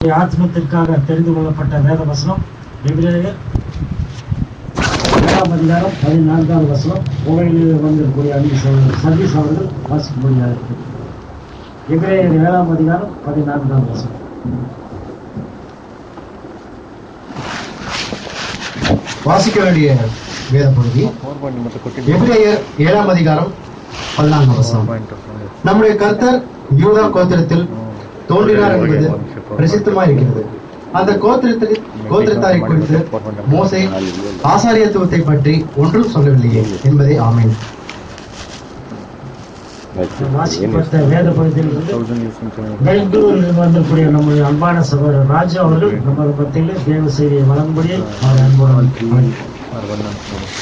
ஆத்மத்திற்காக தெரிந்து கொள்ளப்பட்ட வேத வசனம் எபிரேயர் ஏழாம் அதிகாரம் பதினான்காம் வசனம் புகையில் வந்திருக்கக்கூடிய அன்பு சகோதரர் சதீஷ் அவர்கள் வாசிக்கும்படியாக இருக்கு எபிரேயர் ஏழாம் அதிகாரம் பதினான்காம் வசனம் வாசிக்க வேண்டிய வேத பகுதி எபிரேயர் ஏழாம் அதிகாரம் பதினான்காம் வசனம் நம்முடைய கர்த்தர் யூதா கோத்திரத்தில் தோன்றினார் என்பது பிரசித்தமா இருக்கிறது அந்த கோத்திரத்தில் கோத்திரத்தாரை குறித்து மோசே ஆசாரியத்துவத்தை பற்றி ஒன்றும் சொல்லவில்லையே என்பதே ஆமேன் வாசிக்கப்பட்ட வேத பகுதியிலிருந்து பெங்களூரில் வந்திருக்கக்கூடிய நம்முடைய அன்பான சகோதரர் ராஜா அவர்கள் நமது மத்தியில் தேவ செய்தியை வழங்கும்படியை அவர் அன்போடு அழைக்கிறேன்.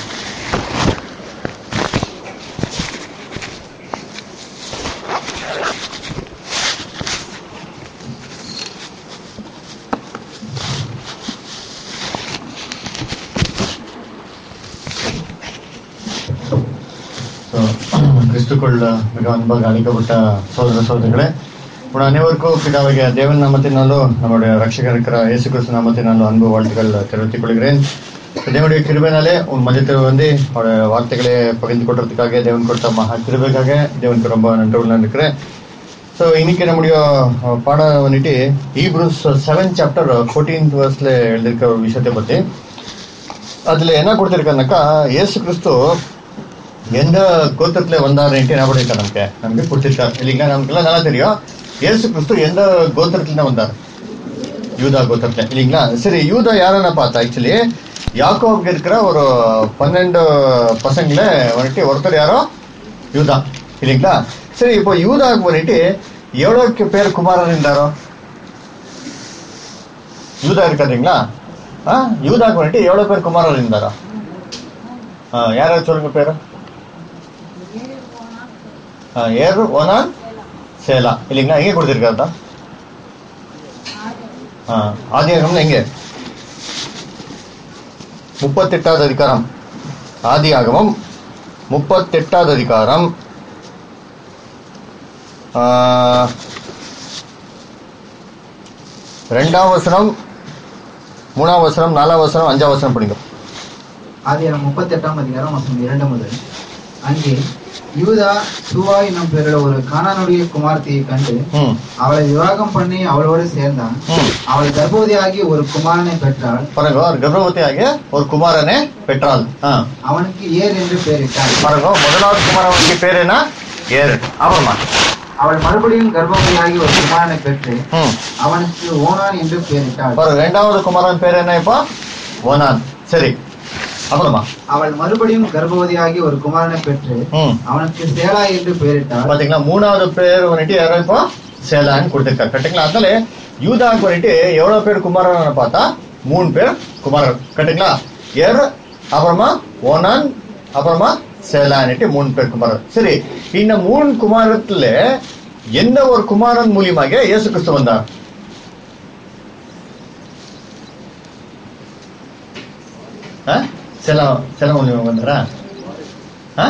கிறிஸ்துக்குள் மிக அன்பாக அழைக்கப்பட்ட சோதர சோதரிகளே உங்கள் அனைவருக்கும் பிதாவிக தேவன் நாமத்தினாலும் நம்முடைய ரட்சகர் இருக்கிற இயேசு கிறிஸ்து நாமத்தினாலும் அன்பு வாழ்த்துக்கள் தெரிவித்துக் கொள்கிறேன் தேவனுடைய கிருபைனாலே உன் மதியத்தில் வந்து அவருடைய வார்த்தைகளை பகிர்ந்து கொள்றதுக்காக தேவன் கொடுத்த மகா கிருபைக்காக தேவனுக்கு ரொம்ப நன்றி இருக்கிறேன் ஸோ இன்னைக்கு நம்முடைய அஹ், பாடம் வந்துட்டு ஈப்ரூஸ் செவன் சாப்டர் ஃபோர்டீன்த் வர்ஸ்ல எழுதியிருக்க ஒரு விஷயத்தை பத்தி அதுல என்ன கொடுத்திருக்காருனாக்கா இயேசு கிறிஸ்து எந்த கோத்திரத்துல வந்தாருன்ட்டு என்ன பண்ணிருக்காரு நமக்கு நமக்கு கொடுத்திருக்காரு இல்லைங்களா நமக்கு நல்லா தெரியும் இயேசு கிறிஸ்து எந்த கோத்திரத்துல வந்தார் யூதா கோத்திரத்துல இல்லைங்களா சரி யூதா யாருன்னு பார்த்தா ஆக்சுவலி யாக்கோவுக்கு இருக்கிற ஒரு பன்னெண்டு பசங்கள வந்துட்டு ஒருத்தர் யாரோ யூதா இல்லைங்களா சரி இப்போ யூதாவுக்கு வந்துட்டு எவ்வளவு பேர் குமாரன் இருந்தாரோ யூதா இருக்காதுங்களா ஆ யூதாக்கு வந்துட்டு எவ்வளவு பேர் குமாரர் இருந்தாரா ஆ, யாராவது சொல்லுங்க பேரு ஆ, ஏரு ஒனான் சேலா இல்லைங்களா எங்க கொடுத்திருக்காருதா ஆதியாகம்னு எங்க முப்பத்தெட்டாவது அதிகாரம் ஆதியாகமம் முப்பத்தெட்டாவது அதிகாரம் ஆ, ரெண்டாம் வசனம் மூணாம் வசனம் நாலாம் வசனம் அஞ்சாம் வசனம் படிங்க ஆதியாரம் முப்பத்தி எட்டாம் அதிகாரம் வசனம் இரண்டு முதல் அங்கே யூதா சுவா என்னும் பேருள்ள ஒரு கானானுடைய குமார்த்தியை கண்டு ம் அவளை விவாகம் பண்ணி அவளோடு சேர்ந்தான் ம் அவள் கர்ப்பவதியாகி ஒரு குமாரனை பெற்றாள் பாருங்க ஒரு கர்ப்பவதி ஆகிய ஒரு குமாரனை பெற்றாள் ஆ அவனுக்கு ஏர் என்று பெயரிட்டாள் பாருங்க முதலாவது குமாரனுக்கு பேர் என்ன ஏறு அப்புறமா அவள் மறுபடியும் கர்ப்பவதியாகி ஒரு குமாரனை பெற்று ம் அவனுக்கு ஓனான் என்று பெயரிட்டாள் பாருங்க ரெண்டாவது குமாரன் பேர் என்ன இப்போ ஓனான் சரி அப்புறமா அவள் மறுபடியும் கர்ப்பவதியாகி ஒரு குமாரனை பெற்று ம் அவனுக்கு சேலா என்று பெயரிட்டாள் பாத்தீங்களா மூணாவது பேர் வந்துட்டு யாரோ இப்போ சேலான்னு கொடுத்திருக்காரு கரெக்டுங்களா அதனால யூதாக்கு வந்துட்டு எவ்வளவு பேர் குமாரன் பார்த்தா மூணு பேர் குமாரர் கரெக்டுங்களா ஏர் அப்புறமா ஓனான் அப்புறமா சேலான்னுட்டு மூணு பேர் குமாரர் சரி இந்த மூணு குமாரத்துல எந்த ஒரு குமாரன் மூலியமாக இயேசு கிறிஸ்து வந்தார் ஆ? சேலம் சேலம் மூலியமாக வந்தாரா ஆ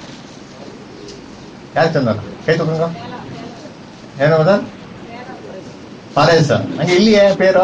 ಯಾರು ಚಂದನ ಕೈ ತಗೊಂಡ ಏನದ ಪಾರೇಸ ಹಂಗೆ ಇಲ್ಲಿಯೇ ಪೇರು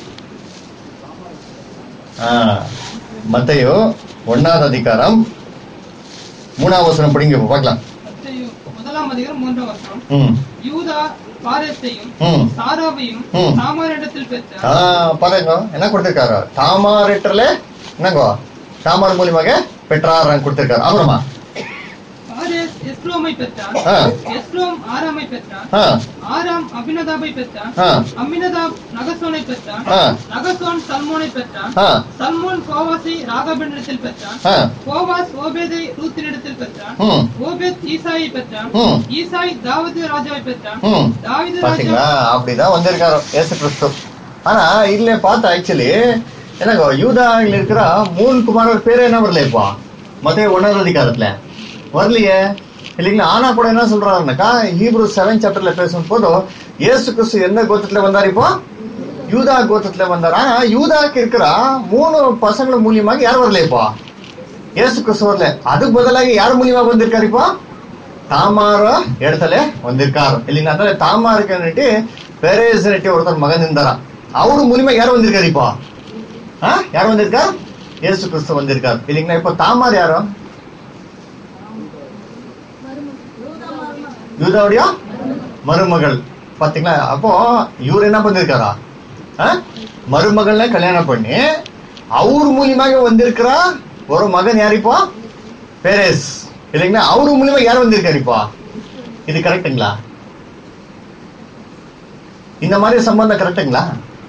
ஆ மத்தையோ ஒன்னாவது அதிகாரம் மூணாவது வசனம் படிங்க இப்ப பார்க்கலாம் மத்தேயு முதலாம் அதிகாரம் மூன்றாம் வசனம் ம் யூதா பாரத்தையும் ம் சாராவையும் ம். தாமாரிடத்தில் பெற்ற ஆ பாருங்க என்ன கொடுத்திருக்காரு தாமாரிட்டர்ல என்னங்கோ தாமார் மூலியமாக பெற்றார் கொடுத்திருக்காரு அப்புறமா பாரேஸ் எஸ்லோமை பெற்றார் ஆ எஸ்லோம் ஆராமை பெற்றார் ஆ ஆராம் அபினதாபை பெற்றார் ஆ அமினதாப் நகசோனை பெற்றார் ஆ நகசோன் சல்மோனை பெற்றார் ஆ சல்மோன் கோவாசை ராகபனிடத்தில் பெற்றார் ஆ கோவாஸ் ஓபேதை ரூத்தினிடத்தில் பெற்றார் ம் ஓபேத் ஈசாயை பெற்றார் ம் ஈசாய் தாவீது ராஜாவை பெற்றார் ம் தாவீது ராஜா பாத்தீங்களா அப்படிதான் வந்திருக்காரு ஏசு கிறிஸ்து ஆனா இல்ல பார்த்தா ஆக்சுவலி எனக்கு யூதாவில் இருக்கிற மூணு குமாரர் பேர் என்ன வரல இப்போ மத்த ஒன்னாவது அதிகாரத்துல வரலையே இல்லைங்களா ஆனா கூட என்ன சொல்றாருனாக்கா ஹீப்ரூ செவன் சாப்டர்ல பேசும் போது இயேசு கிறிஸ்து எந்த கோத்திரத்துல வந்தார் இப்போ யூதா கோத்திரத்துல வந்தார் ஆனா யூதாக்கு இருக்கிற மூணு பசங்க மூலியமாக யார் வரல இப்போ இயேசு கிறிஸ்து வரல அதுக்கு பதிலாக யார் மூலியமாக வந்திருக்காரு இப்போ தாமார இடத்துல வந்திருக்காரு இல்லைங்களா அதனால தாமாருக்கு பெரேஸ் ஒருத்தர் மகன் இருந்தாராம் அவரு மூலியமா யார் வந்திருக்காரு இப்போ ஆ? யார் வந்திருக்கார் இயேசு கிறிஸ்து வந்திருக்கார் இல்லைங்களா இப்போ தாமார் யாரோ யூதாவுடைய மருமகள் பாத்தீங்களா அப்போ இவர் என்ன பண்ணிருக்காரா ஆ? மருமகளை கல்யாணம் பண்ணி அவர் மூலியமாக வந்திருக்கிறா ஒரு மகன் யார் இப்போ பேரேஸ் இல்லைங்களா அவரு மூலியமா யார் வந்திருக்காரு இப்போ இது கரெக்டுங்களா இந்த மாதிரி சம்பந்தம் கரெக்டுங்களா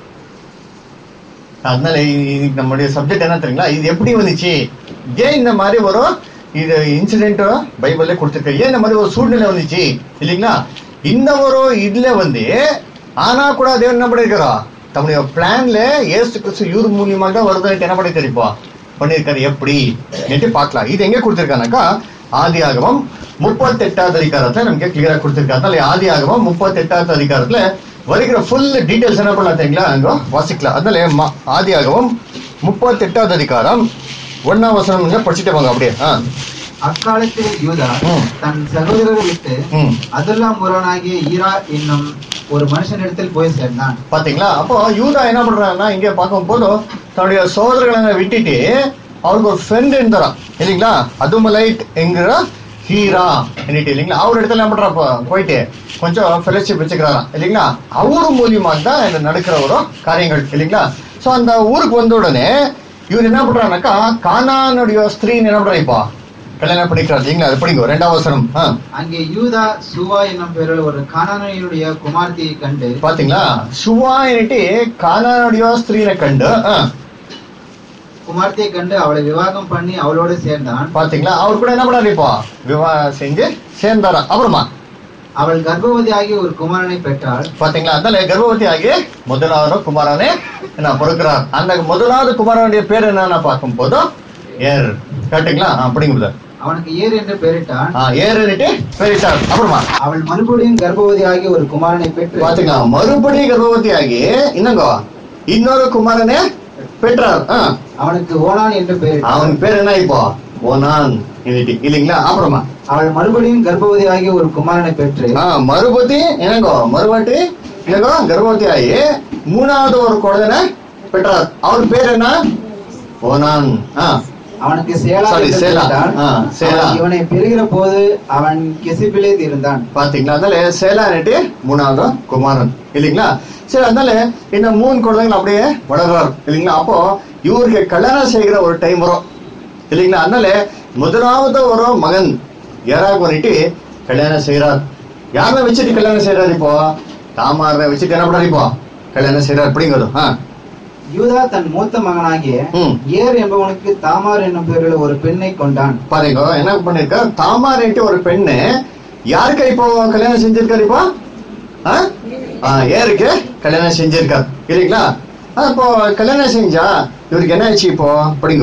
அதனால இ- இ- நம்முடைய சப்ஜெக்ட் என்ன தெரியுங்களா இது எப்படி வந்துச்சு ஏன் இந்த மாதிரி ஒரு இது இன்சிடென்ட் பைபிள்ல கொடுத்துருக்க ஏன் இந்த மாதிரி ஒரு சூழ்நிலை வந்துச்சு இல்லைங்களா இந்த ஒரு இதுல வந்து ஆனா கூட தேவன் என்ன பண்ணிருக்கிறா தம்முடைய பிளான்ல ஏசு கிறிஸ்து இவர் மூலியமாக தான் வருதுன்னு என்ன பண்ணி தெரிப்பா பண்ணிருக்காரு எப்படி என்று பார்க்கலாம் இது எங்க கொடுத்திருக்கானாக்கா ஆதி ஆகமம் முப்பத்தி எட்டாவது அதிகாரத்துல நமக்கு கிளியரா கொடுத்திருக்காரு அதனால ஆதி ஆகமம் முப்பத்தி எட்டாவது அதிகாரத்துல வருகிற ஃபுல் டீடைல்ஸ் என்ன பண்ணலாம் தெரியுங்களா அங்க வாசிக்கலாம் அதனால ம- ஆதி ஆகமம் முப்பத்தி எட்டாவது அதிகாரம் ஒன்னாம் வசனம் படிச்சுட்டு வாங்க அப்படியே ஆ அக்காலத்தில் யூதா ம். தன் சகோதரரை விட்டு ம் அதுல்லாம் முரணாகிய ஈரா என்னும் ஒரு மனுஷனிடத்தில் போய் சேர்ந்தான் பாத்தீங்களா அப்போ யூதா என்ன பண்றாங்கன்னா இங்க பார்க்கும் போது தன்னுடைய சோதரர்களை விட்டுட்டு அவருக்கு ஒரு ஃப்ரெண்ட் இருந்தாராம் இல்லைங்களா அதுமலைட் என்கிற ஹீரா என்னட்டு இல்லைங்களா அவர் இடத்துல என்ன பண்றா போ- போயிட்டு கொஞ்சம் ஃபெலோஷிப் வச்சுக்கிறாராம் இல்லைங்களா அவரு மூலியமா தான் இந்த நடக்கிற ஒரு காரியங்கள் இல்லைங்களா சோ அந்த ஊருக்கு வந்த உடனே இவர் என்ன பண்றாருனாக்கா கானானுடைய ஸ்திரீன்னு என்ன பண்றா இப்போ கல்யாணம் பண்ணிக்கிறார் இல்லைங்களா அது படிங்க ரெண்டாவது வசனம் ஆ அங்கே யூதா சுவா என்னும் பெயரில் ஒரு கானானியனுடைய குமார்த்தியை கண்டு பாத்தீங்களா சுவா என்னட்டு கானானுடைய ஸ்திரீனை கண்டு ஆ குமார்த்தியை கண்டு அவளை விவாகம் பண்ணி அவளோடு சேர்ந்தான் பாத்தீங்களா அவர் கூட என்ன பண்ணாரு இப்போ விவாகம் செஞ்சு சேர்ந்தாரா அப்புறமா அவள் கர்ப்பவதியாகி ஒரு குமாரனை பெற்றாள் பாத்தீங்களா அதனால கர்ப்பவதி ஆகி முதலாவது குமாரனே என்ன பொறுக்கிறார் அந்த முதலாவது குமாரனுடைய பேர் என்னன்னு பார்க்கும் போது ஏர் கரெக்டுங்களா அப்படிங்குது அவனுக்கு ஏர் என்று பெயரிட்டான் ஏறுன்னுட்டு பேரிட்டார் அப்புறமா அவள் மறுபடியும் கர்ப்பவதியாகி ஒரு குமாரனை பெற்று பாத்தீங்களா மறுபடியும் கர்ப்பவதி ஆகி என்னங்க இன்னொரு குமாரனே பெற்றார் ஆ. அவனுக்கு ஓனான் என்று பெயரிட்டான் அவன் பேர் என்ன இப்போ ஓனான் இன்னிட்டு இல்லைங்களா அப்புறமா அவள் மறுபடியும் கர்ப்பவதியாகி ஒரு குமாரனை பெற்று ஆ, மறுபடி என்னங்கோ மறுபடி என்னங்கோ கர்ப்பவதி ஆகி மூணாவது ஒரு குழந்தை பெற்றார் அவர் பேர் என்ன ஓனான் ஆ, அவனுக்கு சேலா Sorry, என்று சேலா. பெயரிட்டான். ஆ, சேலா. அவன் இவனை பெறுகிற போது அவன் கெசிபிலே இருந்தான் பாத்தீங்களா அதனால சேலானிட்டு மூணாவது குமாரன் இல்லைங்களா சரி அதனால இந்த மூணு குழந்தைகள் அப்படியே வளர்றாரு இல்லைங்களா அப்போ இவருக்கு கல்யாணம் செய்கிற ஒரு டைம் வரும் இல்லைங்களா அதனால முதலாவது ஒரு மகன் யாராக பண்ணிட்டு கல்யாணம் செய்யறார் யாரை வச்சுட்டு கல்யாணம் செய்யறாரு இப்போ தாமாரை வச்சுட்டு என்ன பண்றாரு இப்போ கல்யாணம் செய்யறாரு அப்படிங்கிறது ஆ யூதா தன் மூத்த மகனாகிய ம். ஏர் என்பவனுக்கு தாமார் என்னும் பெயரில் ஒரு பெண்ணை கொண்டான் பாருங்க என்ன பண்ணிருக்கார் தாமாரிட்டு ஒரு பெண்ணு யாருக்கு இப்போ கல்யாணம் செஞ்சிருக்காரு இப்போ ஆ? ஆ, ஏருக்கு கல்யாணம் செஞ்சிருக்கார் இல்லைங்களா ஆ, இப்போ கல்யாணம் செஞ்சா இவருக்கு என்ன ஆச்சு இப்போ படிங்க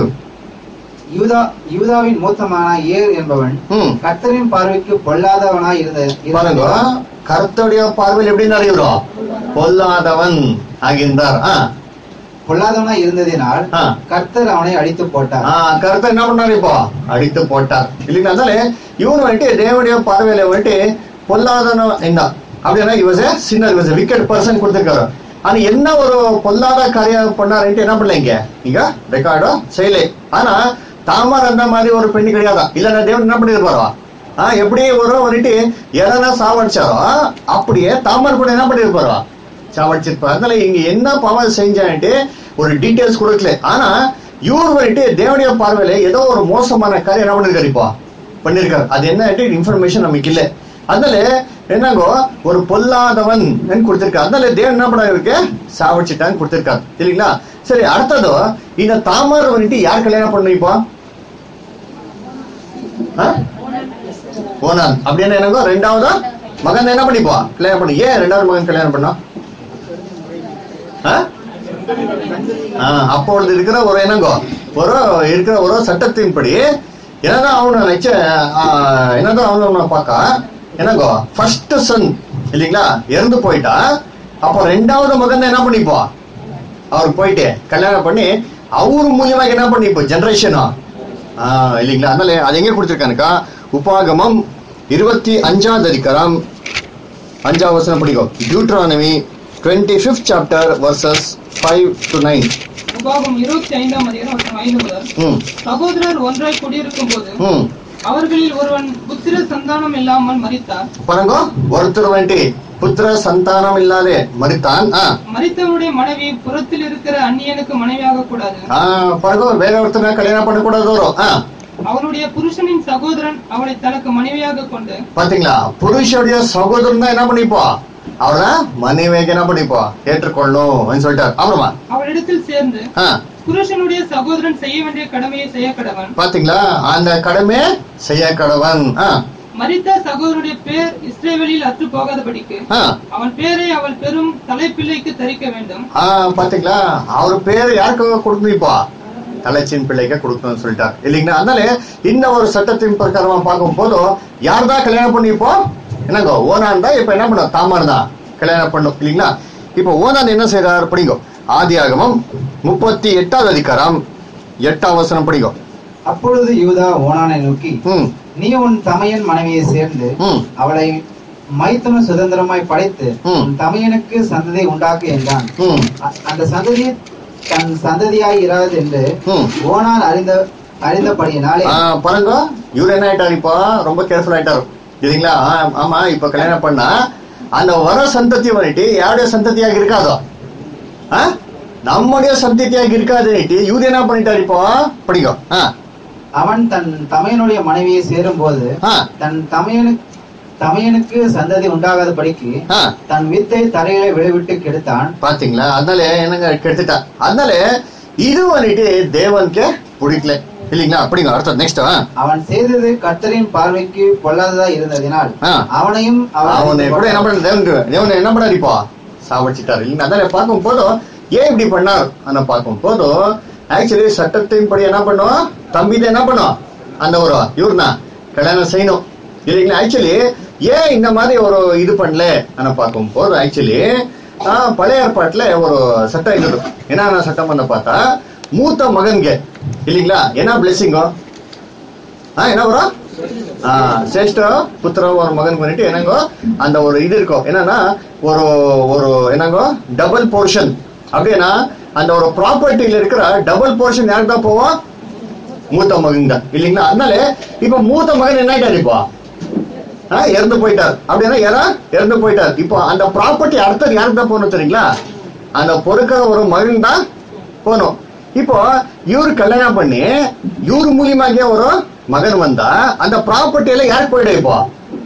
யூதா யூதாவின் மூத்த மகனாய் ஏர் என்பவன் ம் கர்த்தரின் பார்வைக்கு பொல்லாதவனாய் இருந்த பாருங்க இருந்ததினால் கருத்துடைய பார்வையில் எப்படி நிறைகிறோம் பொல்லாதவன் ஆகியிருந்தார் ஆ பொல்லாதவனாய் இருந்ததினால் ஆ. கர்த்தர் அவனை அடித்து போட்டார் ஆ, கருத்தை என்ன பண்ணாரு இப்போ அடித்து போட்டார் இல்லைங்களா அதனால இவனு வந்துட்டு தேவனுடைய பார்வையில வந்துட்டு பொல்லாதன இருந்தான் அப்படின்னா இவச சின்ன இவச விக்கெட் பர்சன் கொடுத்திருக்காரு ஆனா என்ன ஒரு பொல்லாத காரியம் பண்ணாருன்ட்டு என்ன பண்ணல இங்க இங்க ரெக்கார்டோ செய்யலை ஆனா தாமர் அந்த மாதிரி ஒரு பெண்ணு கிடையாதா இல்லன்னா தேவன் என்ன பண்ணிருப்பாரா ஆ எப்படி ஒரு வந்துட்டு எதனா சாவடிச்சாரோ அப்படியே தாமர் கூட என்ன பண்ணிருப்பாரா சாவடிச்சிருப்பார் அதனால இங்க என்ன பாவம் செஞ்சான்ட்டு ஒரு டீடைல்ஸ் கொடுக்கல ஆனா இவர் வந்துட்டு தேவனுடைய பார்வையில ஏதோ ஒரு மோசமான காரியம் என்ன பண்ணிருக்காரு இப்போ பண்ணிருக்காரு அது என்ன இன்ஃபர்மேஷன் நமக்கு இல்ல அதனால என்னங்கோ ஒரு பொல்லாதவன் கொடுத்திருக்காரு அதனால தேவன் என்ன பண்ண இருக்கு சாவடிச்சிட்டான்னு கொடுத்திருக்காரு இல்லைங்களா சரி அடுத்தது இந்த தாமரை வந்துட்டு யார் கல்யாணம் பண்ணு இப்போ ஆ? ஓனான் அப்படின்னு என்னங்கோ ரெண்டாவது மகன் என்ன பண்ணிப்போ கல்யாணம் பண்ணு ஏன் ரெண்டாவது மகன் கல்யாணம் பண்ணா ஆ? ஆ, அப்பொழுது இருக்கிற ஒரு என்னங்கோ ஒரு இருக்கிற ஒரு சட்டத்தின்படி என்னதான் அவனை நினைச்ச ஆ, என்னதான் அவனை பார்க்க என்னங்கோ ஃபர்ஸ்ட் சன் இல்லைங்களா இறந்து போயிட்டா அப்போ ரெண்டாவது மகன் என்ன பண்ணிப்போ அவர் போயிட்டு கல்யாணம் பண்ணி அவர் மூலியமா என்ன பண்ணிப்போ ஜெனரேஷனா இல்லைங்களா அதனால அது எங்க கொடுத்துருக்கானுக்கா உபாகமம் இருபத்தி அஞ்சாவது அதிகாரம் அஞ்சாவது வசனம் படிக்கும் Deuteronomy twenty fifth chapter verses five to nine உபாகம் இருபத்தி ஐந்தாம் அதிகாரம் மற்றும் ஐந்து முதல் ம் சகோதரர் ஒன்றாய் குடியிருக்கும் போது ம் அவர்களில் ஒருவன் புத்திர சந்தானம் இல்லாமல் மரித்தார் பாருங்க ஒருத்தர் வேண்டி புத்திர சந்தானம் இல்லாதே மறித்தான் ஆ மரித்தவனுடைய மனைவி புறத்தில் இருக்கிற அந்நியனுக்கு மனைவியாக கூடாது ஆ, பாருங்க வேற ஒருத்தனை கல்யாணம் பண்ணக்கூடாது வரும் ஆ அவனுடைய புருஷனின் சகோதரன் அவளை தனக்கு மனைவியாக கொண்டு பாத்தீங்களா புருஷனுடைய சகோதரன் தான் என்ன பண்ணிப்போ அவள மனைவியாக என்ன பண்ணிப்போ ஏற்றுக்கொள்ளும் சொல்லிட்டார் அப்புறமா அவளிடத்தில் சேர்ந்து ஆ புருஷனுடைய சகோதரன் செய்ய வேண்டிய கடமையை செய்ய கடவன் பாத்தீங்களா அந்த கடமை செய்ய கடவன் ஆ, மரித்த சகோதரனுடைய பேர் இஸ்ரேவேலில் அற்று போகாதபடிக்கு ஆ, அவன் பேரை அவள் பெரும் தலைப்பிள்ளைக்கு தரிக்க வேண்டும் ஆ, பாத்தீங்களா அவர் பேர் யாருக்கு கொடுக்கணும் இப்போ தலைச்சின் பிள்ளைக்கு கொடுக்கணும்னு சொல்லிட்டார் இல்லைங்களா அதனால இந்த ஒரு சட்டத்தின் பிரகாரமா பார்க்கும் போதும் யார் தான் கல்யாணம் பண்ணிப்போ என்னங்க ஓனான் தான் இப்ப என்ன பண்ணும் தாமார் தான் கல்யாணம் பண்ணும் இல்லைங்களா இப்போ ஓனான் என்ன செய்யறாரு படிங்கோ ஆதியாகமம் முப்பத்தி எட்டாவது அதிகாரம் எட்டாம் வசனம் படிங்கோ அப்பொழுது யூதா ஓனானை நோக்கி ம் நீ உன் தமையன் மனைவியை சேர்ந்து ம் அவளை மைத்துன சுதந்திரமாய் படைத்து ம். உன் தமையனுக்கு சந்ததி உண்டாக்கு என்றான் ம் அ- அந்த சந்ததி தன் சந்ததியாய் இராது என்று ம் ஓனான் அறிந்த அறிந்தபடியினாலே ஆ, பாருங்க இவர் என்ன ஆயிட்டாரு இப்போ ரொம்ப கேர்ஃபுல் ஆயிட்டாரு இல்லைங்களா ஆ, ஆமா இப்ப கல்யாணம் பண்ணா அந்த வர சந்ததி வந்துட்டு யாருடைய சந்ததியாக இருக்காதோ ஆ? நம்முடைய சந்ததியாக இருக்காது இவர் என்ன பண்ணிட்டாரு இப்போ படிங்க ஆ, அவன் தன் தமையனுடைய மனைவியை சேரும்போது ஆ, தன் தமையனுக்கு தமையனுக்கு சந்ததி உண்டாகாதபடிக்கு ஆ. தன் வித்தை தரையிலே விளைவிட்டு கெடுத்தான் பாத்தீங்களா அதனால என்னங்க கெடுத்துட்டா அதனால இது வந்துட்டு தேவனுக்கு பிடிக்கல இல்லைங்களா அப்படிங்க அடுத்தது நெக்ஸ்ட் அவன் செய்தது கர்த்தரின் பார்வைக்கு பொல்லாததா இருந்ததினால் ஆ. அவனையும் அவன் அவனை கூட என்ன பண்ண தேவன் தேவன் என்ன பண்ணாரு இப்போ சாவடிச்சிட்டாரு இல்லைங்க அதான் பார்க்கும் போதும் ஏன் இப்படி பண்ணார் ஆனா பார்க்கும் போதும் ஆக்சுவலி சட்டத்தின் படி என்ன பண்ணும் தம்பி தான் என்ன பண்ணும் அந்த ஒரு இவர்னா கல்யாணம் செய்யணும் இல்லைங்களா ஆக்சுவலி ஏன் இந்த மாதிரி ஒரு இது பண்ணல ஆனா பார்க்கும் போது ஆக்சுவலி பழைய ஏற்பாட்டுல ஒரு சட்டம் இருந்தது என்னென்ன சட்டம் பண்ண பார்த்தா மூத்த மகன்ಗೆ இல்லைங்களா என்ன பிளெஸிங்கோ ஆ என்ன வரும் ஆ, சிரேஷ்ட புத்திர ஒரு மகன் பண்ணிட்டு என்னங்கோ அந்த ஒரு இது இருக்கும் என்னன்னா ஒரு ஒரு என்னங்கோ டபுள் போர்ஷன் அப்படின்னா அந்த ஒரு ப்ராப்பர்ட்டியில இருக்கிற டபுள் போர்ஷன் யாருக்கு தான் போவோம் மூத்த மகன் தான் இல்லைங்களா அதனால இப்ப மூத்த மகன் என்ன ஆயிட்டாரு இப்போ ஆ, இறந்து போயிட்டார் அப்படின்னா யாரா இறந்து போயிட்டார் இப்போ அந்த ப்ராப்பர்ட்டி அடுத்தது யாருக்கு தான் போகணும் தெரியுங்களா அந்த பொறுக்கிற ஒரு மகன் தான் போகணும் இப்போ இவரு கல்யாணம் பண்ணி இவரு மூலியமாக ஒரு மகன் வந்தா அந்த ப்ராப்பர்ட்டி எல்லாம் யாருக்கு போயிடும் இப்போ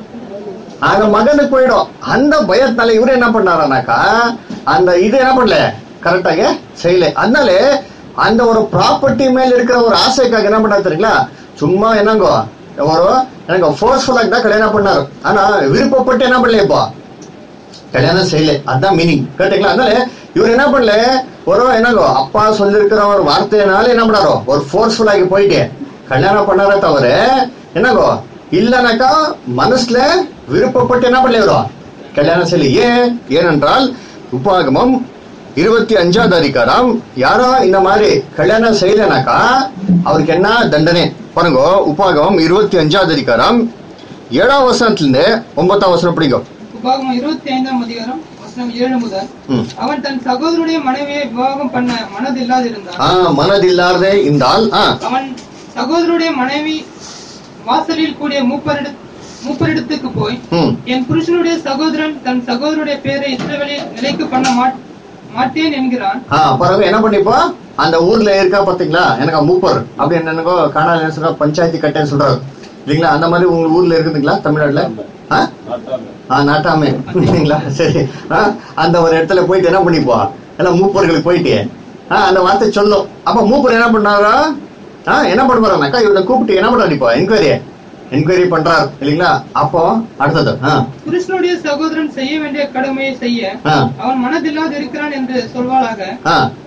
அந்த மகனுக்கு போயிடும் அந்த பயத்தினால இவரு என்ன பண்ணாருனாக்கா அந்த இது என்ன பண்ணல கரெக்டாக செய்யல அதனால அந்த ஒரு ப்ராப்பர்ட்டி மேல இருக்கிற ஒரு ஆசைக்காக என்ன பண்ணாரு தெரியுங்களா சும்மா என்னங்கோ ஒரு எனக்கு ஃபோர்ஸ்ஃபுல்லாக தான் கல்யாணம் பண்ணாரு ஆனா விருப்பப்பட்டு என்ன பண்ணல இப்போ கல்யாணம் செய்யல அதான் மீனிங் கேட்டீங்களா அதனால இவர் என்ன பண்ணல ஒரு என்னங்கோ அப்பா சொல்லிருக்கிற ஒரு வார்த்தையினால என்ன பண்ணாரோ ஒரு ஃபோர்ஸ்ஃபுல் ஆகி போயிட்டு கல்யாணம் பண்ணாரே தவிர என்னங்கோ இல்லனாக்கா மனசுல விருப்பப்பட்டு என்ன பண்ணல இவரோ கல்யாணம் செய்யல ஏன் ஏனென்றால் உபாகமம் இருபத்தி அஞ்சாவது அதிகாரம் யாரோ இந்த மாதிரி கல்யாணம் செய்யலனாக்கா அவருக்கு என்ன தண்டனை பாருங்க உபாகமம் இருபத்தி அஞ்சாவது அதிகாரம் ஏழாம் வசனத்துல இருந்து ஒன்பதாம் வசனம் பிடிக்கும் உபாகமம் இருபத்தி ஐந்தாம் அதிகாரம் வசனம் ஏழு முதல் ம். அவன் தன் சகோதரனுடைய மனைவியை விவாகம் பண்ண மனதில்லாதிருந்தான் ஆ மனதில்லாதே இந்த ஆள் ஆ அவன் சகோதரனுடைய மனைவி வாசலில் கூடிய மூப்பரிட மூப்பரிடத்துக்கு போய் ம் என் புருஷனுடைய சகோதரன் தன் சகோதரனுடைய பேரை இஸ்ரவேலில் நிலைக்கு பண்ண மாட்- மாட்டேன் என்கிறான் ஆ பிறகு என்ன பண்ணிப்போ அந்த ஊர்ல இருக்கா பாத்தீங்களா எனக்கு மூப்பர் அப்படி என்னக்கோ காணால என்ன சொல்றா பஞ்சாயத்து கட்டேன்னு சொல்றாரு இல்லைங்களா அந்த மாதிரி உங்க ஊர்ல இருக்குதுங்களா தமிழ்நாட்டுல ஆ? ஆ நாட்டாமே இல்லைங்களா சரி ஆ, அந்த ஒரு இடத்துல போயிட்டு என்ன பண்ணிப்போ எல்லாம் மூப்பர்களுக்கு போயிட்டு ஆ அந்த வார்த்தை சொல்லும் அப்ப மூப்பர் என்ன பண்ணாரா ஆ என்ன பண்ண போறானாக்கா இவனை கூப்பிட்டு என்ன பண்றாரு இப்போ என்கொயரி என்கொயரி பண்றாரு இல்லைங்களா அப்போ அடுத்தது ஆ புருஷனுடைய சகோதரன் செய்ய வேண்டிய கடமையை செய்ய ஆ அவன் மனதில்லாது இருக்கிறான் என்று சொல்வாளாக ஆ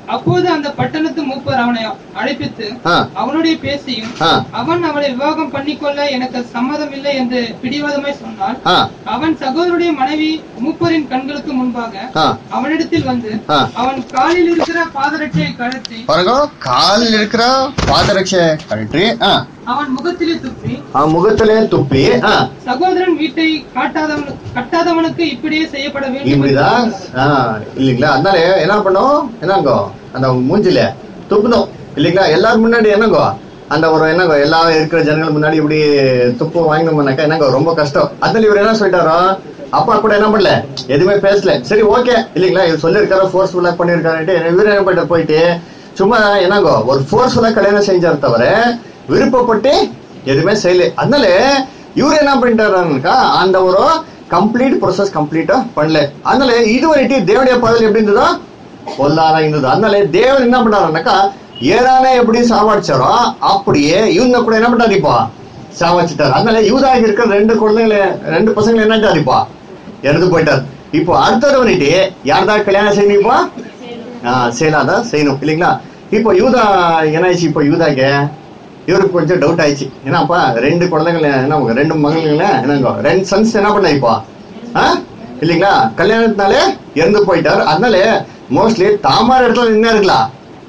அப்போது அந்த பட்டணத்து மூப்பர் அவனை அழைப்பித்து ஆ. அவனுடைய பேசியும் ஆ. அவன் அவளை விவாகம் பண்ணிக்கொள்ள எனக்கு சம்மதம் இல்லை என்று பிடிவாதமாய் சொன்னான் ஆ அவன் சகோதரனுடைய மனைவி மூப்பரின் கண்களுக்கு முன்பாக ஆ அவனிடத்தில் வந்து ஆ. அவன் காலில் இருக்கிற பாதரட்சையை கழற்றி பாருங்க காலில் இருக்கிற பாதரட்சை கழற்றி ஆ அவன் முகத்திலே துப்பி ಆ ಮುಗತಲೆ ತುಪ್ಪಿ ಆ சகோதரன் வீட்டை காட்டாதவனுக்கு கட்டாதவனுக்கு இப்படியே செய்யப்பட வேண்டும் என்று இப்படிதான் ஆ, இல்லைங்களா அதனால என்ன பண்ணும் என்னங்கோ அந்த மூஞ்சில துப்பணும் இல்லைங்களா எல்லாரும் முன்னாடி என்னங்கோ அந்த ஒரு என்னங்கோ எல்லா இருக்கிற ஜனங்கள் முன்னாடி இப்படி துப்பு வாங்கினோம்னாக்கா என்னங்கோ ரொம்ப கஷ்டம் அதனால இவர் என்ன சொல்லிட்டாரோ அப்பா கூட என்ன பண்ணல எதுவுமே பேசல சரி ஓகே இல்லைங்களா இவர் சொல்லியிருக்காரு ஃபோர்ஸ்ஃபுல்லா பண்ணிருக்காருன்ட்டு இவர் என்ன பண்ணிட்டு போயிட்டு சும்மா என்னங்கோ ஒரு ஃபோர்ஸ்ஃபுல்லா கல்யாணம் செஞ்சார் தவிர விருப்பப்பட்டு எதுவுமே செய்யல அதனால இவர் என்ன பண்ணிட்டாருக்கா அந்த ஒரு கம்ப்ளீட் ப்ரொசஸ் கம்ப்ளீட்டா பண்ணல அதனால இதுவரைட்டு தேவனுடைய பதில் எப்படி இருந்ததோ பொல்லாத இருந்தது அதனால தேவன் என்ன பண்ணாருனாக்கா ஏறானே எப்படி சாவடிச்சாரோ அப்படியே இவங்க கூட என்ன பண்ணாரு இப்போ சாவடிச்சிட்டாரு அதனால யூதாக இருக்கிற ரெண்டு குழந்தைங்களை ரெண்டு பசங்களை என்னட்டாரு இப்போ இறந்து போயிட்டார் இப்போ அடுத்தது வந்துட்டு யார்தான் கல்யாணம் செய்யணும் இப்போ ஆஹ் சேலாதான் செய்யணும் இல்லைங்களா இப்போ யூதா என்ன ஆயிடுச்சு இப்போ யூதாக்கு இவருக்கு கொஞ்சம் டவுட் ஆயிடுச்சு என்னப்பா ரெண்டு குழந்தைங்கள என்ன உங்க ரெண்டு மகள்கள என்னங்க ரெண்டு சன்ஸ் என்ன பண்ண இப்போ ஆ? இல்லைங்களா கல்யாணத்தினாலே இறந்து போயிட்டார் அதனால மோஸ்ட்லி தாமார் இடத்துல என்ன இருக்கலாம்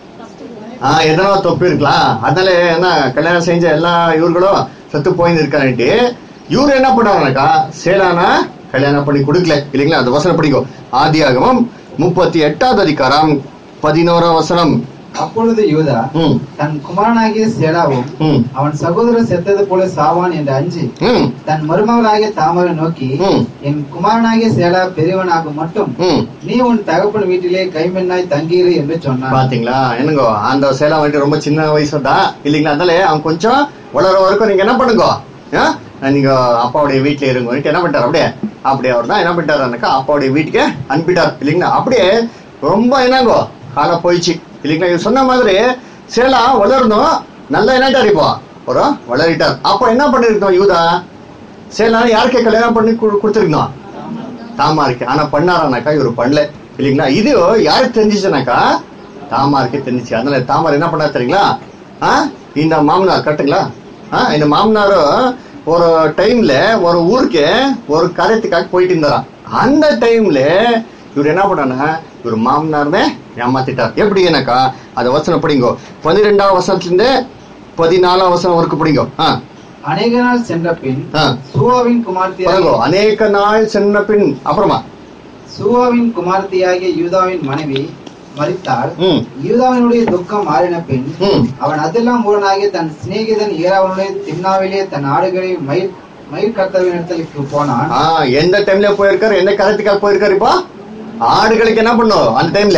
ஆஹ் எதனா தொப்பி இருக்கலாம் அதனால என்ன கல்யாணம் செஞ்ச எல்லா இவர்களும் செத்து போயின்னு இருக்காருன்ட்டு இவர் என்ன பண்ணாருனாக்கா சேலானா கல்யாணம் பண்ணி கொடுக்கல இல்லைங்களா அந்த வசனம் படிக்கும் ஆதியாகமம் முப்பத்தி எட்டாவது அதிகாரம் பதினோராம் வசனம் அப்பொழுது யூதா ம் தன் குமாரனாகிய சேலாவும் ம் அவன் சகோதரர் செத்தது போல சாவான் என்று அஞ்சி ம் தன் மருமகளாகிய தாமரை நோக்கி ம். என் குமாரனாகிய சேலா பெரியவனாகும் மட்டும் ம் நீ உன் தகப்பன் வீட்டிலே கைமென்னாய் தங்கியிரு என்று சொன்னான் பாத்தீங்களா என்னங்கோ அந்த சேலம் வந்துட்டு ரொம்ப சின்ன வயசு தான் இல்லைங்களா அதனால அவன் கொஞ்சம் வளர வரைக்கும் நீங்க என்ன பண்ணுங்க ஆ? நீங்க அப்பாவுடைய வீட்டுல இருங்க என்ன பண்ணிட்டார் அப்படியே அப்படியே அவர் தான் என்ன பண்ணிட்டாருனாக்கா அப்பாவுடைய வீட்டுக்கு அனுப்பிட்டார் இல்லைங்களா அப்படியே ரொம்ப என்னங்கோ காலம் போயிடுச்சு இல்லைங்களா இவர் சொன்ன மாதிரி சேலா வளரணும் நல்லா என்னட்டார் இப்போ ஒரு வளரிட்டார் அப்போ என்ன பண்ணிருக்கோம் யூதா சேலா யாருக்கு கல்யாணம் பண்ணி கு- கொடுத்திருக்கணும் தாமாருக்கு ஆனா பண்ணாரானாக்கா இவர் பண்ணல இல்லைங்களா இது யாருக்கு தெரிஞ்சிச்சுனாக்கா தாமாருக்கே தெரிஞ்சிச்சு அதனால தாமார் என்ன பண்ணா தெரியுங்களா ஆ இந்த மாமனார் கட்டுங்களா ஆ இந்த மாமனார் ஒரு டைம்ல ஒரு ஊருக்கு ஒரு காரியத்துக்காக போயிட்டு இருந்தாராம் அந்த டைம்ல இவர் என்ன பண்ணானா இவர் மாமனார்னே ஏமாத்திட்டார் எப்படி எனக்கா அதை வசனம் படிங்கோ பன்னிரெண்டாம் வசனத்துல இருந்து பதினாலாம் வசனம் வரைக்கும் படிங்கோ ஆ அநேக நாள் சென்ற பின் ஆ சுவாவின் குமார்த்தியாகிய பாருங்கோ அநேக நாள் சென்ற பின் அப்புறமா சுவாவின் குமார்த்தியாகிய யூதாவின் மனைவி மரித்தாள் ம் யூதாவினுடைய துக்கம் மாறின பின் ம் அவன் அதெல்லாம் மூலனாகிய தன் சிநேகிதன் ஏராவனுடைய திம்னாவிலே தன் ஆடுகளை மயிர் மயிர் கர்த்தவினிடத்திற்கு போனான் ஆ எந்த டைம்ல போயிருக்காரு எந்த காலத்துக்காக போயிருக்காரு இப்போ ஆடுகளுக்கு என்ன பண்ணும் அந்த டைம்ல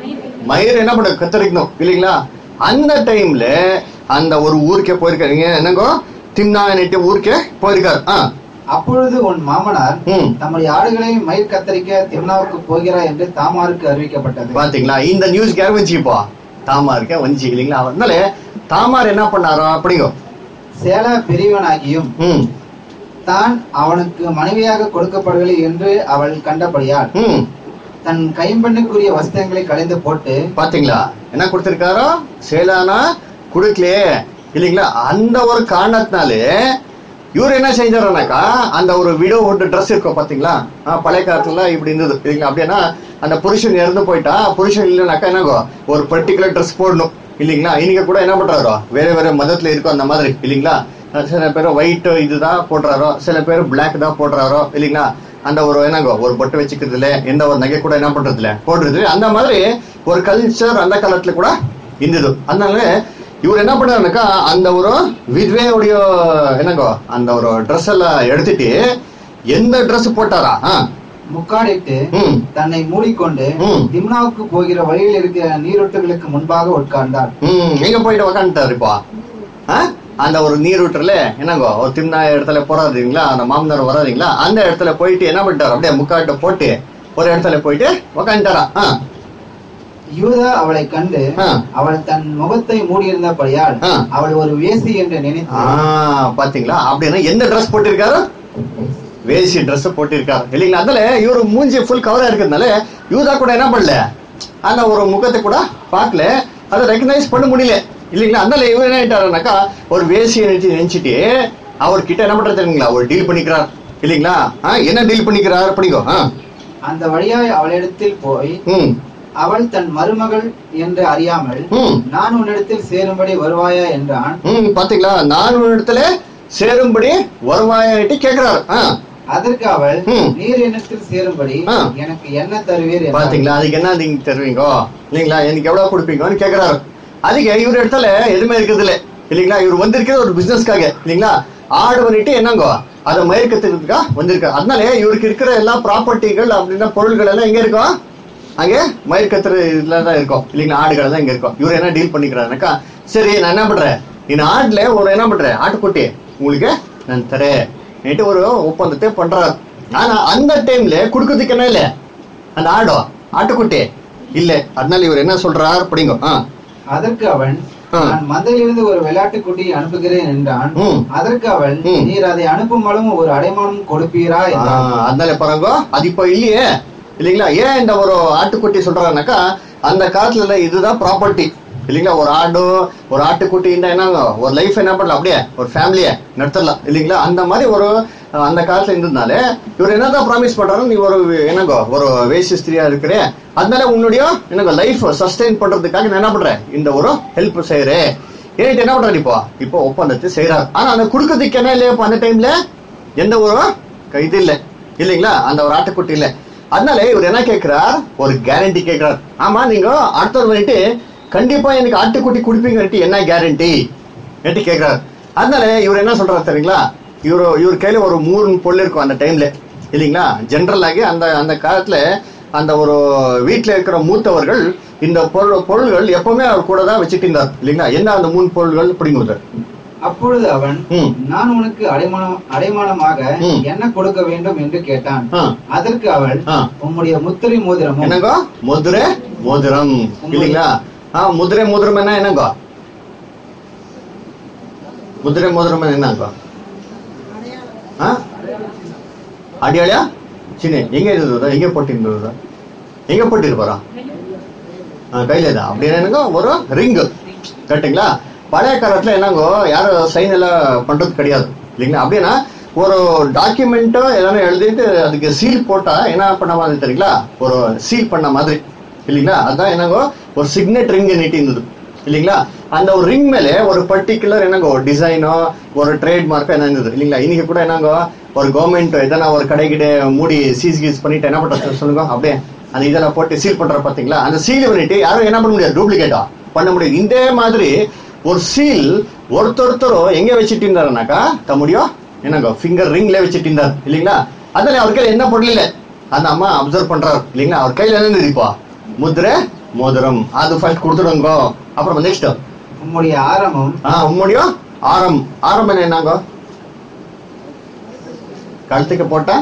மயிர் என்ன பண்ணும் கத்தரிக்கணும் இல்லைங்களா அந்த டைம்ல அந்த ஒரு ஊருக்கே போயிருக்காருங்க என்னங்கோ திம்னானிட்டு ஊருக்கே போயிருக்காரு ஆ அப்பொழுது உன் மாமனார் ம் தம்முடைய ஆடுகளை மயிர் கத்தரிக்க திம்னாவுக்கு போகிறார் என்று தாமாருக்கு அறிவிக்கப்பட்டது பாத்தீங்களா இந்த நியூஸ் யார் வந்துச்சு இப்போ தாமாருக்கே வந்துச்சு இல்லைங்களா அதனால தாமார் என்ன பண்ணாரோ அப்படிங்கோ சேலா பெரியவனாகியும் ம் தான் அவனுக்கு மனைவியாக கொடுக்கப்படவில்லை என்று அவள் கண்டபடியால் ம் தன் கைம்பெண்ணுக்குரிய வஸ்திரங்களை களைந்து போட்டு பாத்தீங்களா என்ன கொடுத்திருக்காரோ சேலானா குடுக்கலையே இல்லைங்களா அந்த ஒரு காரணத்தினாலே இவர் என்ன செஞ்சாருனாக்கா அந்த ஒரு விடோ ஒரு ட்ரெஸ் இருக்கும் பாத்தீங்களா ஆ, பழைய காலத்துல இப்படி இருந்தது இல்லைங்களா அப்படின்னா அந்த புருஷன் இறந்து போயிட்டா புருஷன் இல்லைனாக்கா என்னங்கோ ஒரு பர்டிகுலர் ட்ரெஸ் போடணும் இல்லைங்களா இன்னைக்கு கூட என்ன பண்றாரோ வேற வேற மதத்துல இருக்கும் அந்த மாதிரி இல்லைங்களா சில பேர் ஒயிட் இதுதான் போடுறாரோ சில பேர் Black தான் போடுறாரோ இல்லைங்களா அந்த ஒரு என்னங்கோ ஒரு பொட்டு வச்சுக்கிறது இல்ல எந்த ஒரு நகை கூட என்ன பண்றது இல்ல போடுறது இல்ல. அந்த மாதிரி ஒரு கல்ச்சர் அந்த காலத்துல கூட இருந்தது அதனால இவர் என்ன பண்ணாருனாக்கா அந்த ஒரு வித்வேவுடைய என்னங்கோ அந்த ஒரு ட்ரெஸ் எல்லாம் எடுத்துட்டு எந்த Dress போட்டாரா ஆ, முக்காடிட்டு ம் தன்னை மூடிக்கொண்டு ம். திம்னாவுக்கு போகிற வழியில் இருக்கிற நீரொட்டுகளுக்கு முன்பாக உட்கார்ந்தார் ம் எங்க போயிட்டு உக்காந்துட்டாரு இப்போ ஆ? அந்த ஒரு நீர் விட்டுறல என்னங்கோ ஒரு திம்னா இடத்துல போறாதீங்களா அந்த மாமனார் வராதீங்களா அந்த இடத்துல போயிட்டு என்ன பண்ணிட்டாரு அப்படியே முக்காட்ட போட்டு ஒரு இடத்துல போயிட்டு உக்காந்துட்டாரா ஆ யூதா அவளை கண்டு ஆ. அவள் தன் முகத்தை மூடியிருந்தபடியால் ஆ. அவள் ஒரு வேசி என்று நினைத்து ஆ, பாத்தீங்களா அப்படின்னா எந்த ட்ரெஸ் போட்டிருக்காரு வேசி Dress போட்டிருக்காரு இல்லைங்களா அதனால இவரு மூஞ்சி ஃபுல் கவரா இருக்கிறதுனால யூதா கூட என்ன பண்ணல அந்த ஒரு முகத்தை கூட பார்க்கல அதை ரெக்கக்னைஸ் பண்ண முடியல இல்லைங்களா அதனால இவர் என்ன ஆயிட்டாருனாக்கா ஒரு வேசியை நினைச்சு நினைச்சிட்டு அவர்கிட்ட என்ன பண்றது தெரியுங்களா ஒரு டீல் பண்ணிக்கிறார் இல்லைங்களா ஆ, என்ன டீல் பண்ணிக்கிறார் பண்ணிக்கோ ஆ அந்த வழியாய் அவளிடத்தில் போய் ம் அவள் தன் மருமகள் என்று அறியாமல் ம் நான் உன்னிடத்தில் சேரும்படி வருவாயா என்றான் ம் பாத்தீங்களா நான் ஒரு இடத்துல சேரும்படி வருவாயிட்டு கேக்குறாரு ஆ அதற்கு அவள் ம். நீர் என்னிடத்தில் சேரும்படி ஆ. எனக்கு என்ன தருவீர் என்றாள். பாத்தீங்களா அதுக்கு என்ன நீங்க தருவீங்க இல்லைங்களா எனக்கு எவ்வளவு கொடுப்பீங்கன்னு கேக்குறாரு அதுக்கு இவர் இடத்துல எதுவுமே இருக்குது இல்ல இல்லைங்களா இவர் வந்திருக்கிறது ஒரு பிசினஸ்க்காக இல்லைங்களா ஆடு பண்ணிட்டு என்னங்கோ அதை மயக்கத்துக்கா வந்திருக்காரு அதனால இவருக்கு இருக்கிற எல்லா ப்ராப்பர்ட்டிகள் அப்படின்னா பொருள்கள் எல்லாம் எங்க இருக்கும் அங்கே மயிர்கத்துற இதுல தான் இருக்கும் இல்லைங்களா ஆடுகள் தான் இங்க இருக்கும் இவர் என்ன டீல் பண்ணிக்கிறாருனாக்கா சரி நான் என்ன பண்றேன் இந்த ஆட்டுல ஒரு என்ன பண்றேன் ஆட்டுக்குட்டி உங்களுக்கு நான் தரேன் நேற்று ஒரு ஒப்பந்தத்தை பண்றாரு ஆனா அந்த டைம்ல குடுக்கறதுக்கு என்ன இல்ல அந்த ஆடோ ஆட்டுக்குட்டி இல்ல அதனால இவர் என்ன சொல்றார் படிங்க ஆ அதற்கு அவன் ஆ. நான் மந்தையிலிருந்து ஒரு விளையாட்டு குட்டியை அனுப்புகிறேன் என்றான் ம். அதற்கு அவள் ம். நீர் அதை அனுப்பும் அளவும் ஒரு அடைமானம் கொடுப்பீரா ஆ, என்றான் அதனால பாருங்க அது இப்போ இல்லையே இல்லைங்களா ஏன் இந்த ஒரு ஆட்டுக்குட்டி சொல்றாருனாக்கா அந்த காலத்துல இதுதான் ப்ராப்பர்ட்டி இல்லைங்களா ஒரு ஆடு ஒரு ஆட்டுக்குட்டி இருந்தா என்னங்க ஒரு லைஃப் என்ன பண்ணலாம் அப்படியே ஒரு ஃபேமிலிய நடத்தலாம் இல்லைங்களா அந்த மாதிரி ஒரு அஹ், அந்த காலத்துல இருந்ததுனால இவர் என்னதான் ப்ராமிஸ் பண்றாரு நீ ஒரு என்னங்க ஒரு வேசி ஸ்திரியா இருக்கிற அதனால உன்னுடைய என்னங்க லைஃப் சஸ்டெயின் பண்றதுக்காக நான் என்ன பண்றேன் இந்த ஒரு ஹெல்ப் செய்யறேன் ஏன்ட்டு என்ன பண்றாரு இப்போ இப்போ ஒப்பந்தத்தை செய்யறாரு ஆனா அந்த குடுக்கறதுக்கு என்ன இல்லையா இப்போ அந்த டைம்ல எந்த ஒரு க- இது இல்ல இல்லைங்களா அந்த ஒரு ஆட்டுக்குட்டி இல்ல அதனால இவர் என்ன கேட்கிறார் ஒரு கேரண்டி கேட்கிறார் ஆமா நீங்க அடுத்தவர் வந்துட்டு கண்டிப்பா எனக்கு ஆட்டுக்குட்டி குடிப்பீங்கன்ட்டு என்ன கேரண்டி என்று கேட்கிறார் அதனால இவர் என்ன சொல்றாரு தெரியுங்களா இவர் இவர் கையில ஒரு மூணு பொருள் இருக்கும் அந்த டைம்ல இல்லைங்களா ஜென்ரல் ஆகி அந்த அந்த காலத்துல அந்த ஒரு வீட்டுல இருக்கிற மூத்தவர்கள் இந்த பொருள் பொருள்கள் எப்பவுமே அவர் கூட தான் வச்சுட்டு இருந்தார் இல்லைங்களா என்ன அந்த மூணு பொருள்கள் பிடிங்குது அப்பொழுது அவன் ம். நான் உனக்கு அடைமானம் அடைமானமாக ம். என்ன கொடுக்க வேண்டும் என்று கேட்டான் ஆ. அதற்கு அவள் ஆ. உம்முடைய முத்திரை மோதிரமும் என்னங்கோ முதிரை மோதிரம் இல்லைங்களா ஆ முதிரை மோதிரம் என்ன என்னங்கோ முதிரை மோதிரம் என்னங்கோ ஆ அடியாளியா சின்ன எங்க இருந்ததா எங்க போட்டிருந்ததா எங்க போட்டிருப்பாரா ஆ, கையில தான் அப்படி என்னங்க ஒரு ரிங்கு கரெக்டுங்களா பழைய காலத்துல என்னங்கோ யாரும் சைன் எல்லாம் பண்றது கிடையாது இல்லைங்களா அப்படின்னா ஒரு டாக்குமெண்ட்டோ எதனா எழுதிட்டு அதுக்கு சீல் போட்டா என்ன பண்ண மாதிரி தெரியுங்களா ஒரு சீல் பண்ண மாதிரி இல்லைங்களா அதான் என்னங்கோ ஒரு சிக்னெட் ரிங் நீட்டி இருந்தது இல்லைங்களா அந்த ஒரு ரிங் மேல ஒரு பர்டிகுலர் என்னங்கோ டிசைனோ ஒரு ட்ரேட் மார்க்கோ என்ன இருந்தது இல்லைங்களா இன்னைக்கு கூட என்னங்கோ ஒரு கவர்மெண்ட் எதனா ஒரு கடைக்கிட்ட மூடி சீஸ் கீஸ் பண்ணிட்டு என்ன பண்றது சொல்லுங்க அப்படியே அந்த இதெல்லாம் போட்டு சீல் பண்ற பாத்தீங்களா அந்த சீல் பண்ணிட்டு யாரும் என்ன பண்ண முடியாது டூப்ளிகேட்டா பண்ண முடியாது இந்த மாதிரி ஒரு சீல் ஒருத்தொருத்தரும் எங்க வச்சுட்டு இருந்தாருனாக்கா தம்முடியும் என்னங்க ஃபிங்கர் ரிங்ல வச்சுட்டு இருந்தார் இல்லைங்களா அதனால அவர் கையில என்ன பொருள் இல்ல அந்த அம்மா அப்சர்வ் பண்றாரு இல்லைங்களா அவர் கையில என்ன இருப்பா முதிரை மோதிரம் அது ஃபர்ஸ்ட் கொடுத்துடுங்க அப்புறம் நெக்ஸ்ட் உம்முடைய ஆரமும் ஆ உம்முடைய ஆரம் ஆரம் என்னங்க கழுத்துக்கு போட்டா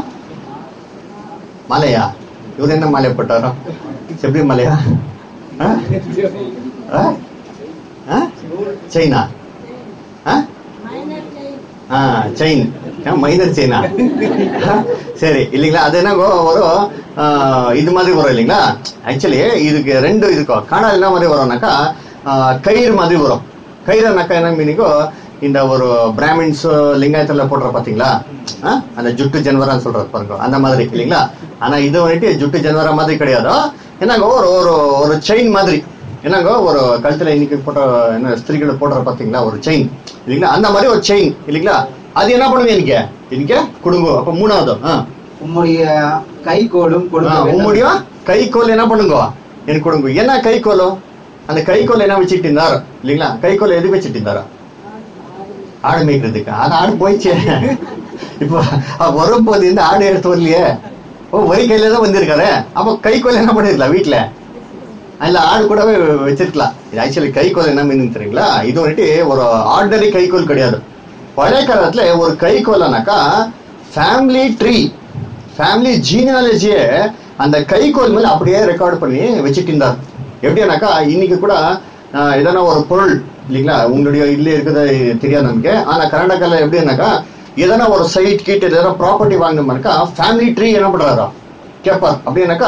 மலையா இவர் என்ன மலை போட்டாரோ எப்படி மலையா ஆ? ஆ? ஆ? செயினா ஆ? ஆ செயின் மைனர் செயினா சரி இல்லைங்களா அது என்ன ஒரு ஆ, இது மாதிரி வரும் இல்லைங்களா ஆக்சுவலி இதுக்கு ரெண்டு இருக்கும் காணால் என்ன மாதிரி வரும்னாக்கா ஆ, கயிறு மாதிரி வரும் கயிறுனாக்கா என்ன மீனிங்கோ இந்த ஒரு பிராமின்ஸ் லிங்காயத்துல போடுற பாத்தீங்களா ஆ? அந்த ஜுட்டு ஜனவரான்னு சொல்றது பாருங்க அந்த மாதிரி இல்லைங்களா ஆனா இது வந்துட்டு ஜுட்டு ஜனவரா மாதிரி கிடையாது என்னங்க ஒரு ஒரு ஒரு செயின் மாதிரி என்னங்க ஒரு கழுத்துல இன்னைக்கு போட்ட என்ன ஸ்திரீகள் போடுற பாத்தீங்களா ஒரு செயின் இல்லைங்களா அந்த மாதிரி ஒரு செயின் இல்லைங்களா அது என்ன பண்ணுங்க இன்னைக்கு இன்னைக்கு கொடுங்க அப்ப மூணாவது ஆ. உம்முடைய கைகோலும் ஆ, கொடுக்க வேண்டும். உம்முடைய கை கோல் என்ன பண்ணுங்க எனக்கு கொடுங்க என்ன கை கோலோ அந்த கை கோல் என்ன வச்சுட்டு இருந்தாரு இல்லைங்களா கை கோல் எதுக்கு வச்சுட்டு இருந்தாரா ஆடு மேய்க்கிறதுக்கு அது ஆடு போயிடுச்சு இப்போ அவர் வரும்போது இந்த ஆடு எடுத்து வரலையே ஓ வரி கையில தான் வந்திருக்காரு அப்போ கை கோல் என்ன பண்ணிருக்கலாம் வீட்டுல இல்ல ஆடு கூடவே வச்சிருக்கலாம் இது ஆக்சுவலி கைக்கோல் என்ன மீனிங் தெரியுங்களா இது வந்துட்டு ஒரு ஆர்டினரி கைக்கோல் கிடையாது பழைய காலத்துல ஒரு கைக்கோல்னாக்கா ஃபேமிலி ட்ரீ ஃபேமிலி ஜீனியாலஜியை அந்த கைக்கோல் மேல அப்படியே ரெக்கார்ட் பண்ணி வச்சுட்டு இருந்தார் எப்படின்னாக்கா இன்னைக்கு கூட ஆஹ், எதனா ஒரு பொருள் இல்லைங்களா உங்களுடைய இல்ல இருக்கிறது தெரியாது நமக்கு ஆனா கர்நாடகால எப்படின்னாக்கா எதனா ஒரு சைட் கிட்ட எதனா ப்ராப்பர்ட்டி வாங்கணும்னாக்கா ஃபேமிலி ட்ரீ என்ன பண்றாரா கேட்பார் அப்படின்னாக்கா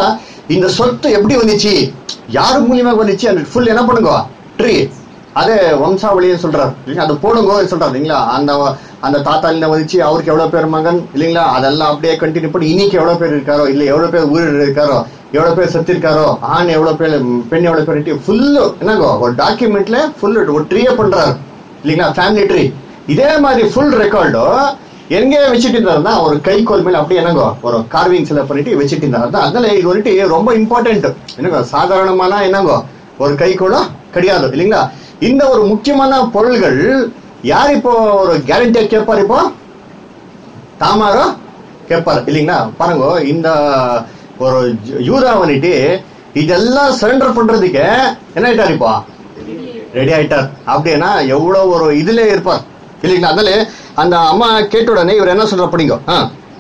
இந்த சொத்து எப்படி வந்துச்சு யாரு மூலியமா வந்துச்சு அந்த ஃபுல் என்ன பண்ணுங்க ட்ரீ அதே வம்சாவளின்னு சொல்றாரு இல்லைங்களா அது போடுங்க சொல்றாரு இல்லைங்களா அந்த அந்த தாத்தாலில வந்துச்சு அவருக்கு எவ்வளவு பேர் மகன் இல்லைங்களா அதெல்லாம் அப்படியே கண்டினியூ பண்ணி இன்னைக்கு எவ்வளவு பேர் இருக்காரோ இல்ல எவ்வளவு பேர் உயிர் இருக்காரோ எவ்வளவு பேர் செத்து இருக்காரோ ஆண் எவ்வளவு பேர் பெண் எவ்வளவு பேர் ஃபுல்லு என்னங்கோ ஒரு டாக்குமெண்ட்ல ஃபுல் ஒரு ட்ரீயே பண்றாரு இல்லைங்களா ஃபேமிலி ட்ரீ இதே மாதிரி ஃபுல் ரெக்கார்டோ எங்க வச்சுட்டு இருந்தாருன்னா ஒரு கைக்கோல் மேல அப்படியே என்னங்கோ ஒரு கார்விங்ஸ்ல பண்ணிட்டு வச்சுட்டு இருந்தாரு அதனால இது வந்துட்டு ரொம்ப இம்பார்ட்டன்ட் என்னங்கோ சாதாரணமான என்னங்கோ ஒரு கைக்கோளும் கிடையாது இல்லைங்களா இந்த ஒரு முக்கியமான பொருள்கள் யார் இப்போ ஒரு கேரண்டியா கேட்பார் இப்போ தாமாரோ கேட்பார் இல்லைங்களா பாருங்க இந்த ஒரு யூதா வந்துட்டு இதெல்லாம் சரண்டர் பண்றதுக்கு என்ன ஆயிட்டார் இப்போ ரெடி ஆயிட்டார் அப்படின்னா எவ்வளவு ஒரு இதுல இருப்பார் இல்லைங்களா அதனால அந்த அம்மா கேட்ட உடனே இவர் என்ன சொல்ற படிங்க ஆ,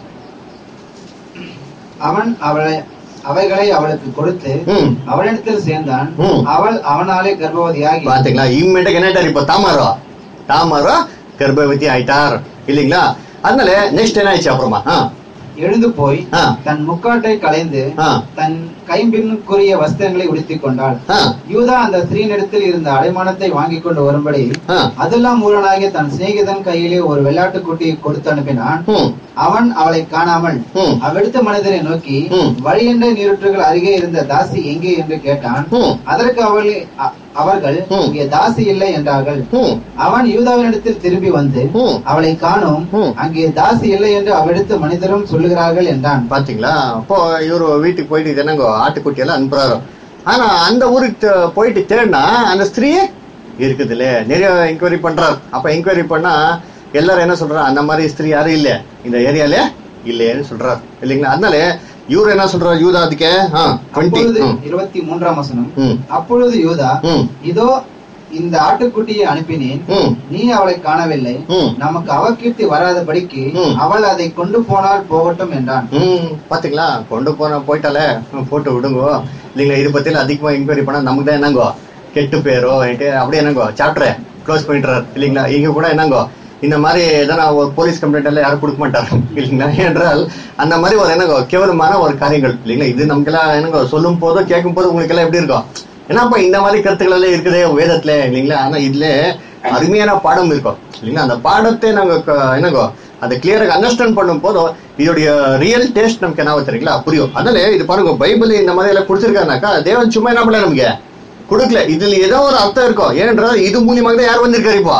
அவன் அவளை அவைகளை அவளுக்கு கொடுத்து ம். அவளிடத்தில் சேர்ந்தான் ம். அவள் அவனாலே கர்ப்பவதியாகி பாத்தீங்களா இம்மேட்டுக்கு என்ன ஆயிட்டார் இப்போ தாமாரோ தாமாரோ கர்ப்பவதி ஆயிட்டார் இல்லைங்களா அதனால நெக்ஸ்ட் என்ன ஆயிடுச்சு அப்புறமா ஆ, எழுந்து போய் ஆ. தன் முக்காட்டை களைந்து ஆ. தன் கைம்பின்னுக்குரிய வஸ்திரங்களை உடுத்திக் கொண்டாள் ஆ, யூதா அந்த ஸ்திரீனிடத்தில் இருந்த அடைமானத்தை வாங்கிக் கொண்டு வரும்படி ஆ. அதெல்லாம் மூலனாகிய தன் சிநேகிதன் கையிலே ஒரு வெள்ளாட்டுக்குட்டியை கொடுத்து அனுப்பினான் ம், அவன் அவளை காணாமல் ம். அவ்வெடுத்த மனிதரை நோக்கி ம். வழியென்ற நீருற்றுகள் அருகே இருந்த தாசி எங்கே என்று கேட்டான் ம். அதற்கு அவள் அ- அவர்கள் ம். இங்கே தாசி இல்லை என்றார்கள் ம், அவன் யூதாவினிடத்தில் திரும்பி வந்து ம். அவளை காணோம் ம். அங்கே தாசி இல்லை என்று அவ்வெடுத்த மனிதரும் சொல்லுகிறார்கள் என்றான் பாத்தீங்களா அப்போ இவரு வீட்டுக்கு போயிட்டு இது என்னங்கோ ஆட்டுக்குட்டி எல்லாம் அனுப்புறாரு ஆனா அந்த ஊருக்கு தே- போயிட்டு தேடினா அந்த ஸ்திரீ இருக்குது இல்லையே நிறைய என்கொயரி பண்றாரு அப்ப என்கொயரி பண்ணா எல்லாரும் என்ன சொல்றாரு அந்த மாதிரி ஸ்திரீ யாரும் இல்ல இந்த ஏரியால இல்லையேன்னு சொல்றாரு இல்லைங்களா அதனால இவரு என்ன சொல்றாரு யூதா அதுக்கு டுவெண்ட்டி அப்பொழுது இருபத்தி மூன்றாம் வசனம் ம். அப்பொழுது யூதா ம். இதோ இந்த ஆட்டுக்குட்டியை அனுப்பினேன் ம். நீ அவளை காணவில்லை ம். நமக்கு அவகீர்த்தி வராதபடிக்கு ம். அவள் அதை கொண்டு போனால் போகட்டும் என்றான் ம் பாத்தீங்களா கொண்டு போன போயிட்டாலே ம், போட்டு விடுங்கோ இல்லைங்களா இது பத்தியில அதிகமா என்கொயரி பண்ணா நமக்கு தான் என்னங்கோ கெட்டு பேரோ என்கிட்ட அப்படியே என்னங்கோ சாப்டரை க்ளோஸ் பண்ணிட்டுறாரு இல்லைங்களா இங்க கூட என்னங்கோ இந்த மாதிரி எதனா ஒரு போலீஸ் கம்ப்ளைண்ட் எல்லாம் யாரும் கொடுக்க மாட்டாங்க இல்லைங்களா என்றால் அந்த மாதிரி ஒரு என்னங்கோ கேவலமான ஒரு காரியங்கள் இல்லைங்களா இது நமக்கெல்லாம் என்னங்கோ சொல்லும் போதோ கேட்கும் போது உங்களுக்கு எல்லாம் எப்படி இருக்கும் ஏன்னாப்பா இந்த மாதிரி கருத்துக்கள் எல்லாம் இருக்குதே வேதத்துல இல்லைங்களா ஆனா இதுல அருமையான பாடம் இருக்கும் இல்லைங்களா அந்த பாடத்தை நாங்க க- என்னங்கோ அதை கிளியராக அண்டர்ஸ்டாண்ட் பண்ணும் போதும் இதோடைய ரியல் டேஸ்ட் நமக்கு என்ன தெரியுங்களா புரியும் அதனால இது பாருங்க பைபிள் இந்த மாதிரி எல்லாம் கொடுத்துருக்காருனாக்கா தேவன் சும்மா என்ன பண்ணல நமக்கு கொடுக்கல இதுல ஏதோ ஒரு அர்த்தம் இருக்கும் ஏனென்றால் இது மூலியமாக தான் யார் வந்திருக்காரு இப்போ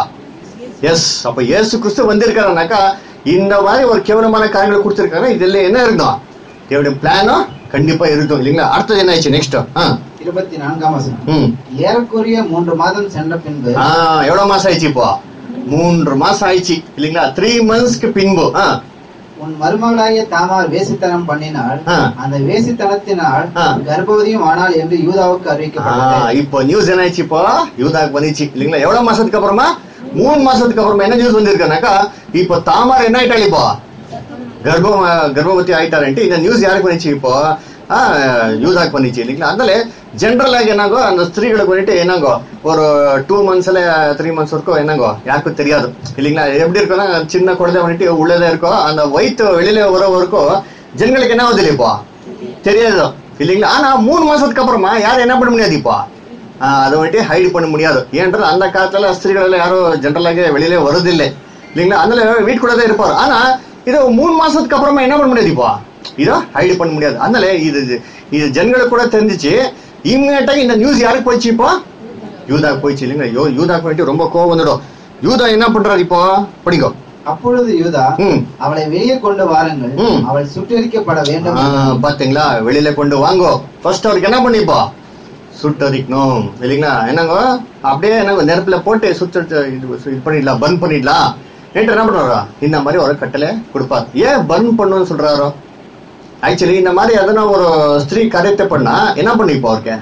எஸ் அப்ப இயேசு கிறிஸ்து வந்திருக்காருனாக்கா இந்த மாதிரி ஒரு கேவலமான காரியங்களை கொடுத்திருக்காரு இதுல என்ன இருந்தோம் தேவனுடைய பிளானும் கண்டிப்பா இருக்கும் இல்லைங்களா அடுத்தது என்ன ஆயிடுச்சு நெக்ஸ்ட் இருபத்தி நான்காம் வசனம் ம் ஏறக்குறைய மூன்று மாதம் சென்ற பின்பு ஆ எவ்வளவு மாசம் ஆயிடுச்சு இப்போ மூன்று மாசம் ஆயிடுச்சு இல்லைங்களா த்ரீ மந்த்ஸ்க்கு பின்பு ஆ உன் மருமகளாகிய தாமார் வேசித்தனம் பண்ணினாள் ஆ. அந்த வேசித்தனத்தினால் ஆ. கர்ப்பவதியும் ஆனாள் என்று யூதாவுக்கு ஆ, அறிவிக்கப்பட்டது இப்போ நியூஸ் என்ன ஆயிடுச்சு இப்போ யூதாக்கு வந்துச்சு இல்லைங்களா எவ்வளவு மாசத்துக்கு அப்புறமா மூணு மாசத்துக்கு அப்புறமா என்ன நியூஸ் வந்திருக்கானாக்கா இப்போ தாமார் என்ன ஆயிட்டாள் இப்போ கர்ப்பம் கர்ப்பவதி ஆயிட்டாருன்ட்டு இந்த நியூஸ் யாருக்கு வந்துச்சு இப்போ ஆ, யூதாக்கு வந்துச்சு இல்லைங்களா அதனால ஜென்ரல் ஆகி என்னாகோ அந்த ஸ்திரீகளுக்கு வந்துட்டு என்னங்கோ ஒரு டூ மந்த்ஸ்ல த்ரீ மந்த்ஸ் வரைக்கும் என்னங்கோ யாருக்கும் தெரியாது இல்லைங்களா எப்படி இருக்கும்னா சின்ன குழந்தை வந்துட்டு உள்ளதே இருக்கும் அந்த வயிற்று வெளியில வர வரைக்கும் ஜனங்களுக்கு என்ன ஆகுது இப்போ தெரியாது இல்லைங்களா ஆனா மூணு மாசத்துக்கு அப்புறமா யாரும் என்ன பண்ண முடியாது இப்போ ஆஹ் அதை வந்துட்டு ஹைட் பண்ண முடியாது ஏன்றது அந்த காலத்துல ஸ்திரீகள் எல்லாம் யாரும் ஜென்ரலாக வெளியில வருதில்லை இல்லைங்களா அதனால வீட்டுக்குள்ள தான் இருப்பார் ஆனா இது மூணு மாசத்துக்கு அப்புறமா என்ன பண்ண முடியாது இப்போ இதை ஹைட் பண்ண முடியாது அதனால இது இது ஜனங்களுக்கு கூட தெரிஞ்சிச்சு இம்மீடியட்டா இந்த நியூஸ் யாருக்கு போயிடுச்சு இப்போ யூதாக்கு போயிடுச்சு இல்லைங்களா யோ யூதாக்கு வந்துட்டு ரொம்ப கோவம் வந்துடும் யூதா என்ன பண்றாரு இப்போ படிங்கோ அப்பொழுது யூதா ம் அவளை வெளியே கொண்டு வாருங்கள் ம். அவள் சுட்டரிக்கப்பட வேண்டும் ஆ, பாத்தீங்களா வெளியில கொண்டு வாங்கோ ஃபர்ஸ்ட் அவருக்கு என்ன பண்ணிப்பா சுட்டரிக்கணும் இல்லைங்களா என்னங்க அப்படியே என்னங்க நெருப்புல போட்டு சுட்டு இது இது பண்ணிடலாம் பர்ன் பண்ணிடலாம் என்று என்ன பண்ணுவாரா இந்த மாதிரி ஒரு கட்டளை கொடுப்பார் ஏன் பர்ன் பண்ணணும்னு சொல்றாரோ ஆக்சுவலி இந்த மாதிரி எதனா ஒரு ஸ்திரீ கரைத்தை பண்ணா என்ன பண்ணிப்பா அவருக்கு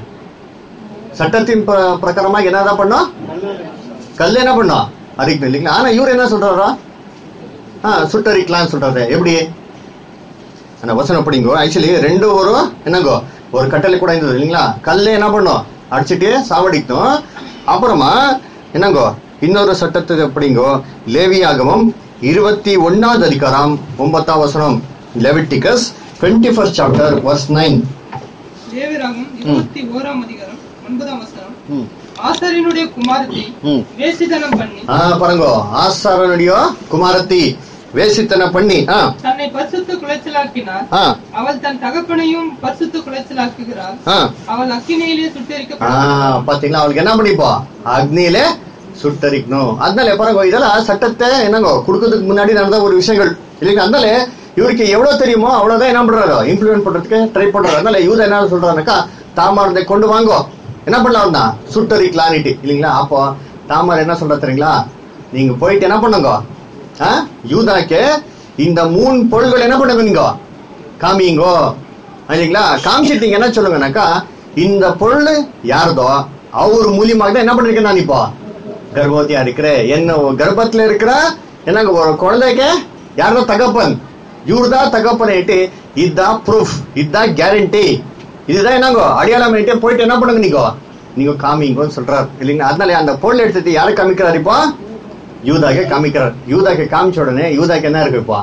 சட்டத்தின் பிர- பிரகாரமா என்னதான் பண்ணும் கல் என்ன பண்ணும் அரிக்கணும் இல்லைங்களா ஆனா இவர் என்ன சொல்றாரோ ஆ சுட்டரிக்கலாம்னு சொல்றாரு எப்படி அந்த வசனம் படிங்கோ ஆக்சுவலி ரெண்டு ஒரு என்னங்கோ ஒரு கட்டளை கூட இருந்தது இல்லைங்களா கல்லே என்ன பண்ணும் அடிச்சுட்டு சாவடிக்கணும் அப்புறமா என்னங்கோ இன்னொரு சட்டத்தை படிங்கோ லேவியாகமம் இருபத்தி ஒன்னாவது அதிகாரம் ஒன்பதாம் வசனம் Leviticus twenty first chapter verse nine லேவியராகும் இருபத்தி ஓராம் அதிகாரம் ஒன்பதாம் வசனம் ம் ஆசாரியனுடைய குமாரத்தை ம் வேசித்தனம் பண்ணி ஆ பாருங்க ஆசாரனுடைய குமாரத்தி வேசித்தன பண்ணி ஆ தன்னை பரிசுத்த குலைச்சலாக்கினார் ஆ அவள் தன் தகப்பனையும் பரிசுத்த குலைச்சலாக்குகிறாள் ஆ அவள் அக்கினியிலே ஆ, சுட்டரிக்கப்பட்டாள் பாத்தீங்களா அவளுக்கு என்ன பண்ணிப்போ அக்னியில சுட்டரிக்கணும் அதனால பாருங்க இதெல்லாம் சட்டத்தை என்னங்கோ கொடுக்கறதுக்கு முன்னாடி நடந்த ஒரு விஷயங்கள் இல்லைங்க அதனால இவருக்கு எவ்வளவு தெரியுமோ அவ்வளவுதான் என்ன பண்றாரு இம்ப்ளிமெண்ட் பண்றதுக்கு ட்ரை பண்றாரு அதனால இவரு என்ன சொல்றாருனாக்கா தாமாரத்தை கொண்டு வாங்கோ என்ன பண்ணலாம் தான் சுட்டரிக்கலான்னுட்டு இல்லைங்களா அப்போ தாமார் என்ன சொல்ற தெரியுங்களா நீங்க போயிட்டு என்ன பண்ணுங்க ஆ? யூதாக்கு இந்த மூணு பொருள்கள் என்ன பண்ணுங்க நீங்க காமிங்கோ இல்லைங்களா காமிச்சிட்டீங்க என்ன சொல்லுங்கனாக்கா இந்த பொருள் யாருதோ அவர் மூலியமாக தான் என்ன பண்ணிருக்கேன் நான் இப்போ கர்ப்பவதியா இருக்கிறேன் என்ன கர்ப்பத்துல இருக்கிற என்னங்க ஒரு குழந்தைக்கு யாரோ தகப்பன் இவர்தான் தகப்பன் ஆயிட்டு இதுதான் ப்ரூஃப் இதுதான் கேரண்டி இதுதான் என்னங்கோ அடையாளம் ஆயிட்டு போயிட்டு என்ன பண்ணுங்க நீங்க நீங்க காமிங்கோன்னு சொல்றாரு இல்லைங்களா அதனால அந்த பொருள் எடுத்துட்டு யாரை காமிக்கிறாரு இப்போ யூதாக்கு காமிக்கிறார் யூதாக்கு காமிச்ச உடனே யூதாக்கு என்ன இருக்கு இப்போ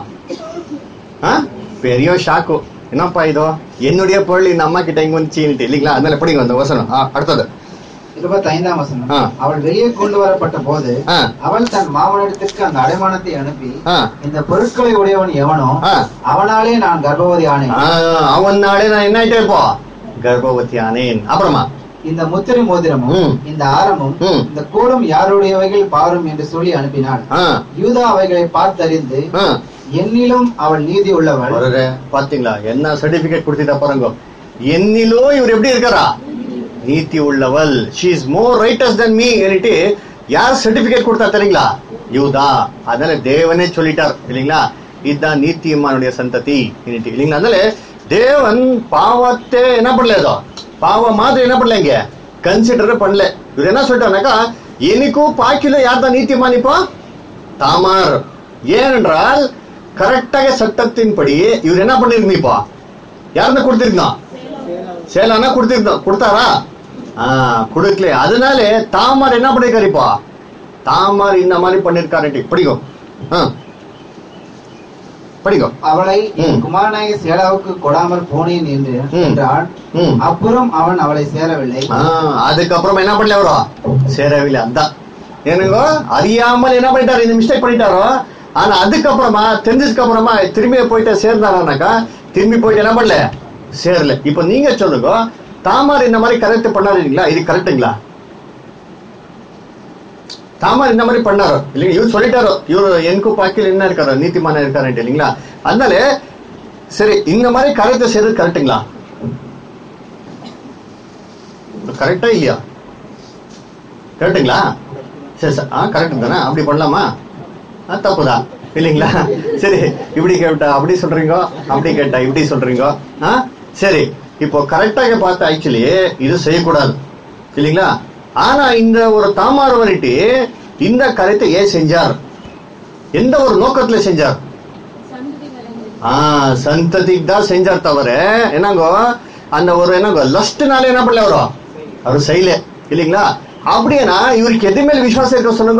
ஆ? பெரிய ஷாக்கு என்னப்பா இதோ என்னுடைய பொருள் இந்த அம்மா கிட்ட இங்க வந்து சீனிட்டு இல்லைங்களா அதனால படிங்க அந்த வசனம் ஆ, அடுத்தது இருபத்தி ஐந்தாம் வசனம் ஆ. அவள் வெளியே கொண்டு வரப்பட்ட போது ஆ. அவள் தன் மாமனிடத்திற்கு அந்த அடைமானத்தை அனுப்பி ஆ. இந்த பொருட்களை உடையவன் எவனோ ஆ. அவனாலே நான் கர்ப்பவதி ஆனேன் ஆ, அவன் நாளே நான் என்ன ஆயிட்டே இப்போ கர்ப்பவதி ஆனேன் அப்புறமா இந்த முத்திரை மோதிரமும் ம். இந்த ஆரமும் ம். இந்த கோலும் யாருடையவைகள் பாரும் என்று சொல்லி அனுப்பினாள் ஆ, யூதா அவைகளை பார்த்தறிந்து ஆ. என்னிலும் அவள் நீதி உள்ளவள் வருது. பாத்தீங்களா என்ன சர்டிபிகேட் கொடுத்துட்டா பாருங்க என்னிலோ இவர் எப்படி இருக்காரா நீதி உள்ளவள் she is more righteous than me என்னட்டு யார் சர்டிபிகேட் கொடுத்தா தெரியுங்களா யூதா அதனால தேவனே சொல்லிட்டார் இல்லைங்களா இதுதான் நீத்தியம்மானுடைய சந்ததி என்னட்டு இல்லைங்களா அதனால தேவன் பாவத்தை என்ன பண்ணல ஏதோ பாவம் மாதிரி என்ன பண்ணல இங்க கன்சிடர் பண்ணல இவர் என்ன சொல்லிட்டாருனாக்கா எனக்கும் பாக்கில யார் தான் நீத்தியமான் இப்போ தாமார் ஏனென்றால் கரெக்டாக சட்டத்தின்படி இவர் என்ன பண்ணிருந்தீங்க இப்போ யாருன்னு கொடுத்திருந்தோம் சேலானா கொடுத்திருந்தோம் கொடுத்தாரா ஆ கொடுக்கல அதனால தாமார் என்ன பண்ணிருக்காரு இப்போ தாமார் இந்த மாதிரி பண்ணிருக்காரு படிக்கும் ஆ. படிக்கும் அவளை என் ம். குமாரனாகிய சேலாவுக்கு கொடாமல் போனேன் என்று ம். என்றான் ம். அப்புறம் அவன் அவளை சேரவில்லை ஆ, அதுக்கப்புறம் என்ன பண்ணல அவரோ சேரவில்லை அதான் ஏனுங்க அறியாமல் என்ன பண்ணிட்டாரு இந்த மிஸ்டேக் பண்ணிட்டாரோ ஆனா அதுக்கப்புறமா தெரிஞ்சதுக்கு அப்புறமா திரும்பி போயிட்டு சேர்ந்தாரானாக்கா திரும்பி போயிட்டு என்ன பண்ணல சேரல இப்ப நீங்க சொல்லுங்க தாமார் இந்த மாதிரி கரெக்ட் பண்ணாருங்களா இது கரெக்டுங்களா தாமார் இந்த மாதிரி பண்ணாரோ இல்லைங்க இவர் சொல்லிட்டாரோ இவர் எனக்கும் பாக்கில் என்ன இருக்காரோ நீதிமான இருக்காருன்ட்டு இல்லைங்களா அதனால சரி இந்த மாதிரி கரெக்ட் செய்யறது கரெக்டுங்களா கரெக்டா இல்லையா கரெக்டுங்களா சரி சார் ஆ கரெக்ட் தானே அப்படி பண்ணலாமா ஆ தப்புதான் இல்லைங்களா சரி இப்படி கேட்டா அப்படி சொல்றீங்க அப்படி கேட்டா இப்படி சொல்றீங்க ஆ சரி இப்போ கரெக்டாக பார்த்து ஆக்சுவலி இது செய்யக்கூடாது இல்லைங்களா ஆனா இந்த ஒரு தாமார் வந்துட்டு இந்த கருத்தை ஏன் செஞ்சார் எந்த ஒரு நோக்கத்துல செஞ்சார் ஆ சந்ததிக்கு தான் செஞ்சார் தவிர என்னங்கோ அந்த ஒரு என்னங்கோ லஸ்ட்னால என்ன பண்ணல அவரு அவர் செய்யல இல்லைங்களா அப்படின்னா இவருக்கு எது மேல விசுவாசம் இருக்க சொல்லுங்க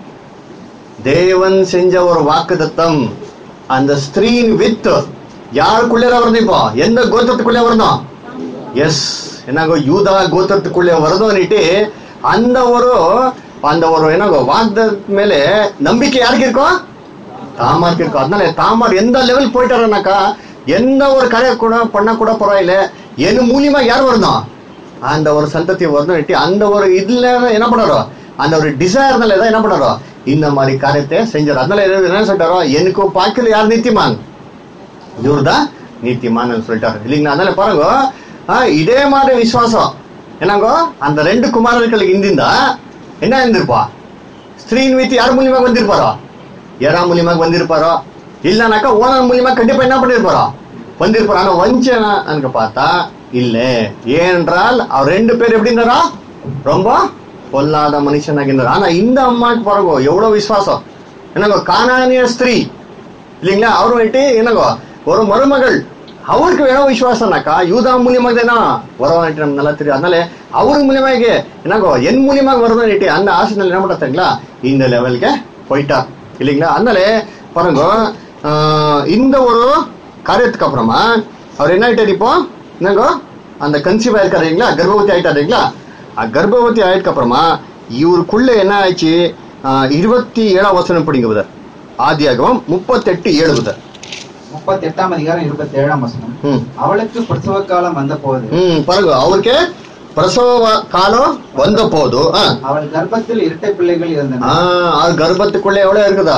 தேவன் செஞ்ச ஒரு வாக்குத்தத்தம் அந்த ஸ்திரீன் வித் யாருக்குள்ளே வரணும் இப்போ எந்த கோத்திரத்துக்குள்ளே வரணும் எஸ் என்னங்கோ யூதா கோத்திரத்துக்குள்ளே வரதும்னுட்டு அந்த ஒரு அந்த ஒரு என்னங்கோ வாக்குத்தத்து மேலே நம்பிக்கை யாருக்கு இருக்கும் தாமாருக்கு இருக்கும் அதனால தாமார் எந்த லெவல் போயிட்டாருனாக்கா எந்த ஒரு கரையை கூட பண்ண கூட பரவாயில்ல என் மூலியமா யார் வரணும் அந்த ஒரு சந்ததி வரணும் அந்த ஒரு இதுல என்ன பண்ணாரோ அந்த ஒரு டிசைர்னால தான் என்ன பண்ணாரோ இந்த மாதிரி காரியத்தை செஞ்சார் அதனால என்ன என்ன சொல்லிட்டாரோ எனக்கு பாக்கில யார் நித்தியமான் இவர்தான் நீத்தியமான் சொல்லிட்டாரு இல்லைங்களா அதனால பாருங்க ஆ, இதே மாதிரி விசுவாசம் என்னங்கோ அந்த ரெண்டு குமாரர்களுக்கு இந்திந்தா என்ன இருந்திருப்பா ஸ்திரீன் வீட்டு யார் மூலியமாக வந்திருப்பாரோ யாரா மூலியமாக வந்திருப்பாரோ இல்லனாக்கா ஓனர் மூலியமா கண்டிப்பா என்ன பண்ணிருப்பாரோ வந்திருப்பாரோ ஆனா வஞ்சனா எனக்கு பார்த்தா இல்ல ஏனென்றால் அவர் ரெண்டு பேர் எப்படி இருந்தாரா ரொம்ப பொல்லாத மனுஷனாக இருந்தார் ஆனா இந்த அம்மாக்கு பாருங்க எவ்வளவு விசுவாசம் என்னங்கோ கானானிய ஸ்திரீ இல்லைங்களா அவர் வந்துட்டு என்னங்கோ ஒரு மருமகள் அவருக்கு வேணும் விசுவாசம்னாக்கா யூதா மூலியமாக தானே வரவான்ட்டு நமக்கு நல்லா தெரியும் அதனால அவருக்கு மூலியமாக என்னங்கோ என் மூலியமாக வரணும்னுட்டு அந்த ஆசையில் என்ன பண்ணுறாங்களா இந்த லெவலுக்கு போயிட்டார் இல்லைங்களா அதனால பாருங்க ஆஹ், இந்த ஒரு காரியத்துக்கு அப்புறமா அவர் என்ன ஆயிட்டார் இப்போ என்னங்கோ அந்த கன்சீவ் ஆயிருக்காரு இல்லைங்களா கர்ப்பவதி ஆயிட்டாரு இல்லைங்களா ஆ, கர்ப்பவதி ஆயிருக்கு அப்புறமா இவருக்குள்ள என்ன ஆயிடுச்சு ஆ, இருபத்தி ஏழாம் வசனம் பிடிங்க புதர் ஆதியாகமம் முப்பத்தெட்டு ஏழு புதர் முப்பத்தி எட்டாம் அதிகாரம் இருபத்தி ஏழாம் வசனம் ம் அவளுக்கு பிரசவ காலம் வந்த போது ம் பாருங்க அவருக்கு பிரசவ காலம் வந்த போது ஆ, அவள் கர்ப்பத்தில் இரட்டை பிள்ளைகள் இருந்தன ஆ, அது கர்ப்பத்துக்குள்ள எவ்வளவு இருக்குதா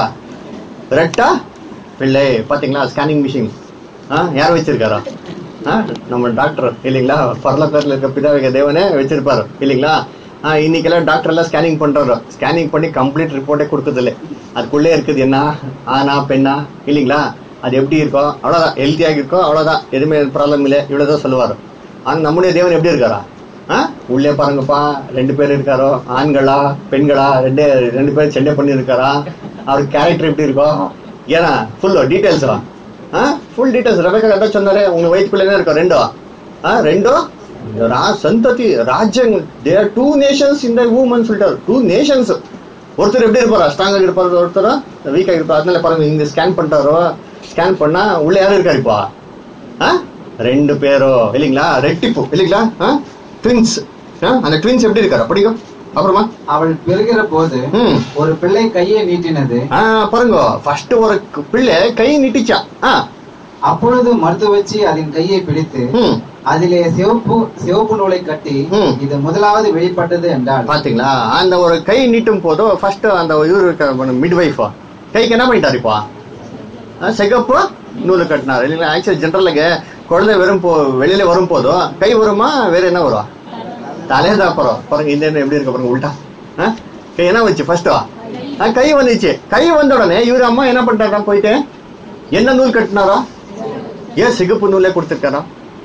ரெட்டா பிள்ளை பாத்தீங்களா ஸ்கேனிங் மிஷின் ஆ யார் வச்சிருக்காரா ஆ, நம்ம டாக்டர் இல்லைங்களா பரலப்பேர்ல இருக்க பிதாவிக தேவனே வச்சிருப்பாரு இல்லைங்களா ஆ, இன்னைக்கெல்லாம் டாக்டர் எல்லாம் ஸ்கேனிங் பண்றாரு ஸ்கேனிங் பண்ணி கம்ப்ளீட் ரிப்போர்ட்டே கொடுக்குது இல்லை அதுக்குள்ளே இருக்குது என்ன ஆனா பெண்ணா இல்லைங்களா அது எப்படி இருக்கோ அவ்வளவுதான் ஹெல்த்தியாக இருக்கோ அவ்வளவுதான் எதுவுமே ப்ராப்ளம் இல்லை இவ்வளவுதான் சொல்லுவாரு ஆனா நம்முடைய தேவன் எப்படி இருக்காரா ஆ? உள்ளே பாருங்கப்பா ரெண்டு பேர் இருக்காரோ ஆண்களா பெண்களா ரெண்டு ரெண்டு பேரும் செண்டை பண்ணி இருக்காரா அவர் கேரக்டர் எப்படி இருக்கும் ஏன்னா full details full details Rebecca கரெக்டா சொன்னாரு உங்க வயிற்றுக்குள்ள என்ன இருக்கும் ரெண்டோ ஆ ரெண்டோ ரா- சந்ததி ராஜ்யங் தேர் டூ நேஷன்ஸ் இந்த ஊமன் சொல்லிட்டாரு டூ நேஷன்ஸ் ஒருத்தர் எப்படி இருப்பாரா ஸ்ட்ராங்கா இருப்பாரு ஒருத்தர் வீக்கா இருப்பாரு அதனால பாருங்க இங்க ஸ்கேன் பண்ணிட்டாரோ ஸ்கேன் பண்ணா உள்ள யாரும் இருக்கா இப்போ ஆ? ரெண்டு பேரோ இல்லைங்களா ரெட்டிப்பு இல்லைங்களா ட்வின்ஸ் அந்த ட்வின்ஸ் எப்படி இருக்காரு படிக்கும் அப்புறமா அவள் பெறுகிற போது ம் ஒரு பிள்ளை கையை நீட்டினது ஆ, பாருங்க ஃபர்ஸ்ட் ஒரு கு- பிள்ளை கை நீட்டிச்சா ஆ அப்பொழுது மருத்துவச்சி அதன் கையை பிடித்து ம் அதிலே சிவப்பு சிவப்பு நூலை கட்டி ம். இது முதலாவது வெளிப்பட்டது என்றால் பாத்தீங்களா அந்த ஒரு கை நீட்டும் போதோ ஃபர்ஸ்ட் அந்த இவரு மிட் வைஃபா கைக்கு என்ன பண்ணிட்டாரு இப்போ ஆ, சிகப்பு நூல் கட்டினார் இல்லைங்களா ஆக்சுவலி ஜென்ரலுக்கு குழந்தை வெறும் போ வெளியில வரும் போதும் கை வருமா வேற என்ன வரும் தலைதான் அப்புறம் பாருங்க இந்த என்ன எப்படி இருக்கு பாருங்க உள்டா ஆ? கை என்ன வச்சு ஃபர்ஸ்டா கை வந்துச்சு கை வந்த உடனே இவர் அம்மா என்ன பண்ணிட்டாரா போயிட்டு என்ன நூல் கட்டினாரா ஏன் சிகப்பு நூலே கொடுத்துருக்காரா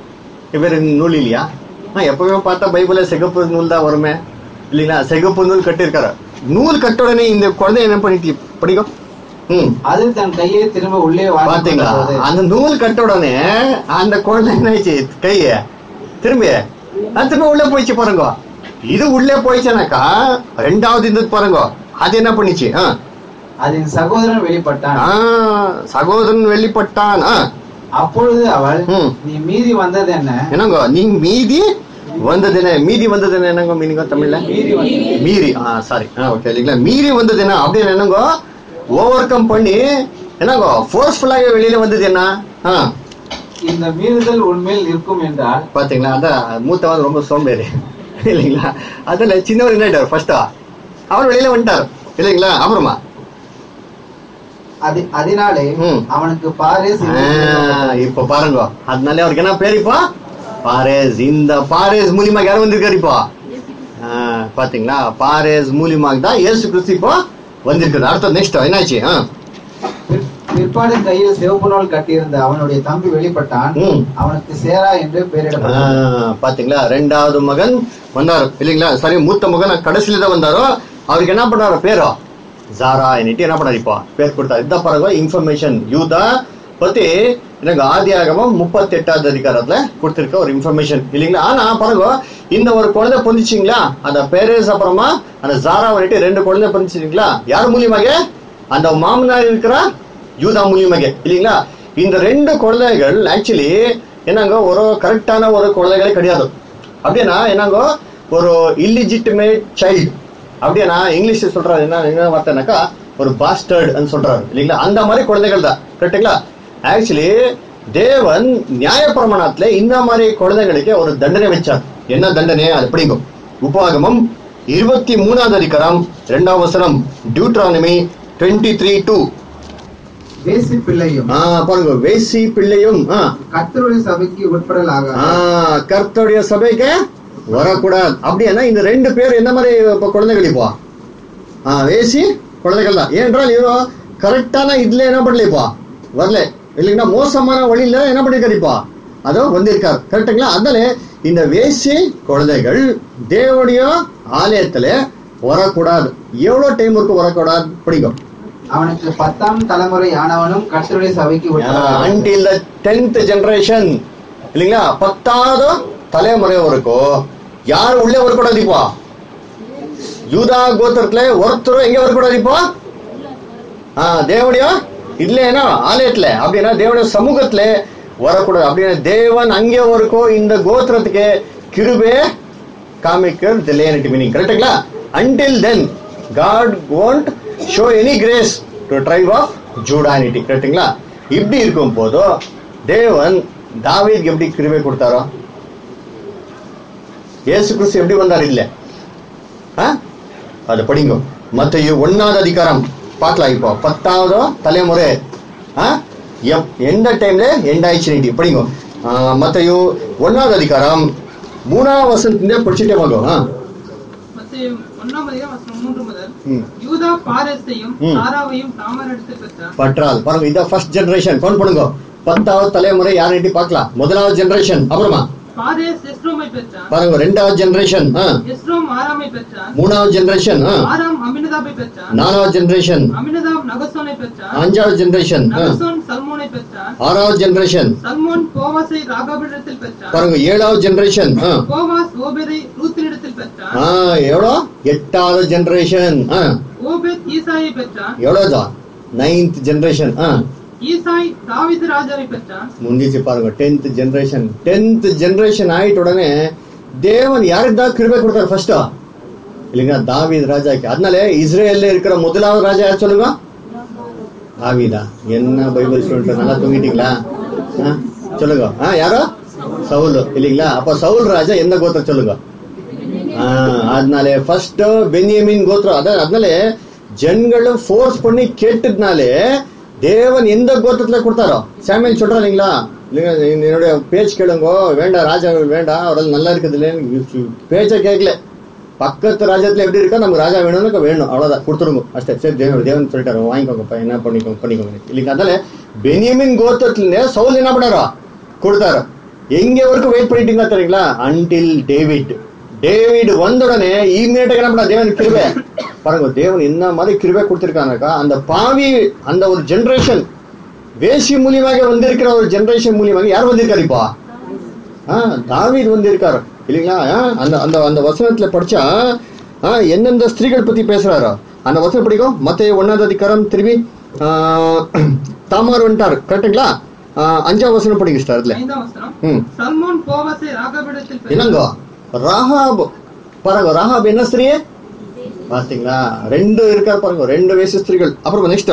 இவர் நூல் இல்லையா ஆ, எப்பவுமே பார்த்தா பைபிள்ல சிகப்பு நூல் தான் வருமே இல்லைங்களா சிகப்பு நூல் கட்டியிருக்காரு நூல் கட்ட உடனே இந்த குழந்தை என்ன பண்ணிட்டு படிக்கும் ம் அது தன் கையை திரும்ப உள்ளே வாங்கிக் பாத்தீங்களா கொண்ட போது அந்த நூல் கட்ட உடனே அந்த குழந்தை என்ன ஆயிடுச்சு கைய திரும்பி அது திரும்ப உள்ள போயிடுச்சு பாருங்க இது உள்ளே போயிடுச்சுனாக்கா ரெண்டாவது இந்த பாருங்க அது என்ன பண்ணிச்சு ஆ. அதன் சகோதரன் வெளிப்பட்டான் ஆ, சகோதரன் வெளிப்பட்டான் ஆ. அப்பொழுது அவள் ம். நீ மீறி வந்தது என்ன என்னங்க நீ மீதி வந்ததுனே மீதி வந்ததுன்னு என்னங்க மீனிங்க தமிழ்ல மீறி ஆ சாரி ஆ ஓகே இல்லைங்களா மீறி வந்தது என்ன அப்படின்னு என்னங்க ஓவர் கம் பண்ணி என்னங்க ஃபோர்ஸ்ஃபுல்லாக வெளியில வந்தது என்ன ஆ இந்த மீறுதல் உண்மையில் இருக்கும் என்றால் பாத்தீங்களா அதான் மூத்தவன் ரொம்ப சோம்பேறி இல்லைங்களா அதுல சின்னவர் என்ன ஆயிட்டார் ஃபர்ஸ்டா அவர் வெளியில வந்துட்டார் இல்லைங்களா அப்புறமா அது அதனாலே ம். அவனுக்கு பாரேஸ் ஆ, இப்ப பாருங்க அதனால அவருக்கு என்ன பேர் இப்போ பாரேஸ் இந்த பாரேஸ் மூலியமாக யார் வந்திருக்காரு இப்போ ஆ, பாத்தீங்களா பாரேஸ் மூலியமாக தான் இயேசு கிறிஸ்து இப்போ வந்திருக்குது அடுத்த நெக்ஸ்ட் என்னாச்சு ஆ. பிற்- பிற்பாடு கையில் சிவப்பு நூல் கட்டியிருந்த அவனுடைய தம்பி வெளிப்பட்டான் ம். அவனுக்கு சேரா என்று ஆ, பெயரிடப்பட்டான் பாத்தீங்களா ரெண்டாவது மகன் வந்தாரு இல்லைங்களா சரி மூத்த மகன் கடைசியில தான் வந்தாரோ அவருக்கு என்ன பண்ணாரு பேரோ ஜாரா என்னட்டு என்ன பண்ணாரு இப்போ பேர் கொடுத்தாரு இதான் பாருங்க இன்ஃபர்மேஷன் யூதா பத்தி எனக்கு ஆதியாகமம் முப்பத்தி எட்டாவது அதிகாரத்துல கொடுத்திருக்க ஒரு இன்ஃபர்மேஷன் இல்லைங்களா ஆனா பாருங்க இந்த ஒரு குழந்தை பொந்திச்சிங்களா அந்த பேரேஸ் அப்புறமா அந்த ஜாரா வந்துட்டு ரெண்டு குழந்தை பொந்திச்சிங்களா யார் மூலியமாக அந்த மாமனார் இருக்கிற யூதா மூலியமாக இல்லைங்களா இந்த ரெண்டு குழந்தைகள் ஆக்சுவலி என்னங்க ஒரு கரெக்டான ஒரு குழந்தைகளே கிடையாது அப்படின்னா என்னங்க ஒரு இல்லிஜிட்டிமேட் சைல்டு அப்படின்னா இங்கிலீஷ் சொல்றாரு என்ன என்ன வார்த்தைனாக்கா ஒரு பாஸ்டர்ட் சொல்றாரு இல்லைங்களா அந்த மாதிரி குழந்தைகள் தான் கரெக்டுங்களா ஆக்சுவலி தேவன் நியாயப்பிரமாணத்துல இந்த மாதிரி குழந்தைகளுக்கு ஒரு தண்டனை வச்சார் என்ன தண்டனை அது பிடிக்கும் உபாகமம் இருபத்தி மூணாவது அதிகாரம் இரண்டாம் வசனம் டியூட்ரானமி டுவெண்ட்டி த்ரீ டூ வேசி பிள்ளையும் பாருங்க வேசி பிள்ளையும் ஆ கர்த்தருடைய சபைக்கு உட்படலாக ஆ, கர்த்தருடைய சபைக்கு வரக்கூடாது அப்படின்னா இந்த ரெண்டு பேர் என்ன மாதிரி இப்ப குழந்தைகள் இப்போ ஆ, வேசி குழந்தைகள் தான் ஏனென்றால் இவரோ கரெக்டான இதுல என்ன பண்ணல இப்போ வரல இல்லைங்கன்னா மோசமான வழியில என்ன பண்ணிருக்காரு இப்போ அதோ வந்திருக்காரு கரெக்டுங்களா அதனால இந்த வேசி குழந்தைகள் தேவனுடைய ஆலயத்துல வரக்கூடாது எவ்வளவு டைம் இருக்கு வரக்கூடாது பிடிக்கும் அவனுக்கு பத்தாம் தலைமுறை ஆனவனும் கர்த்தருடைய சபைக்கு உட்படலாக அன்டில் த டென்த் ஜெனரேஷன் இல்லைங்களா பத்தாவது தலைமுறை வரைக்கும் யார் உள்ளே வரக்கூடாது இப்போ யூதா கோத்திரத்துல ஒருத்தரும் எங்க வரக்கூடாது இப்போ ஆ தேவனுடைய இல்லைன்னா ஆலயத்துல அப்படின்னா தேவனுடைய சமூகத்துல வரக்கூடாது அப்படின்னா தேவன் அங்கே வரைக்கும் இந்த கோத்திரத்துக்கு கிருபே காமிக்கிறது இல்லையானிட்டு மீனிங் கரெக்டுங்களா until then God won't show any grace to tribe of ஜூடானிட்டி கரெக்டுங்களா இப்படி இருக்கும் போதோ தேவன் தாவீதுக்கு எப்படி கிருபை கொடுத்தாரோ இயேசு கிறிஸ்து எப்படி வந்தார் இல்ல ஆ? அது படிங்க மத்திய ஒன்னாவது அதிகாரம் பார்க்கலாம் இப்போ பத்தாவது தலைமுறை ஆ? எப்- எந்த டைம்ல எண்ட் ஆயிடுச்சு நீட்டி படிங்க ஆ, மத்தேயு ஒன்னாவது அதிகாரம் மூணாவது வசனத்துல படிச்சுட்டே வாங்க ஆ. மத்தேயு ஒண்ணாம் அதிகாரம் வசனம் மூன்று முதல் ம். யூதா பாரேசையும் ம். சாராவையும் தாமர் எடுத்து பெற்றார் பற்றால் பாருங்க இதான் ஃபர்ஸ்ட் ஜெனரேஷன் கவுண்ட் பண்ணுங்க பத்தாவது தலைமுறை யார்கிட்ட பார்க்கலாம் முதலாவது ஜெனரேஷன் அப்புறமா பாரேஸ் எஸ்ரோமை பெற்றான் பாருங்க ரெண்டாவது ஜெனரேஷன் எஸ்ரோம் ஆராமை பெற்றான் மூணாவது ஜெனரேஷன் ஆராம் அமினதாபை பெற்றான் நாலாவது ஜெனரேஷன் அமினதாப் நகசோனை பெற்றான் அஞ்சாவது ஜெனரேஷன் நகசோன் சல்மோனை பெற்றான் ஆறாவது ஜெனரேஷன் சல்மோன் போவாசை ராகாபிடத்தில் பெற்றான் பாருங்க ஏழாவது ஜெனரேஷன் போவாஸ் ஓபேரை ரூத்தினிடத்தில் பெற்றான் எவ்வளோ எட்டாவது ஜெனரேஷன் ஓபேத் ஈசாயை பெற்றான் எவ்வளவுதான் நைன்த் ஜெனரேஷன் ஈசாய் தாவீது ராஜாவை பெற்றான் முந்திச்சு பாருங்க டென்த் ஜெனரேஷன் டென்த் ஜெனரேஷன் ஆயிட்ட உடனே தேவன் யாருக்கு தான் கிருபை கொடுத்தாரு ஃபர்ஸ்டா இல்லைங்களா தாவீது ராஜாக்கு அதனால இஸ்ரேல்ல இருக்கிற முதலாவது ராஜா யார் சொல்லுங்க தாவீதா என்ன பைபிள் ஸ்டூடெண்ட் நல்லா தூங்கிட்டீங்களா ஆ, சொல்லுங்க ஆ யாரோ சவுல் இல்லைங்களா அப்ப சவுல் ராஜா எந்த கோத்திரம் சொல்லுங்க ஆ, அதனால ஃபர்ஸ்ட் பென்யமின் கோத்திரம் அதான் அதனால ஜனங்களும் ஃபோர்ஸ் பண்ணி கேட்டதுனாலே தேவன் எந்த கோத்திரத்துல கொடுத்தாரோ சாமியல் சொல்றா இல்லைங்களா இல்லைங்க என்னுடைய பேச்சு கேளுங்க வேண்டாம் ராஜா வேண்டாம் அவரால் நல்லா இருக்குது இல்லைன்னு பேச்சை கேட்கல பக்கத்து ராஜ்யத்துல எப்படி இருக்கா நமக்கு ராஜா வேணும்னு வேணும் அவ்வளவுதான் கொடுத்துருங்க அಷ್ಟೇ சரி தேவன் தேவன் சொல்லிட்டாரு வாங்கிக்கோங்கப்பா என்ன பண்ணிக்கோங்க பண்ணிக்கோங்க இல்லைங்க அதனால பெனியமின் கோத்திரத்துல சவுல் என்ன பண்ணாரோ கொடுத்தாரு எங்க வரைக்கும் வெயிட் பண்ணிட்டீங்க தெரியுங்களா அன்டில் டேவிட் டேவிட் வந்த உடனே இம்மீடியட்டா என்ன பண்ணா தேவன் கிருபை பாருங்க தேவன் என்ன மாதிரி கிருபை கொடுத்திருக்காங்கக்கா அந்த பாவி அந்த ஒரு ஜெனரேஷன் வேசி மூலியமாக வந்திருக்கிற ஒரு ஜெனரேஷன் மூலியமாக யார் வந்திருக்காரு இப்போ ஆ, தாவீது வந்து இருக்காரு இல்லைங்களா ஆ, அந்த அந்த அந்த வசனத்துல படிச்சா ஆ, எந்தெந்த ஸ்திரீகள் பத்தி பேசுறாரோ அந்த வசனம் படிக்கும் மத்த ஒன்னாவது அதிகாரம் திரும்பி ஆ, தாமார் வந்துட்டார் கரெக்டுங்களா ஆ, அஞ்சாவது வசனம் படிங்க சார் அதுல ஐந்தாம் வசனம் ம் சல்மோன் போவாசை ராகாபிடத்தில் பெற்றான் என்னங்க ராகாப் பாருங்க ராகாப் என்ன ஸ்திரீ பாத்தீங்களா ரெண்டு இருக்காரு பாருங்க ரெண்டு வயசு ஸ்திரீகள் அப்புறம் நெக்ஸ்ட்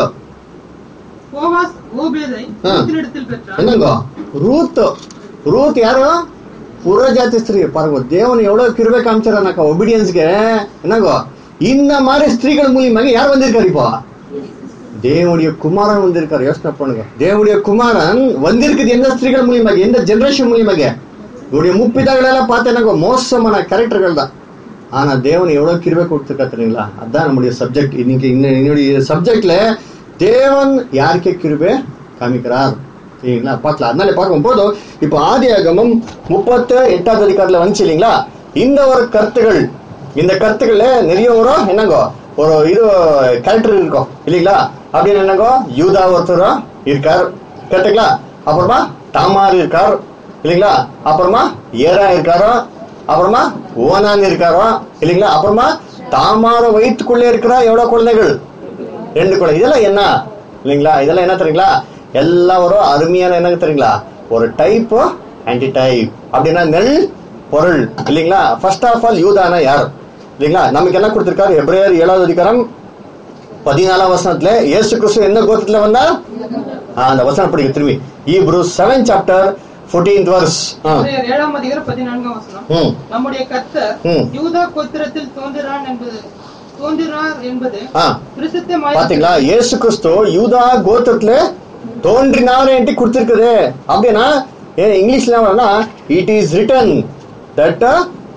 போவாஸ் ஓபேதை ஆ. ரூத்தினிடத்தில் பெற்றான் என்னங்க ரூத் ரூத் யாரு புறஜாತಿ ஸ்திரீ பாருங்க தேவன் எவ்வளவு கிருபை காமிச்சாரனாக்கா ஒபீடியன்ஸ்க்கு என்னங்க இந்த மாதிரி ஸ்திரீகள் மூலியமாக யார் வந்திருக்காரு இப்போ தேவனுடைய குமாரன் வந்திருக்காரு யோசனை பண்ணுங்க தேவனுடைய குமாரன் வந்திருக்குது எந்த ஸ்திரீகள் மூலியமாக எந்த ஜெனரேஷன் மூலியமாக இவருடைய முப்பிதாகள் எல்லாம் பார்த்தேனாங்க மோசமான கேரக்டர்கள் தான் ஆனா தேவன் எவ்வளவு கிருபை கொடுத்துருக்கா தெரியுங்களா அதான் நம்முடைய சப்ஜெக்ட் இன்னைக்கு இன்ன- என்னுடைய சப்ஜெக்ட்ல தேவன் யாருக்கே கிருபை காமிக்கிறார் சரிங்களா பார்க்கலாம் அதனால பார்க்கும்போது இப்போ ஆதி ஆகமம் முப்பத்து எட்டாவது அதிகாரத்துல வந்துச்சு இல்லைங்களா இந்த ஒரு கருத்துகள் இந்த கருத்துக்கள்ல நிறைய ஒரு என்னங்கோ ஒரு இது கேரக்டர் இருக்கும் இல்லைங்களா அப்படின்னு என்னங்கோ யூதா ஒருத்தர் இருக்கார் கரெக்டுங்களா அப்புறமா தாமார் இருக்கார் இல்லைங்களா அப்புறமா ஏரா இருக்காரோ அப்புறமா ஓனான் இருக்காரோ இல்லைங்களா அப்புறமா தாமார வயிற்றுக்குள்ளே இருக்கிற எவ்வளவு குழந்தைகள் ரெண்டு குழந்தை இதெல்லாம் என்ன இல்லைங்களா இதெல்லாம் என்ன தெரியுங்களா எல்லாம் ஒரு அருமையான என்ன தெரியுங்களா ஒரு டைப் ஆன்டி டைப் அப்படின்னா நெல் பொருள் இல்லைங்களா ஃபர்ஸ்ட் ஆஃப் ஆல் யூதானா யார் இல்லைங்களா நமக்கு என்ன கொடுத்திருக்காரு எப்ரேயர் ஏழாவது அதிகாரம் பதினாலாம் வசனத்துல இயேசு கிறிஸ்து என்ன கோத்திரத்துல வந்தா அந்த வசனம் படிக்க திரும்பி Hebrew seven chapter fourteenth verse எபிரேயர் ஏழாம் அதிகாரம் பதினான்காம் வசனம் ம் நம்முடைய கர்த்தர் ம். யூதா கோத்திரத்தில் தோன்றினான் என்பது தோன்றினார் என்பது ஆ பிரசித்தமாய் பாத்தீங்களா இயேசு கிறிஸ்து யூதா கோத்திரத்துல தோன்றினாரேன்ட்டு கொடுத்திருக்குது அப்படின்னா ஏன் இங்கிலீஷ்ல வரனா it is written that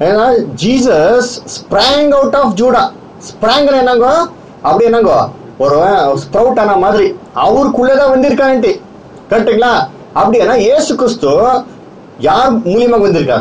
Jesus sprang out of Judah sprang என்னங்கோ அப்படி என்னங்கோ ஒரு ஸ்ப்ரவுட் ஆன மாதிரி அவருக்குள்ளதான் வந்திருக்கான்ட்டு கரெக்டுங்களா அப்படின்னா இயேசு கிறிஸ்து யார் மூலியமாக வந்திருக்கார்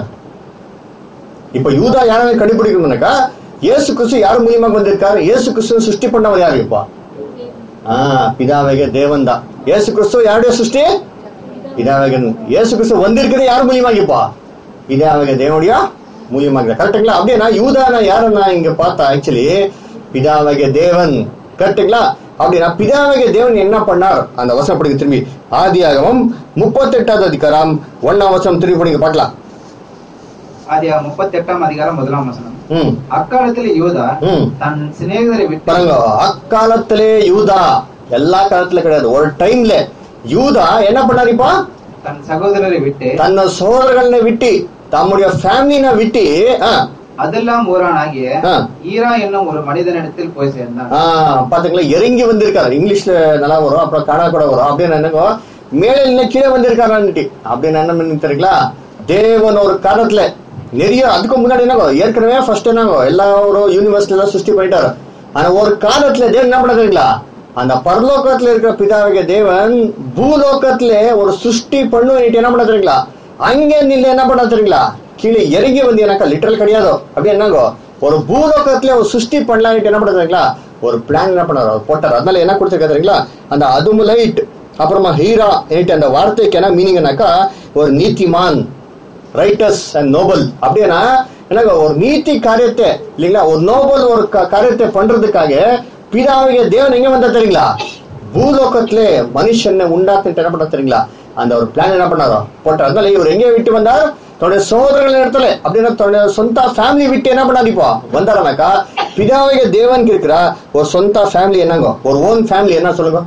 இப்ப யூதா யாரை கண்டுபிடிக்கணும்னாக்கா இயேசு கிறிஸ்து யார் மூலியமாக வந்திருக்காரு இயேசு கிறிஸ்து சிருஷ்டி பண்ணவர் யாரு இப்போ ஆ பிதாவேக தேவன் தான் இயேசு கிறிஸ்து யாருடைய சிருஷ்டி பிதாவேகன் இயேசு கிறிஸ்து வந்திருக்கிறது யார் மூலியமாக இப்போ பிதாவேக தேவனுடைய மூலியமாக கரெக்டுங்களா அப்படின்னா யூதானா யாருன்னா இங்க பார்த்தா ஆக்சுவலி பிதாவேக தேவன் கரெக்டுங்களா அப்படின்னா பிதாவாகிய தேவன் என்ன பண்ணார் அந்த வசனம் படிக்க திரும்பி ஆதியாகமம் முப்பத்தெட்டாவது அதிகாரம் ஒன்னாம் வசனம் திரும்பி படிக்க பார்க்கலாம் ஆதியா முப்பத்தி எட்டாம் அதிகாரம் முதலாம் வசனம் ம் அக்காலத்தில் யூதா ம் தன் சிநேகிதரை விட்டு பாருங்க அக்காலத்திலே யூதா எல்லா காலத்துல கிடையாது ஒரு டைம்ல யூதா என்ன பண்ணாரிப்பா தன் சகோதரரை விட்டு தன்னை சோதரர்களை விட்டு தம்முடைய ஃபேமிலின விட்டு ஆ, அதெல்லாம் ஊரானாகிய ஆ. ஈரா என்னும் ஒரு மனிதனிடத்தில் போய் சேர்ந்தான் ஆ, பாத்தீங்களா இறங்கி வந்திருக்காரு இங்கிலீஷ்ல நல்லா வரும் அப்புறம் கன்னடா கூட வரும் அப்படின்னு என்னங்கோ மேலே இல்ல கீழே வந்திருக்காரான்னுட்டு அப்படின்னு என்ன பண்ணி தெரியுங்களா தேவன் ஒரு காலத்துல நிறைய அதுக்கு முன்னாடி என்னங்கோ ஏற்கனவே ஃபர்ஸ்ட் என்னங்கோ எல்லா ஒரு யூனிவர்சிட்டி எல்லாம் சிருஷ்டி பண்ணிட்டாரு ஆனா ஒரு காலத்துல தேவன் என்ன பண்ண தெரியுங்களா அந்த பரலோகத்துல இருக்கிற பிதாவிக தேவன் பூலோகத்துல ஒரு சிருஷ்டி பண்ணுன்னு என்ன பண்ண தெரியுங்களா அங்கே நின்று என்ன பண்ண தெரியுங்களா கீழே இறங்கி வந்து எனக்கு லிட்டரல் கிடையாதோ அப்படி என்னங்கோ ஒரு பூலோகத்துல ஒரு சிருஷ்டி பண்ணலான்ட்டு என்ன பண்ண தெரியுங்களா ஒரு பிளான் என்ன பண்ணாரு அவர் போட்டார் அதனால என்ன கொடுத்துருக்க தெரியுங்களா அந்த அதுமுலைட் அப்புறமா ஹீரா அந்த வார்த்தைக்கு என்ன மீனிங்னாக்கா ஒரு நீதிமான் ரைட்டர்ஸ் அண்ட் நோபல் அப்படின்னா எனக்கு ஒரு நீதி காரியத்தை இல்லைங்களா ஒரு நோபல் ஒரு கா- காரியத்தை பண்றதுக்காக பிதாவிக தேவன் எங்க வந்தா தெரியுங்களா பூலோகத்திலே மனுஷனை உண்டாக்குன்னு என்ன பண்ண தெரியுங்களா அந்த ஒரு பிளான் என்ன பண்ணாரோ போட்டார் அதனால இவர் எங்கே விட்டு வந்தார் தன்னுடைய சோதரர்கள் இடத்துல அப்படின்னா தன்னுடைய சொந்த ஃபேமிலி விட்டு என்ன பண்ணாரு இப்போ வந்தாரனாக்கா பிதாவிக தேவனுக்கு இருக்கிற ஒரு சொந்த ஃபேமிலி என்னங்கோ ஒரு ஓன் ஃபேமிலி என்ன சொல்லுங்க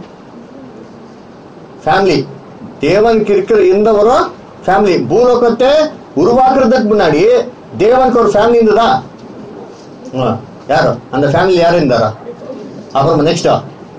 ஃபேமிலி தேவனுக்கு இருக்கிற எந்த ஒரு ஃபேமிலி பூலோகத்தை உருவாக்குறதுக்கு முன்னாடி தேவனுக்கு ஒரு ஃபேமிலி இருந்ததா ஆ, யாரு அந்த ஃபேமிலி யாரு இருந்தாரா அப்புறம் நெக்ஸ்டா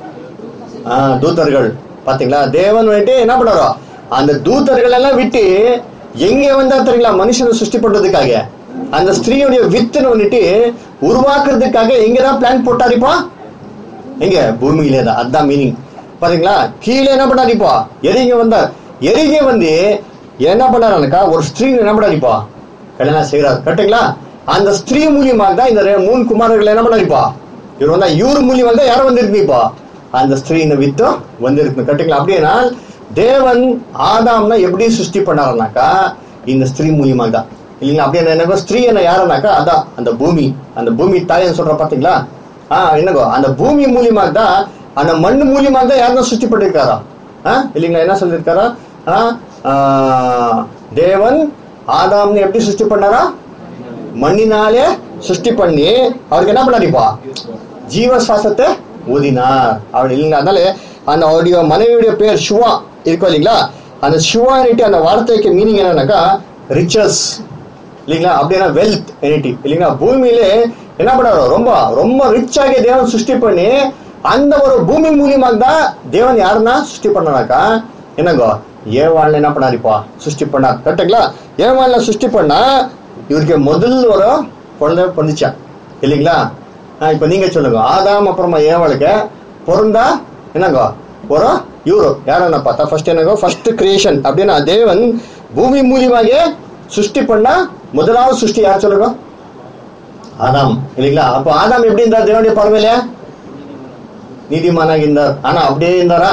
தூதர்கள் பாத்தீங்களா தேவன் வந்துட்டு என்ன பண்ணாரோ அந்த தூதர்கள் எல்லாம் விட்டு எங்க வந்தா தெரியுங்களா மனுஷனை சிருஷ்டி பண்றதுக்காக அந்த ஸ்திரீயுடைய வித்துன்னு வந்துட்டு உருவாக்குறதுக்காக எங்கதான் பிளான் போட்டாரிப்பா எங்க பூமியிலே தான் அதான் மீனிங் பாத்தீங்களா கீழே என்ன பண்ணாரு இப்போ எரிங்க வந்தார் எரிங்க வந்து என்ன பண்ணாருனாக்கா ஒரு ஸ்திரீ என்ன பண்ணாரு இப்போ கல்யாணம் செய்யறாரு கரெக்டுங்களா அந்த ஸ்திரீ மூலியமாக தான் இந்த ரெ- மூணு குமாரர்கள் என்ன பண்ணாரு இப்போ இவர் வந்தா இவர் மூலியமாக தான் யாரும் வந்திருக்கு இப்போ அந்த ஸ்திரீ இந்த வித்தும் வந்திருக்கு கரெக்டுங்களா அப்படின்னா தேவன் ஆதாம்னா எப்படி சிருஷ்டி பண்ணாருனாக்கா இந்த ஸ்திரீ மூலியமாக தான் இல்லைங்களா அப்படியே என்ன ஸ்திரீ என்ன யாருனாக்கா அதான் அந்த பூமி அந்த பூமி தாயன்னு சொல்ற பாத்தீங்களா ஆஹ் என்னங்கோ அந்த பூமி மூலியமாக தான் அந்த மண் மூலியமாக தான் யாரும் சிருஷ்டி பண்ணிருக்காரா ஆ இல்லைங்களா என்ன சொல்லியிருக்காரா ஆ, ஆ, தேவன் ஆதாம்னு எப்படி சிருஷ்டி பண்ணாரா மண்ணினாலே சிருஷ்டி பண்ணி அவருக்கு என்ன பண்ணாரிப்பா ஜீவ சுவாசத்தை ஊதினார் அவர் இல்லைங்களா அதனால அந்த அவருடைய மனைவியுடைய பேர் சிவா இருக்கும் இல்லைங்களா அந்த சிவானிட்டி அந்த வார்த்தைக்கு மீனிங் என்னன்னாக்கா ரிச்சஸ் இல்லைங்களா அப்படின்னா வெல்த் எனிட்டி இல்லைங்களா பூமியிலே என்ன பண்ணாரோ ரொம்ப ரொம்ப ரிச் ஆகி தேவன் சிருஷ்டி பண்ணி அந்த ஒரு பூமி மூலியமாக தான் தேவன் யாருன்னா சிருஷ்டி பண்ணாக்கா என்னங்கோ ஏவாள்ல என்ன பண்ணாரிப்பா சிருஷ்டி பண்ணார் கரெக்டுங்களா ஏவாள்ல சிருஷ்டி பண்ணா இவருக்கு முதல் ஒரு குழந்தை பிறந்துச்சா இல்லைங்களா ஆ, இப்ப நீங்க சொல்லுங்க ஆதாம் அப்புறமா ஏவாளுக்கு பிறந்தா என்னங்கோ ஒரு இவரு யாரನ್ನ பார்த்தா ஃபர்ஸ்ட் என்னங்கோ ஃபர்ஸ்ட் கிரியேஷன் அப்படின்னா தேவன் பூமி மூலியமாக சிருஷ்டி பண்ணா முதலாவது சிருஷ்டி யார் சொல்லுங்க ஆதாம் இல்லைங்களா அப்ப ஆதாம் எப்படி இருந்தார் தேவனுடைய பார்வையில நீதிமானாக இருந்தார் ஆனா அப்படியே இருந்தாரா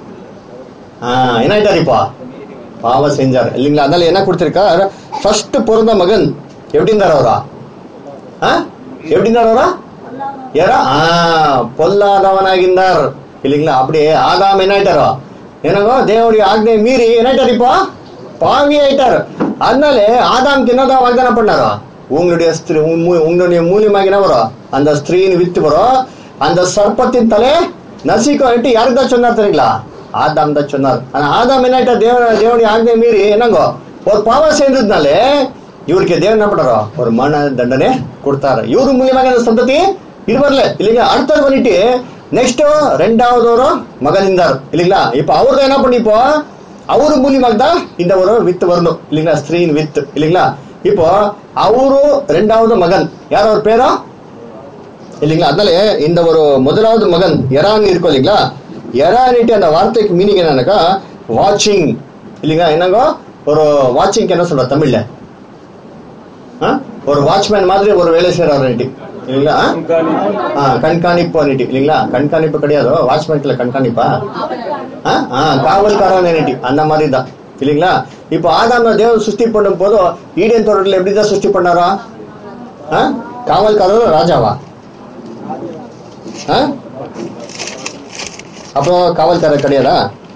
ஆஹ் என்ன ஆயிட்டார் இப்போ பாவம் செஞ்சார் இல்லைங்களா அதனால என்ன கொடுத்திருக்கார் ஃபர்ஸ்ட் பிறந்த மகன் எப்படி இருந்தார் அவரா ஆ? எப்படி இருந்தார் அவரா யாரா ஆ பொல்லாதவனாகின்றார் இல்லைங்களா அப்படியே ஆதாம் என்ன ஆயிட்டாரோ என்னங்கோ தேவனுடைய ஆக்னை மீறி என்ன ஆயிட்டார் இப்போ பாவி ஆயிட்டார் அதனால ஆதாம்க்கு என்னதான் வாக்தானம் பண்ணாரோ உங்களுடைய ஸ்திரீ உங்க மூ- உங்களுடைய மூலியமாக என்ன வரும் அந்த ஸ்திரீன்னு வித்து வரும் அந்த சர்ப்பத்தின் தலை நசிக்கும் யாருக்கு தான் சொன்னார் தெரியுங்களா ஆதாம் தான் சொன்னார் ஆனா ஆதாம் என்ன ஆயிட்டா தேவ தேவனுடைய ஆக்னை மீறி என்னங்கோ ஒரு பாவம் சேர்ந்ததுனாலே இவருக்கு தேவன் என்ன பண்றாரோ ஒரு மன தண்டனை கொடுத்தாரு இவரு மூலியமாக அந்த சந்ததி இது வரல இல்லைங்களா அடுத்தது பண்ணிட்டு நெக்ஸ்ட் ரெண்டாவது ஒரு மகன் இருந்தார் இல்லைங்களா இப்ப அவர் தான் என்ன பண்ணிப்போ அவரு மூலியமாக தான் இந்த ஒரு வித்து வரணும் இல்லைங்களா ஸ்திரீன் வித்து இல்லைங்களா இப்போ அவரு ரெண்டாவது மகன் யார் அவர் பேரா இல்லைங்களா அதனால இந்த ஒரு முதலாவது மகன் எரான் இருக்கும் இல்லைங்களா எரானிட்டு அந்த வார்த்தைக்கு மீனிங் என்னன்னாக்கா வாட்சிங் இல்லைங்களா என்னங்கோ ஒரு வாட்சிங்க்கு என்ன சொல்ற தமிழ்ல ஆ? ஒரு வாட்ச்மேன் மாதிரி ஒரு வேலை செய்யறாரு இல்லைங்களா ஆ, கண்காணிப்பு அன்னிட்டு இல்லைங்களா கண்காணிப்பு கிடையாது வாட்ச்மேன்ல கண்காணிப்பா ஆ? ஆ, காவல்காரன் அன்னிட்டு அந்த மாதிரி தான் இல்லைங்களா இப்போ ஆதாம தேவன் சிருஷ்டி பண்ணும் போது ஈடன் தோட்டத்தில் எப்படி தான் சிருஷ்டி பண்ணாரா ஆ? காவல்காரர் ராஜாவா ஆ? அப்புறம் காவல்கார கிடையாதா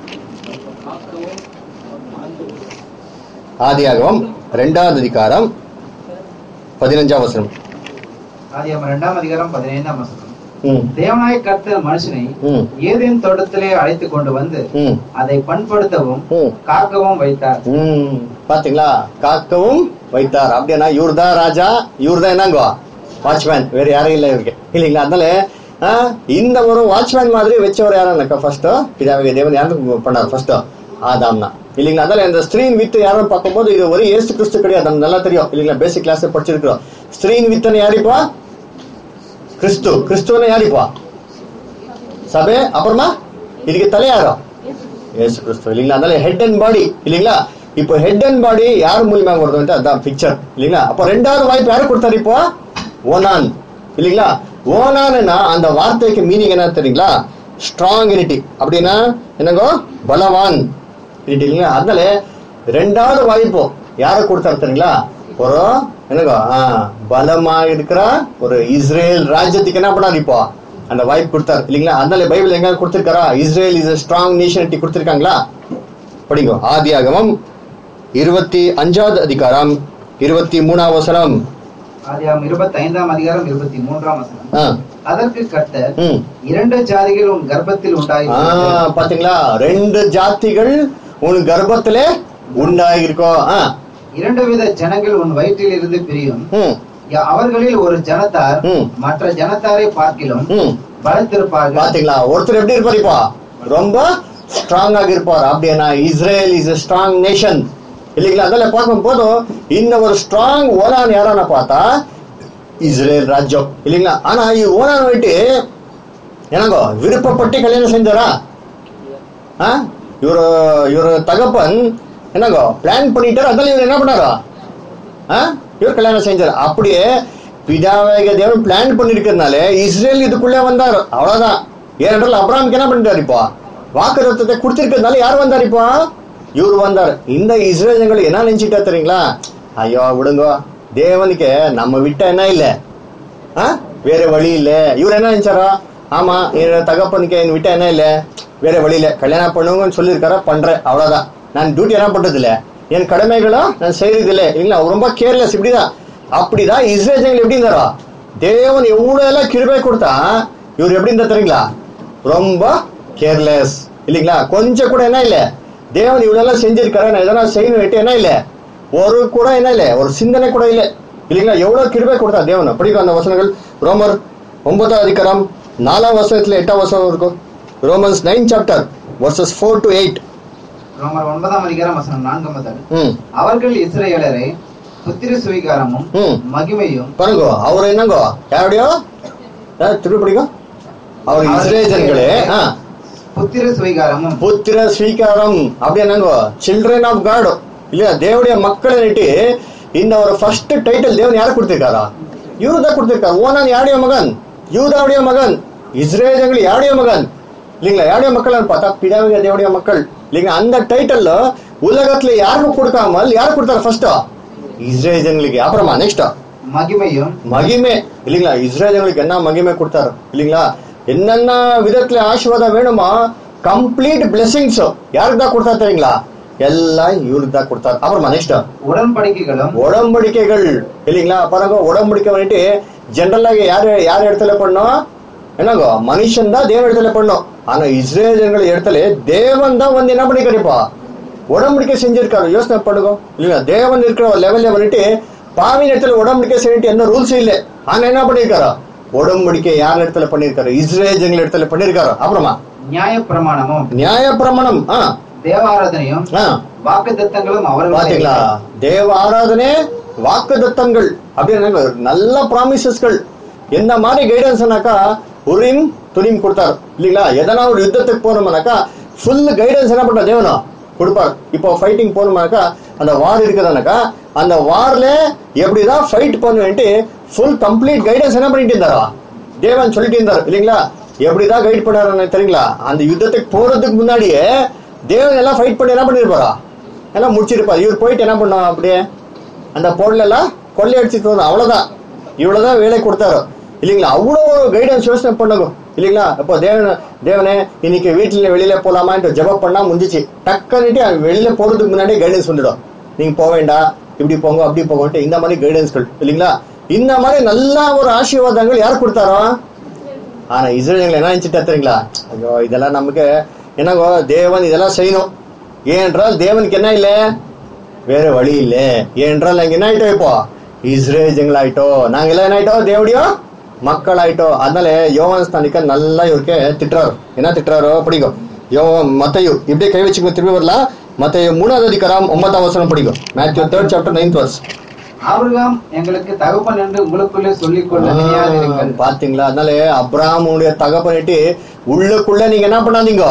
ஆதியாகமம் ரெண்டாவது அதிகாரம் பதினஞ்சாம் வசனம் ஆதியாகமம் இரண்டாம் அதிகாரம் பதினைந்தாம் வசனம் ம் தேவனாய் கர்த்தர் மனுஷனை ம் ஏதேன் தோட்டத்திலே அழைத்து கொண்டு வந்து ம் அதை பண்படுத்தவும் ம் காக்கவும் வைத்தார் ம் பாத்தீங்களா காக்கவும் வைத்தார் அப்படின்னா இவர் தான் ராஜா இவர் தான் என்னங்க வாட்ச்மேன் வேற யாரும் இல்லை இவருக்கு இல்லைங்களா அதனால ஆ, இந்த ஒரு வாட்ச்மேன் மாதிரி வச்சவர் யாரும் ஃபர்ஸ்ட் பிதாவிக தேவன் யாரும் பண்ணார் ஃபர்ஸ்ட் ஆதாம்னா இல்லைங்களா அதனால இந்த ஸ்கிரீன் வித் யாரும் பார்க்கும்போது இது ஒரு ஏசு கிறிஸ்து கிடையாது நமக்கு நல்லா தெரியும் இல்லைங்களா பேசிக் கிளாஸ் படிச்சிருக்கிறோம் ஸ்கிரீன் வித்தன் யாரிப்பா கிறிஸ்து கிறிஸ்துவனை யாரிப்பா சபை அப்புறமா இதுக்கு தலை யாரோ ஏசு கிறிஸ்து இல்லைங்களா அதனால ஹெட் அண்ட் பாடி இல்லைங்களா இப்போ ஹெட் அண்ட் பாடி யார் மூலியமா வருது வந்து அதான் பிக்சர் இல்லைங்களா அப்போ ரெண்டாவது வாய்ப்பு யாரு கொடுத்தாரு இப்போ ஓனான் இல்லைங்களா ஓனான்னா அந்த வார்த்தைக்கு மீனிங் என்ன தெரியுங்களா ஸ்ட்ராங் யூனிட்டி அப்படின்னா என்னங்கோ பலவான் யூனிட்டி இல்லைங்களா அதனால ரெண்டாவது வாய்ப்பு யாரை கொடுத்தாரு தெரியுங்களா ஒரு என்னங்கோ ஆ, பலமா இருக்கிற ஒரு இஸ்ரேல் ராஜ்யத்துக்கு என்ன பண்ணாரு இப்போ அந்த வாய்ப்பு கொடுத்தாரு இல்லைங்களா அதனால பைபிள் எங்க கொடுத்திருக்காரா இஸ்ரேல் இஸ் ஸ்ட்ராங் நேஷனிட்டி கொடுத்திருக்காங்களா படிங்க ஆதியாகமம் இருபத்தி அஞ்சாவது அதிகாரம் இருபத்தி மூணாவது வசனம் ஆதியாகமம் இருபத்தி ஐந்தாம் அதிகாரம் இருபத்தி மூன்றாம் வசனம் ஆ, அதற்கு கர்த்தர் ம். இரண்டு ஜாதிகள் உன் கர்ப்பத்தில் ஆ, உண்டாயிருக்கிறது பாத்தீங்களா ரெண்டு ஜாதிகள் உன் கர்ப்பத்திலே உண்டாயிருக்கோம் ஆ, இரண்டு வித ஜனங்கள் உன் வயிற்றில் இருந்து பிரியும் ம், யா- அவர்களில் ஒரு ஜனத்தார் ம். மற்ற ஜனத்தாரை பார்க்கிலும் ம். பலத்திருப்பார்கள் பாத்தீங்களா ஒருத்தர் எப்படி இருப்பார் இப்போ ரொம்ப ஸ்ட்ராங் ஆக இருப்பார் அப்படின்னா Israel is a strong nation இல்லைங்களா அதில் பார்க்கும் போதும் இந்த ஒரு ஸ்ட்ராங் ஓனான் யாரான பார்த்தா இஸ்ரேல் ராஜ்யம் இல்லைங்களா ஆனா ಈ ஓனான் வந்துட்டு என்னங்கோ விருப்பப்பட்டு கல்யாணம் செஞ்சாரா ஆ இவரு இவரு தகப்பன் என்னங்கோ பிளான் பண்ணிட்டாரு அதனால இவர் என்ன பண்ணாரா ஆ? இவர் கல்யாணம் செஞ்சார் அப்படியே பிதாவேக தேவன் பிளான் பண்ணிருக்கிறதுனால இஸ்ரேல் இதுக்குள்ளே வந்தார் அவ்வளவுதான் ஏனென்றால் அப்ராம்க்கு என்ன பண்ணிட்டார் இப்போ வாக்கு ரத்தத்தை கொடுத்திருக்கிறதுனால யார் வந்தார் இப்போ இவர் வந்தார் இந்த இஸ்ரேல் ஜனங்கள் என்ன நினைச்சிட்டா தெரியுங்களா ஐயோ விடுங்க தேவனுக்கு நம்ம விட்ட என்ன இல்லை ஆ? வேற வழி இல்ல இவர் என்ன நினைச்சாரா ஆமா என் தகப்பனுக்கு என் விட்ட என்ன இல்ல வேற வழி இல்ல கல்யாணம் பண்ணுங்கன்னு சொல்லியிருக்காரா பண்றேன் அவ்வளவுதான் நான் டியூட்டி என்ன பண்றது இல்ல என் கடமைகளும் நான் செய்யறது இல்ல இல்லைங்களா அவர் ரொம்ப கேர்லெஸ் இப்படிதான் அப்படிதான் இஸ்ரேல் ஜனங்கள் எப்படி இருந்தாரா தேவன் எவ்வளவு எல்லாம் கிருபை கொடுத்தா இவர் எப்படி இருந்தா தெரியுங்களா ரொம்ப கேர்லெஸ் இல்லைங்களா கொஞ்சம் கூட என்ன இல்ல தேவன் இவ்வளவு எல்லாம் செஞ்சிருக்காரு நான் எதனா செய்யணும் விட்டு என்ன இல்ல ஒரு கூட என்ன இல்ல ஒரு சிந்தனை கூட இல்ல இல்லைங்களா எவ்வளவு கிருபை கொடுத்தா தேவன் படிக்கும் அந்த வசனங்கள் ரோமர் ஒன்பதாம் அதிகாரம் நாலாம் வசனத்துல எட்டாம் வசனம் இருக்கும் Romans nine chapter verses four to eight ரோமர் ஒன்பதாம் அதிகாரம் வசனம் நான்கு முதல் ம் அவர்கள் இஸ்ரேலரை புத்திர சுவிகாரமும் ம். மகிமையும் பாருங்க அவர் என்னங்கோ யாருடையோ யார் திருப்பி படிக்கும் அவர் இஸ்ரேல் ஜனங்களே ஆ புத்திர சுவிகாரமும் புத்திர ஸ்வீகாரம் அப்படி என்னங்கோ சில்ட்ரன் ஆஃப் காட் இல்லையா தேவடைய மக்களை நிட்டு இந்த ஒரு ஃபர்ஸ்ட் டைட்டில் தேவன் யாரை கொடுத்திருக்காரா இவரு தான் கொடுத்திருக்காரு ஓனான் யாருடைய மகன் யூதாவுடைய மகன் இஸ்ரேல் ஜனங்கள் யாருடைய மகன் இல்லைங்களா யாருடைய மக்கள் பார்த்தா பிதாவிக தேவடைய மக்கள் இல்லைங்களா அந்த டைட்டில் உலகத்துல யாருக்கும் கொடுக்காமல் யாரு கொடுத்தாரு ஃபர்ஸ்ட் இஸ்ரேல் ஜனங்களுக்கு அப்புறமா நெக்ஸ்டா மகிமையும் மகிமை இல்லைங்களா இஸ்ரேல் ஜனங்களுக்கு என்ன மகிமை கொடுத்தாரு இல்லைங்களா என்னென்ன விதத்துல ஆசீர்வாதம் வேணுமா கம்ப்ளீட் பிளெஸிங்ஸ் யாருக்கு தான் கொடுத்தா தெரியுங்களா எல்லாம் இவருக்கு தான் கொடுத்தாரு அப்புறமா நெக்ஸ்ட் உடன்படிக்கைகளும் உடம்படிக்கைகள் இல்லைங்களா பாருங்க உடம்படிக்கை வந்துட்டு ஜென்ரலாக யாரு யார் இடத்துல பண்ணோம் என்னங்கோ மனுஷன் தான் தேவ இடத்துல பண்ணும் ஆனா இஸ்ரேல் ஜனங்கள் இடத்துல தேவன் தான் வந்து என்ன பண்ணிக்கிறப்பா உடம்படிக்கை செஞ்சிருக்காரு யோசனை பண்ணுங்க இல்லைங்களா தேவன் இருக்கிற ஒரு லெவல்ல வந்துட்டு பாவின் இடத்துல உடம்படிக்கை செய்யிட்டு எந்த ரூல்ஸ் இல்ல ஆனா என்ன பண்ணிருக்காரா உடம்படிக்கை யார் இடத்துல பண்ணிருக்காரு இஸ்ரேல் ஜனங்கள் இடத்துல பண்ணிருக்காரு அப்புறமா நியாயப்பிரமாணமும் நியாய பிரமாணம் ஆ தேவாராதனையும் ஆ வாக்கு தத்தங்களும் பாத்தீங்களா அவர்கள் தேவ ஆராதனை வாக்கு தத்தங்கள் அப்படின்னு நல்ல ப்ராமிசஸ்கள் எந்த மாதிரி கைடன்ஸ்னாக்கா உரிம் துணிம் கொடுத்தாரு இல்லைங்களா எதனா ஒரு யுத்தத்துக்கு போனோம்னாக்கா ஃபுல் கைடன்ஸ் என்ன பண்ற தேவனா கொடுப்பார் இப்போ ஃபைட்டிங் போனோம்னாக்கா அந்த வார் இருக்குதுனாக்கா அந்த வார்ல எப்படிதான் ஃபைட் பண்ணுவேன்ட்டு ஃபுல் கம்ப்ளீட் கைடன்ஸ் என்ன பண்ணிட்டு இருந்தாரா தேவன் சொல்லிட்டு இருந்தார் இல்லைங்களா எப்படிதான் கைட் பண்ணாரு தெரியுங்களா அந்த யுத்தத்துக்கு போறதுக்கு முன்னாடியே தேவன் எல்லாம் ஃபைட் பண்ணி என்ன பண்ணிருப்பாரா எல்லாம் முடிச்சிருப்பாரு இவர் போயிட்டு என்ன பண்ணோம் அப்படியே அந்த பொருள் எல்லாம் கொள்ளையடிச்சிட்டு வந்தோம் அவ்வளவுதான் இவ்வளவுதான் வேலை கொடுத்தாரு இல்லைங்களா அவ்வளோ ஒரு கைடன்ஸ் யோசனை பண்ணுங்க இல்லைங்களா இப்போ தேவன தேவனே இன்னைக்கு வீட்டுல வெளியில போலாமான்ட்டு ஜெபம் பண்ணா முடிஞ்சிச்சு டக்குன்னுட்டு அவன் வெளியில போறதுக்கு முன்னாடி கைடன்ஸ் வந்துடும் நீங்க போக வேண்டாம் இப்படி போங்க அப்படி போங்கன்ட்டு இந்த மாதிரி கைடன்ஸ்கள் இல்லைங்களா இந்த மாதிரி நல்ல ஒரு ஆசீர்வாதங்கள் யார் கொடுத்தாரோ ஆனா இஸ்ரேல் என்ன நினைச்சிட்டு தெரியுங்களா ஐயோ இதெல்லாம் நமக்கு என்னங்கோ தேவன் இதெல்லாம் செய்யணும் ஏனென்றால் தேவனுக்கு என்ன இல்லை வேற வழி இல்ல ஏனென்றால் நாங்க என்ன ஆயிட்டோம் இப்போ இஸ்ரேல் ஜனங்கள் ஆயிட்டோம் நாங்க எல்லாம் என்ன ஆயிட்டோம் தேவடியோ மக்கள் ஆயிட்டோம் அதனால யோவான் ஸ்தானிக்க நல்லா இவருக்கு திட்டுறாரு என்ன திட்டுறாரோ பிடிக்கும் யோவான் மத்தையு இப்படியே கை வச்சுக்கோ திரும்பி வரலாம் மத்தையு மூணாவது அதிகாரம் ஒன்பதாம் வசனம் பிடிக்கும் Matthew third chapter ninth verse Abraham எங்களுக்கு தகப்பன் என்று உங்களுக்குள்ளே சொல்லிக் கொள்ள நினையாதிருங்கள் பாத்தீங்களா அதனால அப்ராமுடைய தகப்பனிட்டு உள்ளுக்குள்ள நீங்க என்ன பண்ணாதீங்க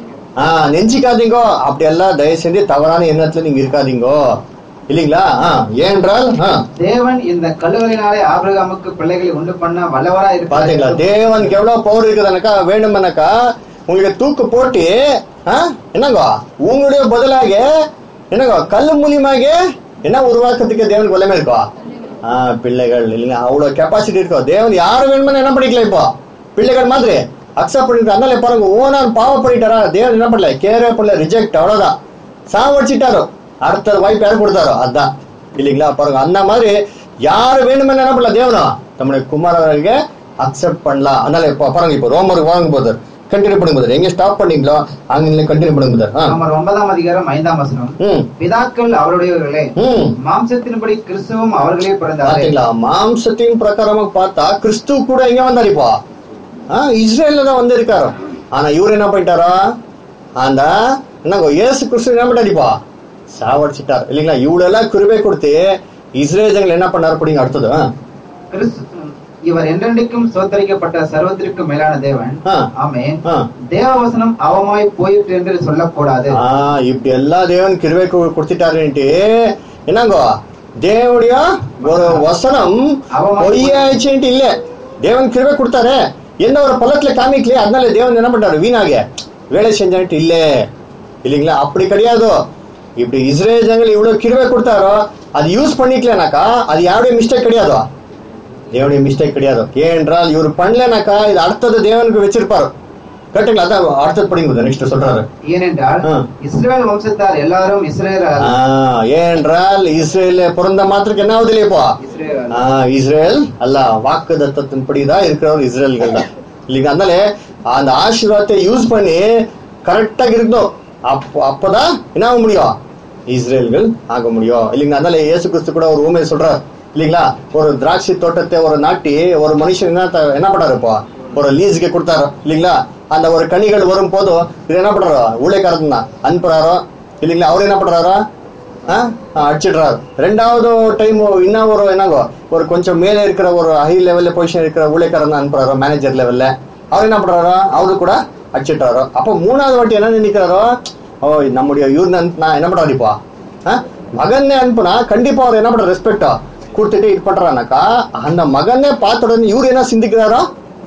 ஆஹ் நெஞ்சிக்காதீங்கோ அப்படி எல்லாம் தயவு செஞ்சு தவறான எண்ணத்துல நீங்க இருக்காதீங்கோ இல்லீங்களா ஆஹ் ஏனென்றால் ஆஹ் தேவன் இந்த கல்லுகளினாலே ஆபிரகாமுக்கு பிள்ளைகளை உண்டு பண்ண வல்லவரா பாத்தீங்களா இருப்பார் தேவனுக்கு எவ்வளவு பவர் இருக்குதுனாக்கா வேண்டுமெனாக்கா உங்களுக்கு தூக்கு போட்டு ஆ, என்னங்க உங்களுடைய பதிலாக என்னங்க கல்லு மூலியமாக என்ன உருவாக்கத்துக்கு தேவனுக்கு வல்லமை இருக்கோ ஆ பிள்ளைகள் இல்லைங்க அவ்வளவு கெப்பாசிட்டி இருக்கும் தேவன் யாரு வேணுமோ என்ன பண்ணிக்கலாம் இப்போ பிள்ளைகள் மாதிரி அக்செப்ட் பண்ணிட்டு அதனால பாருங்க ஓனான் பாவம் பண்ணிட்டாரா தேவன் என்ன பண்ணல கேரே பண்ணல ரிஜெக்ட் அவ்வளவுதான் சாவடிச்சிட்டாரோ அடுத்த வாய்ப்பு யாரு கொடுத்தாரோ அதான் இல்லைங்களா பாருங்க அந்த மாதிரி யாரு வேணுமே என்ன பண்ணல தேவனா நம்முடைய குமாரர்களுக்கு அக்செப்ட் பண்ணலாம் அதனால இப்போ பாருங்க இப்போ ரோமருக்கு வாங்கும் போது கண்டினியூ பண்ணும்போது எங்க ஸ்டாப் பண்ணீங்களோ அங்க கண்டினியூ பண்ணும்போது ஆ ரோமர் ஒன்பதாம் அதிகாரம் ஐந்தாம் வசனம் ம் பிதாக்கள் அவருடையவர்களே ம் மாம்சத்தின்படி கிறிஸ்துவும் அவர்களே பிறந்தாரே பாத்தீங்களா மாம்சத்தின் பிரகாரமா பார்த்தா கிறிஸ்து கூட எங்க வந்தாரு இப்போ ஆ, இஸ்ரேல்ல தான் வந்திருக்காரு ஆனா இவர் என்ன பண்ணிட்டாரா அந்த என்னங்க இயேசு கிறிஸ்து என்ன பண்ணிட்டாரு இப்போ சாவடிச்சிட்டார் இல்லைங்களா இவ்வளவு எல்லாம் கிருபை கொடுத்து இஸ்ரேல் ஜனங்கள் என்ன பண்ணாரு அப்படிங்க அடுத்தது ஆ. கிறிஸ்து இவர் என்றென்றைக்கும் சோத்தரிக்கப்பட்ட சர்வத்திற்கும் மேலான தேவன் ஆ. ஆமென் ஆ. தேவவசனம் அவமாய் போயிற்று என்று சொல்லக்கூடாது ஆ, இப்படி எல்லா தேவன் கிருபை கு- கொடுத்துட்டாருன்ட்டு என்னங்கோ தேவனுடைய ஒரு வசனம் பொய்யாச்சுன்ட்டு இல்ல தேவன் கிருபை கொடுத்தாரு என்ன ஒரு பள்ளத்துல காமிக்கலையே அதனால தேவன் என்ன பண்றாரு வீணாக வேலை செஞ்சான்ட்டு இல்ல இல்லைங்களா அப்படி கிடையாது இப்படி இஸ்ரேல் ஜனங்கள் இவ்வளவு கிருபை கொடுத்தாரோ அது யூஸ் பண்ணிக்கலனாக்கா அது யாருடைய மிஸ்டேக் கிடையாதோ தேவனுடைய மிஸ்டேக் கிடையாது ஏனென்றால் இவர் பண்ணலனாக்கா இது அடுத்தது தேவனுக்கு வச்சிருப்பாரு கரெக்டுங்களா அதான் அடுத்தது படிங்க நெக்ஸ்ட் சொல்றாரு ஏனென்றால் ஆ. இஸ்ரவேல் வம்சத்தார் எல்லாரும் இஸ்ரேல் ஆ, ஏனென்றால் இஸ்ரேல் பிறந்த மாத்திரக்கு என்ன ஆகுது இல்லையப்பா இஸ்ரேல் ஆ, இஸ்ரேல் அல்ல வாக்கு தத்தத்தின்படிதான் இருக்கிறவர் இஸ்ரேல்கள் தான் இல்லைங்க அதனால அந்த ஆசீர்வாதத்தை யூஸ் பண்ணி கரெக்டா இருக்கணும் அப்போ அப்பதான் என்ன ஆக முடியும் இஸ்ரேல்கள் ஆக முடியும் இல்லைங்க அதனால இயேசு கிறிஸ்து கூட ஒரு ஊமையை சொல்றார் இல்லைங்களா ஒரு திராட்சை தோட்டத்தை ஒரு நாட்டி ஒரு மனுஷன் என்ன த- என்ன பண்ணாரு இப்போ ஒரு லீஸுக்கு கொடுத்தாரு இல்லைங்களா அந்த ஒரு கனிகள் வரும் போதும் இது என்ன பண்றாரோ ஊழியக்காரன் தான் அனுப்புறாரோ இல்லைங்களா அவர் என்ன பண்றாரோ ஆ? ஆ, அடிச்சிடுறாரு ரெண்டாவது டைம் இன்னும் ஒரு என்னங்கோ ஒரு கொஞ்சம் மேலே இருக்கிற ஒரு ஹை லெவல்ல பொசிஷன் இருக்கிற ஊழியக்காரன் தான் அனுப்புறாரோ மேனேஜர் லெவல்ல அவர் என்ன பண்றாரோ அவரு கூட அடிச்சிட்டாரோ அப்போ மூணாவது வாட்டி என்ன நினைக்கிறாரோ ஓ நம்முடைய இவரு நான் என்ன பண்றாரு இப்போ ஆ? மகனே அனுப்புனா கண்டிப்பா அவர் என்ன பண்ற ரெஸ்பெக்டா கொடுத்துட்டு இது பண்றானாக்கா அந்த மகனே பார்த்த உடனே இவரு என்ன சிந்திக்கிறாரோ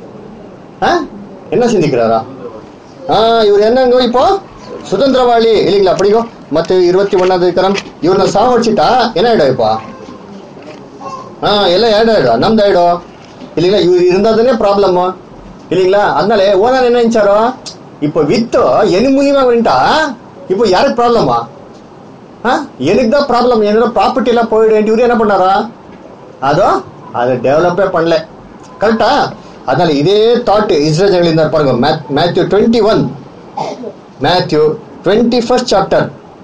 ஆ? என்ன சிந்திக்கிறாரா ஆ இவர் என்னங்க இப்போ சுதந்திரவாளி இல்லைங்களா படிக்கும் ಮತ್ತೆ இருபத்தி ஒன்னாவது இருக்கிறம் ಇವ್ರನ್ನ ಸಾವಡಿಸಿತಾ என்ன ஆயிடும் இப்போ ஆ எல்லாம் ஏட ஆயிடும் நಮ್ದು ஆயிடும் இல்லைங்களா இவர் இருந்தாதானே ப்ராப்ளம் இல்லைங்களா அதனால ஓனர் என்ன நினைச்சாரோ இப்போ வித்து என் மூலியமா வந்துட்டா இப்போ யாருக்கு ப்ராப்ளமா ஆ எனக்கு தான் ப்ராப்ளம் என்னோட ப்ராப்பர்ட்டி எல்லாம் போயிடும் இவரு என்ன பண்ணாரா அதோ அது டெவலப்பே பண்ணல கரெக்டா அதனால இதே தாட் இஸ்ரேல் ஜனங்களிಂದ பாருங்க Matthew twenty one Matthew twenty first chapter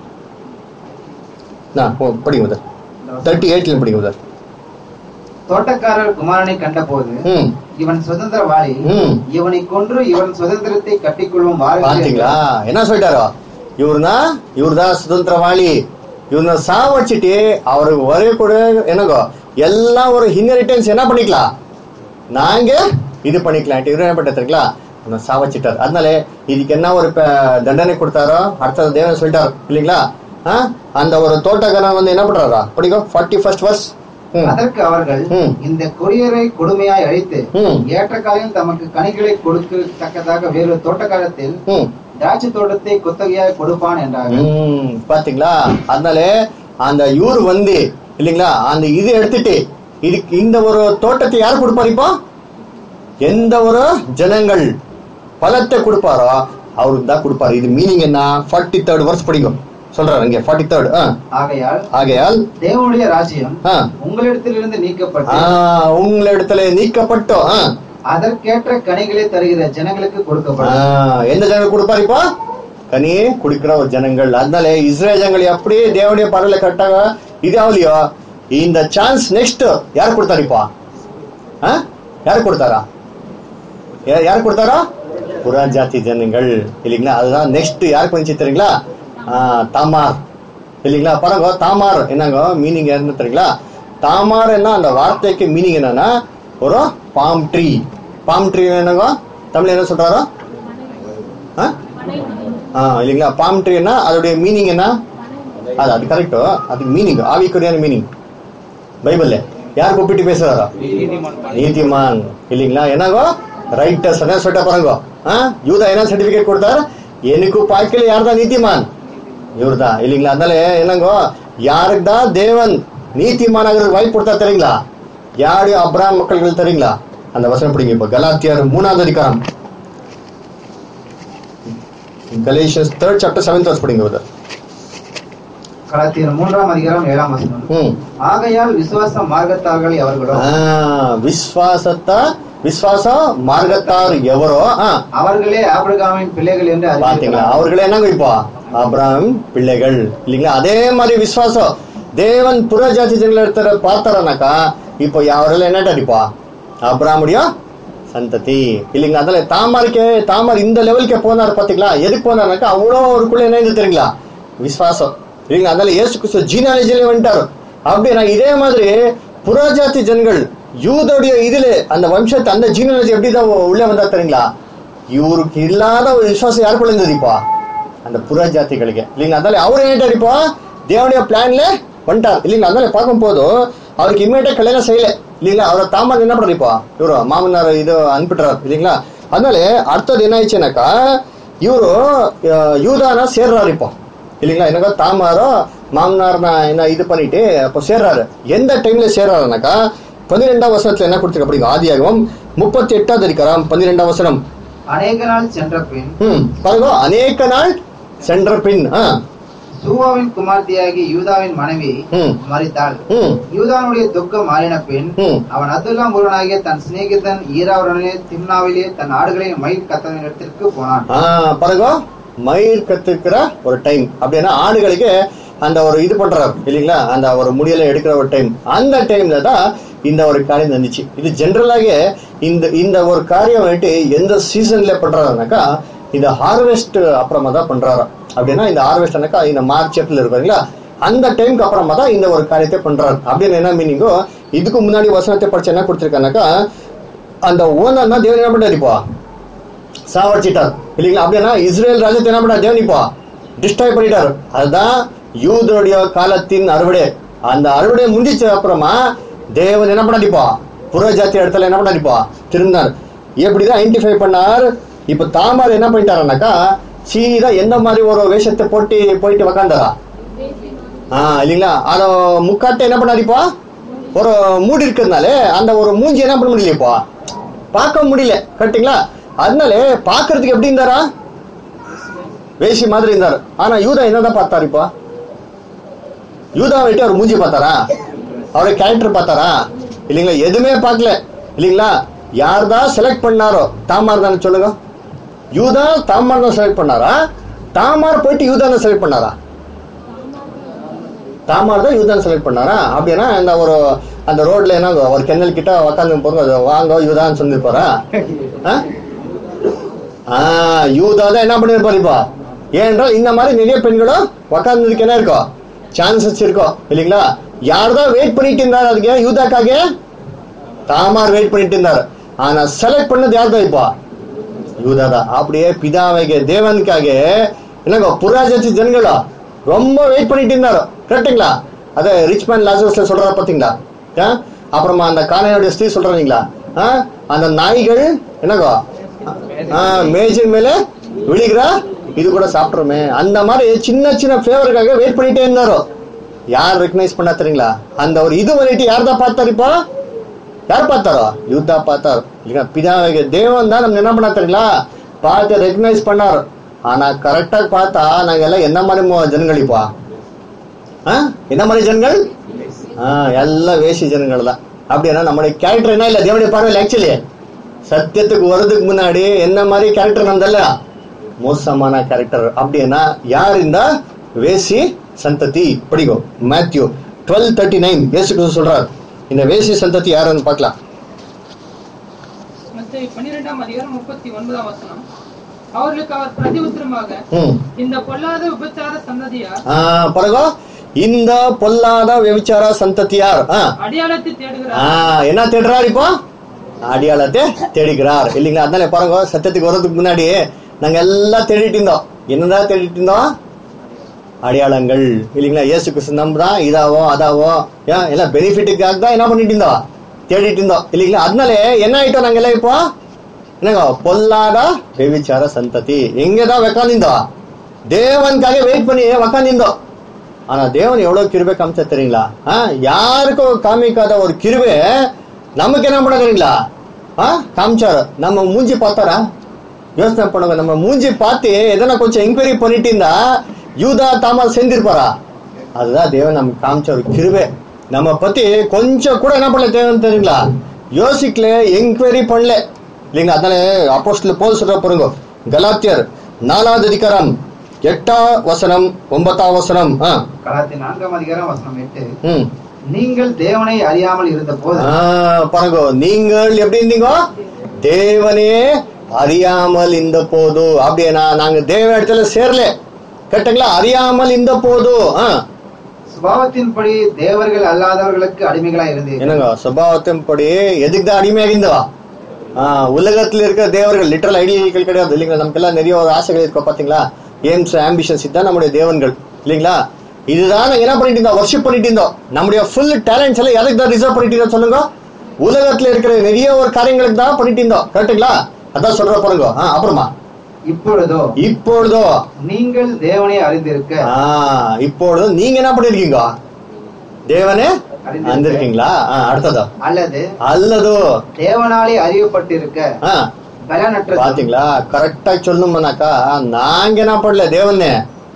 படிங்க முதல் தேர்ட்டி எயிட்ல படிங்க முதல் தோட்டக்காரர் குமாரனை கண்டபோது ம் இவன் சுதந்திரவாளி ம். இவனை கொன்று இவன் சுதந்திரத்தை கட்டிக்கொள்வோம் வாருங்கள் பாத்தீங்களா என்ன சொல்லிட்டாரோ இவருனா இவருதான் சுதந்திரவாளி இவனை சாவடிச்சிட்டு அவருக்கு வரைய கூட என்னங்கோ எல்லாம் ஒரு இன்ஹெரிட்டன்ஸ் என்ன பண்ணிக்கலாம் நாங்க இது பண்ணிக்கலாம் இவரு என்ன பண்ணிட்டாருங்களா அவனை சாவச்சிட்டார் அதனால இதுக்கு என்ன ஒரு ப- தண்டனை கொடுத்தாரோ அடுத்தது தேவன் சொல்லிட்டாரு இல்லைங்களா ஆ? அந்த ஒரு தோட்டக்காரன் வந்து என்ன பண்றாரா படிக்கோ ஃபார்ட்டி ஃபர்ஸ்ட் வர்ஸ் அதற்கு அவர்கள் ம். இந்த கொடியரை கொடுமையாய் அழித்து ம். ஏற்ற காலம் தமக்கு கனிகளை கொடுக்கத்தக்கதாக வேறு தோட்டக்காலத்தில் ம் திராட்சை தோட்டத்தை குத்தகையாய் கொடுப்பான் என்றார்கள் ம், பாத்தீங்களா அதனால அந்த இவர் வந்து இல்லைங்களா அந்த இது எடுத்துட்டு இதுக்கு இந்த ஒரு தோட்டத்தை யார் கொடுப்பாரு இப்போ எந்த ஒரு ஜனங்கள் பலத்தை கொடுப்பாரோ அவருக்கு தான் கொடுப்பாரு இது மீனிங் என்ன ஃபார்ட்டி தேர்ட் வருஷம் படிக்கும் சொல்றாரு இங்க ஃபார்ட்டி தேர்ட் ஆகையால் ஆகையால் தேவனுடைய ராஜ்யம் ஆ, உங்களிடத்திலிருந்து நீக்கப்பட்டு ஆ, உங்களிடத்துல நீக்கப்பட்டோம் ஆ, அதற்கேற்ற கனிகளை தருகிற ஜனங்களுக்கு ஆ, கொடுக்கப்படும் எந்த ஜனங்கள் கொடுப்பாரு இப்போ கனி குடிக்கிற ஒரு ஜனங்கள் அதனால இஸ்ரேல் ஜனங்கள் அப்படியே தேவனுடைய பரல கட்டாங்க இது ஆகலையோ இந்த சான்ஸ் நெக்ஸ்ட் யார் கொடுத்தாரு இப்போ ஆ? யார் கொடுத்தாரா யா- யார் கொடுத்தாரா புறா ஜாதி ஜனங்கள் இல்லைங்களா அதுதான் நெக்ஸ்ட் யாருக்கு வந்துச்சு தெரியுங்களா ஆ, தாமார் இல்லைங்களா பாருங்க தாமார் என்னங்க மீனிங் என்ன தெரியுங்களா தாமார் என்ன அந்த வார்த்தைக்கு மீனிங் என்னன்னா ஒரு பாம் ட்ரீ பாம் ட்ரீ என்னங்க தமிழ் என்ன சொல்றாரோ ஆ? ஆ இல்லைங்களா பாம் ட்ரீனா அதோடைய மீனிங் என்ன அது அது கரெக்டோ அதுக்கு மீனிங் ஆவிக்குரியான மீனிங் பைபிள்ல யார் கூப்பிட்டு பேசுறாரா நீதிமான் இல்லைங்களா என்னங்கோ ரைட்டர்ஸ் என்ன சொல்லிட்ட பாருங்க ஆ யூதா என்ன சர்டிபிகேட் கொடுத்தார் எனக்கு பாய்க்கல யார் தான் நீதிமான் இவர் தான் இல்லைங்களா அதனால என்னங்கோ யாருக்கு தான் தேவன் நீதிமான் ஆகிறதுக்கு வாய்ப்பு கொடுத்தா தெரியுங்களா யாரு அப்ராம் மக்கள்கள் தெரியுங்களா அந்த வசனம் பிடிங்க இப்ப கலாத்தியார் மூணாவது அதிகாரம் Galatians third chapter seventh verse படிங்க brother. கலாத்தியர் மூன்றாம் அதிகாரம் ஏழாம் வசனம் ம் ஆகையால் விசுவாச மார்க்கத்தார்கள் அவர்களும் ஆ, விஸ்வாசத்த விஸ்வாச மார்க்கத்தார் எவரோ ஆ, அவர்களே ஆபிரகாமின் பிள்ளைகள் என்று பாத்தீங்களா அறிவிக்கிறார் அவர்களே என்னங்க இப்போ அப்ராம் பிள்ளைகள் இல்லைங்களா அதே மாதிரி விசுவாசம் தேவன் புற ஜாதி ஜனங்கள் எடுத்துற பார்த்தாரனாக்கா இப்போ அவரெல்லாம் என்ன அடிப்பா அப்ராமுடைய சந்ததி இல்லைங்களா அதனால தாமரைக்கே தாமர் இந்த லெவலுக்கு போனார் பாத்தீங்களா எதுக்கு போனார்னாக்கா அவ்வளோ அவருக்குள்ள என்ன இருந்து தெரியுங்களா விசுவாசம் இல்லைங்களா அதனால ஏசு கிறிஸ்து ஜீனாலஜிலே வந்துட்டாரு அப்படின்னா இதே மாதிரி புறஜாதி ஜனங்கள் யூதோடைய இதுல அந்த வம்சத்தை அந்த ஜீனாலஜி எப்படி தான் உள்ள வந்தா தெரியுங்களா இவருக்கு இல்லாத ஒரு விசுவாசம் யாருக்குள்ள இருந்ததுப்பா அந்த புற ஜாதிகளுக்கு இல்லைங்களா அதனால அவர் என்ன இப்போ தேவனுடைய பிளான்ல வந்துட்டார் இல்லைங்களா அதனால பார்க்கும்போது அவருக்கு இம்மீடியட்டா கல்யாணம் செய்யல இல்லைங்களா அவரை தாமரை என்ன பண்றாரு இப்போ இவரு மாமனார் இது அனுப்பிட்டுறாரு இல்லைங்களா அதனால அடுத்தது என்ன ஆயிடுச்சுனாக்கா இவரு அஹ், யூதானா சேர்றாரு இப்போ இல்லைங்களா எனக்கு தாமாரோ மாமனார் என்ன இது பண்ணிட்டு அப்போ சேர்றாரு எந்த டைம்ல சேர்றாருனாக்கா பன்னிரெண்டாம் வசனத்துல என்ன கொடுத்துருக்கு அப்படிங்க ஆதியாகமம் முப்பத்தி எட்டாவது அதிகாரம் பன்னிரெண்டாம் வசனம் அநேக நாள் சென்ற பின் ம் பாருங்க அநேக நாள் சென்ற பின் ஆ, சூவாவின் குமார்த்தியாகி யூதாவின் மனைவி ம் மறித்தாள் ம் யூதானுடைய துக்கம் மாறின பின் ம் அவன் அதுல்லாம் ஒருவனாகிய தன் சிநேகிதன் ஈராவுடனே திம்னாவிலே தன் ஆடுகளை மயில் கத்தவின் இடத்திற்கு போனான் ஆ பாருங்க மயிர் கத்துக்கிற ஒரு டைம் அப்படின்னா ஆடுகளுக்கு அந்த ஒரு இது பண்றாரு இல்லைங்களா அந்த ஒரு முடியல எடுக்கிற ஒரு டைம் அந்த டைம்ல தான் இந்த ஒரு காரியம் நடந்துச்சு இது ஜென்ரலாக இந்த இந்த ஒரு காரியம் வந்துட்டு எந்த சீசன்ல பண்றாருனாக்கா இந்த ஹார்வெஸ்ட் அப்புறமா தான் பண்றாரு அப்படின்னா இந்த ஹார்வெஸ்ட்னாக்கா இந்த மார்ச் ஏப்ரல் இருப்பாங்களா அந்த டைம்க்கு அப்புறமா தான் இந்த ஒரு காரியத்தை பண்றாரு அப்படின்னு என்ன மீனிங்கோ இதுக்கு முன்னாடி வசனத்தை படிச்சு என்ன கொடுத்திருக்கானாக்கா அந்த ஓனர் தான் தேவன் என்ன பண்ணாரு இப்போ சாவடிச்சிட்டார் இல்லைங்களா அப்படின்னா இஸ்ரேல் ராஜ்யத்தை என்ன பண்ணார் தேவன் இப்போ டிஸ்ட்ராய் பண்ணிட்டார் அதுதான் யூதருடைய காலத்தின் அறுவடை அந்த அறுவடை முடிச்ச அப்புறமா தேவன் என்ன பண்ணாடிப்பா புற ஜாதி இடத்துல என்ன பண்ணாடிப்பா திருந்தார் எப்படிதான் ஐடென்டிஃபை பண்ணார் இப்ப தாமார் என்ன பண்ணிட்டாருனாக்கா சீதா எந்த மாதிரி ஒரு வேஷத்தை போட்டு போயிட்டு உக்காந்தாரா ஆ இல்லைங்களா அத முக்காட்டை என்ன பண்ணாரிப்பா ஒரு மூடி இருக்கிறதுனால அந்த ஒரு மூஞ்சி என்ன பண்ண முடியலையப்பா பார்க்க முடியல கரெக்டுங்களா அதனால பார்க்கறதுக்கு எப்படி இருந்தாரா வேசி மாதிரி இருந்தார் ஆனா யூதா என்னதான் பார்த்தாரு இப்போ யூதா விட்டு அவர் மூஞ்சி பார்த்தாரா அவருடைய கேரக்டர் பார்த்தாரா இல்லைங்களா எதுவுமே பார்க்கல இல்லைங்களா யார் தான் செலக்ட் பண்ணாரோ தாமார் தானே சொல்லுங்க யூதா தாமார் தான் செலக்ட் பண்ணாரா தாமார் போயிட்டு யூதா செலக்ட் பண்ணாரா தாமார் தான் யூதான் செலக்ட் பண்ணாரா அப்படின்னா அந்த ஒரு அந்த ரோட்ல என்ன ஒரு கென்னல் கிட்ட உக்காந்து போறோம் அது வாங்க யூதான்னு சொல்லிருப்பாரா ஆ? ஆ யூதா தான் என்ன பண்ணிருப்பாரு இப்போ ஏனென்றால் இந்த மாதிரி நிறைய பெண்களும் உக்காந்துருக்கு என்ன இருக்கும் சான்சஸ் இருக்கும் இல்லைங்களா யார் தான் வெயிட் பண்ணிட்டு இருந்தாரு அதுக்கு யூதாக்காக தாமார் வெயிட் பண்ணிட்டு இருந்தாரு ஆனா செலக்ட் பண்ணது யார் தான் இப்போ யூதா தான் அப்படியே பிதாவைಗೆ தேவனுக்காக என்னங்க புராஜாதி ஜனங்களா ரொம்ப வெயிட் பண்ணிட்டு இருந்தாரு கரெக்டுங்களா அத ரிச் மேன் லாசரஸ்ல சொல்றாரு பாத்தீங்களா ஆ? அப்புறமா அந்த காணையோட ஸ்திரீ சொல்றீங்களா ஆ? அந்த நாய்கள் என்னங்க ஆ, மேஜின் மேல விழுகிற இது கூட சாப்பிட்றோமே அந்த மாதிரி சின்ன சின்ன ஃபேவருக்காக வெயிட் பண்ணிட்டே இருந்தாரோ யார் ரெக்கனைஸ் பண்ணா தெரியுங்களா அந்த ஒரு இது பண்ணிட்டு யார் தான் பார்த்தாரு இப்போ யார் பார்த்தாரோ யூதா பார்த்தார் இல்லைங்க பிதாவாகிய தேவன் தான் நம்ம என்ன பண்ண தெரியுங்களா பார்த்து ரெக்கக்னைஸ் பண்ணார் ஆனா கரெக்டா பார்த்தா நாங்க எல்லாம் என்ன மாதிரி மோ- ஜனங்கள் இப்போ ஆ? என்ன மாதிரி ஜனங்கள் ஆ, எல்லாம் வேசி ஜனங்கள் தான் அப்படின்னா நம்மளுடைய கேரக்டர் என்ன இல்ல தேவனுடைய பார்வையில் ஆக்சுவலி சத்தியத்துக்கு வர்றதுக்கு முன்னாடி என்ன மாதிரி கேரக்டர் நம்மதல்ல மோசமான கேரக்டர் அப்படின்னா யார் இந்த வேசி சந்ததி படிக்கும் மேத்யூ டுவெல் தேர்ட்டி நைன் இயேசு கிறிஸ்து சொல்றார் இந்த வேசி சந்ததி யாருன்னு பார்க்கலாம் மத்தேயு பன்னிரெண்டாம் அதிகாரம் முப்பத்தி ஒன்பதாம் வசனம் அவர்களுக்கு அவர் பிரதி உத்தரமாக ம் இந்த பொல்லாத விபச்சார சந்ததியார் ஆ, பாருங்க இந்த பொல்லாத விபச்சார சந்ததியார் ஆ அடையாளத்தை ஆ, தேடுகிறார் என்ன தேடுறார் இப்போ அடியாளத்தை தேடிக்கிறார் இல்லைங்களா அதனால பாருங்க சத்தியத்துக்கு வர்றதுக்கு முன்னாடி நாங்க எல்லாம் தேடிட்டு இருந்தோம் என்னதான் தேடிட்டு இருந்தோம் அடையாளங்கள் இல்லைங்களா இயேசு கிறிஸ்து நம்புதான் இதாவோ அதாவோ ஏன் எல்லாம் பெனிஃபிட்டுக்காக தான் என்ன பண்ணிட்டு இருந்தோம் தேடிட்டு இருந்தோம் இல்லைங்களா அதனால என்ன ஆயிட்டோம் நாங்க எல்லாம் இப்போ என்னங்க பொல்லாத விபிச்சார சந்ததி எங்கதான் உக்காந்திருந்தோம் தேவனுக்காக வெயிட் பண்ணி உக்காந்திருந்தோம் ஆனா தேவன் எவ்வளவு கிருபை காமிச்சா தெரியுங்களா ஆ, யாருக்கும் காமிக்காத ஒரு கிருபை நமக்கு என்ன பண்ண தெரியுங்களா ஆ, காமிச்சாரு நம்ம மூஞ்சி பார்த்தாரா யோசனை பண்ணுங்க நம்ம மூஞ்சி பார்த்து எதனா கொஞ்சம் என்கொயரி பண்ணிட்டு இருந்தா யூதா தாமா சேர்ந்திருப்பாரா அதுதான் தேவன் நமக்கு காமிச்ச ஒரு கிருபை நம்ம பத்தி கொஞ்சம் கூட என்ன பண்ணல தேவன் தெரியுங்களா யோசிக்கல என்கொயரி பண்ணல இல்லைங்க அதனால அப்போஸ்டல் போல் சொல்ற பாருங்க கலாத்தியர் நாலாவது அதிகாரம் எட்டாம் வசனம் ஒன்பதாம் வசனம் ஆ, கலாத்தி நான்காம் அதிகாரம் வசனம் எட்டு ம் நீங்கள் தேவனை அறியாமல் இருந்த போது ஆ, பாருங்க நீங்கள் எப்படி இருந்தீங்க தேவனே அறியாமல் இந்த போது அப்படின்னா நாங்க தேவ இடத்துல சேரல கேட்டுங்களா அறியாமல் இந்த போது ஆ, சுபாவத்தின்படி தேவர்கள் அல்லாதவர்களுக்கு அடிமைகளா இருந்தீர்கள் என்னங்க சுபாவத்தின் படி எதுக்கு தான் அடிமையாக இருந்தவா ஆ, உலகத்துல இருக்கிற தேவர்கள் லிட்டரல் ஐடியல்கள் கிடையாது இல்லைங்களா நமக்கெல்லாம் நிறைய ஒரு ஆசைகள் இருக்கும் பாத்தீங்களா எய்ம்ஸ் ஆம்பிஷன்ஸ் இதுதான் நம்முடைய தேவன்கள் இல்லைங்களா இதுதான் நாங்க என்ன பண்ணிட்டு இருந்தோம் வர்ஷிப் பண்ணிட்டு இருந்தோம் நம்முடைய ஃபுல் டேலண்ட்ஸ் எல்லாம் எதுக்கு தான் ரிசர்வ் பண்ணிட்டு இருந்தோம் சொல்லுங்க உலகத்துல இருக்கிற நிறைய ஒரு காரியங்களுக்கு தான் பண்ணிட்டு இருந்தோம் கரெக்டுங்களா அதான் சொல்ற பாருங்க ஆ, அப்புறமா இப்பொழுதோ இப்பொழுதோ நீங்கள் தேவனை அறிந்திருக்க ஆ, இப்பொழுது நீங்க என்ன பண்ணிருக்கீங்க தேவனே வந்திருக்கீங்களா ஆ, அடுத்ததோ அல்லது அல்லதோ தேவனாலே அறியப்பட்டிருக்க ஆ பலனற்ற பாத்தீங்களா கரெக்டா சொல்லணும்னாக்கா நாங்க என்ன பண்ணல தேவனே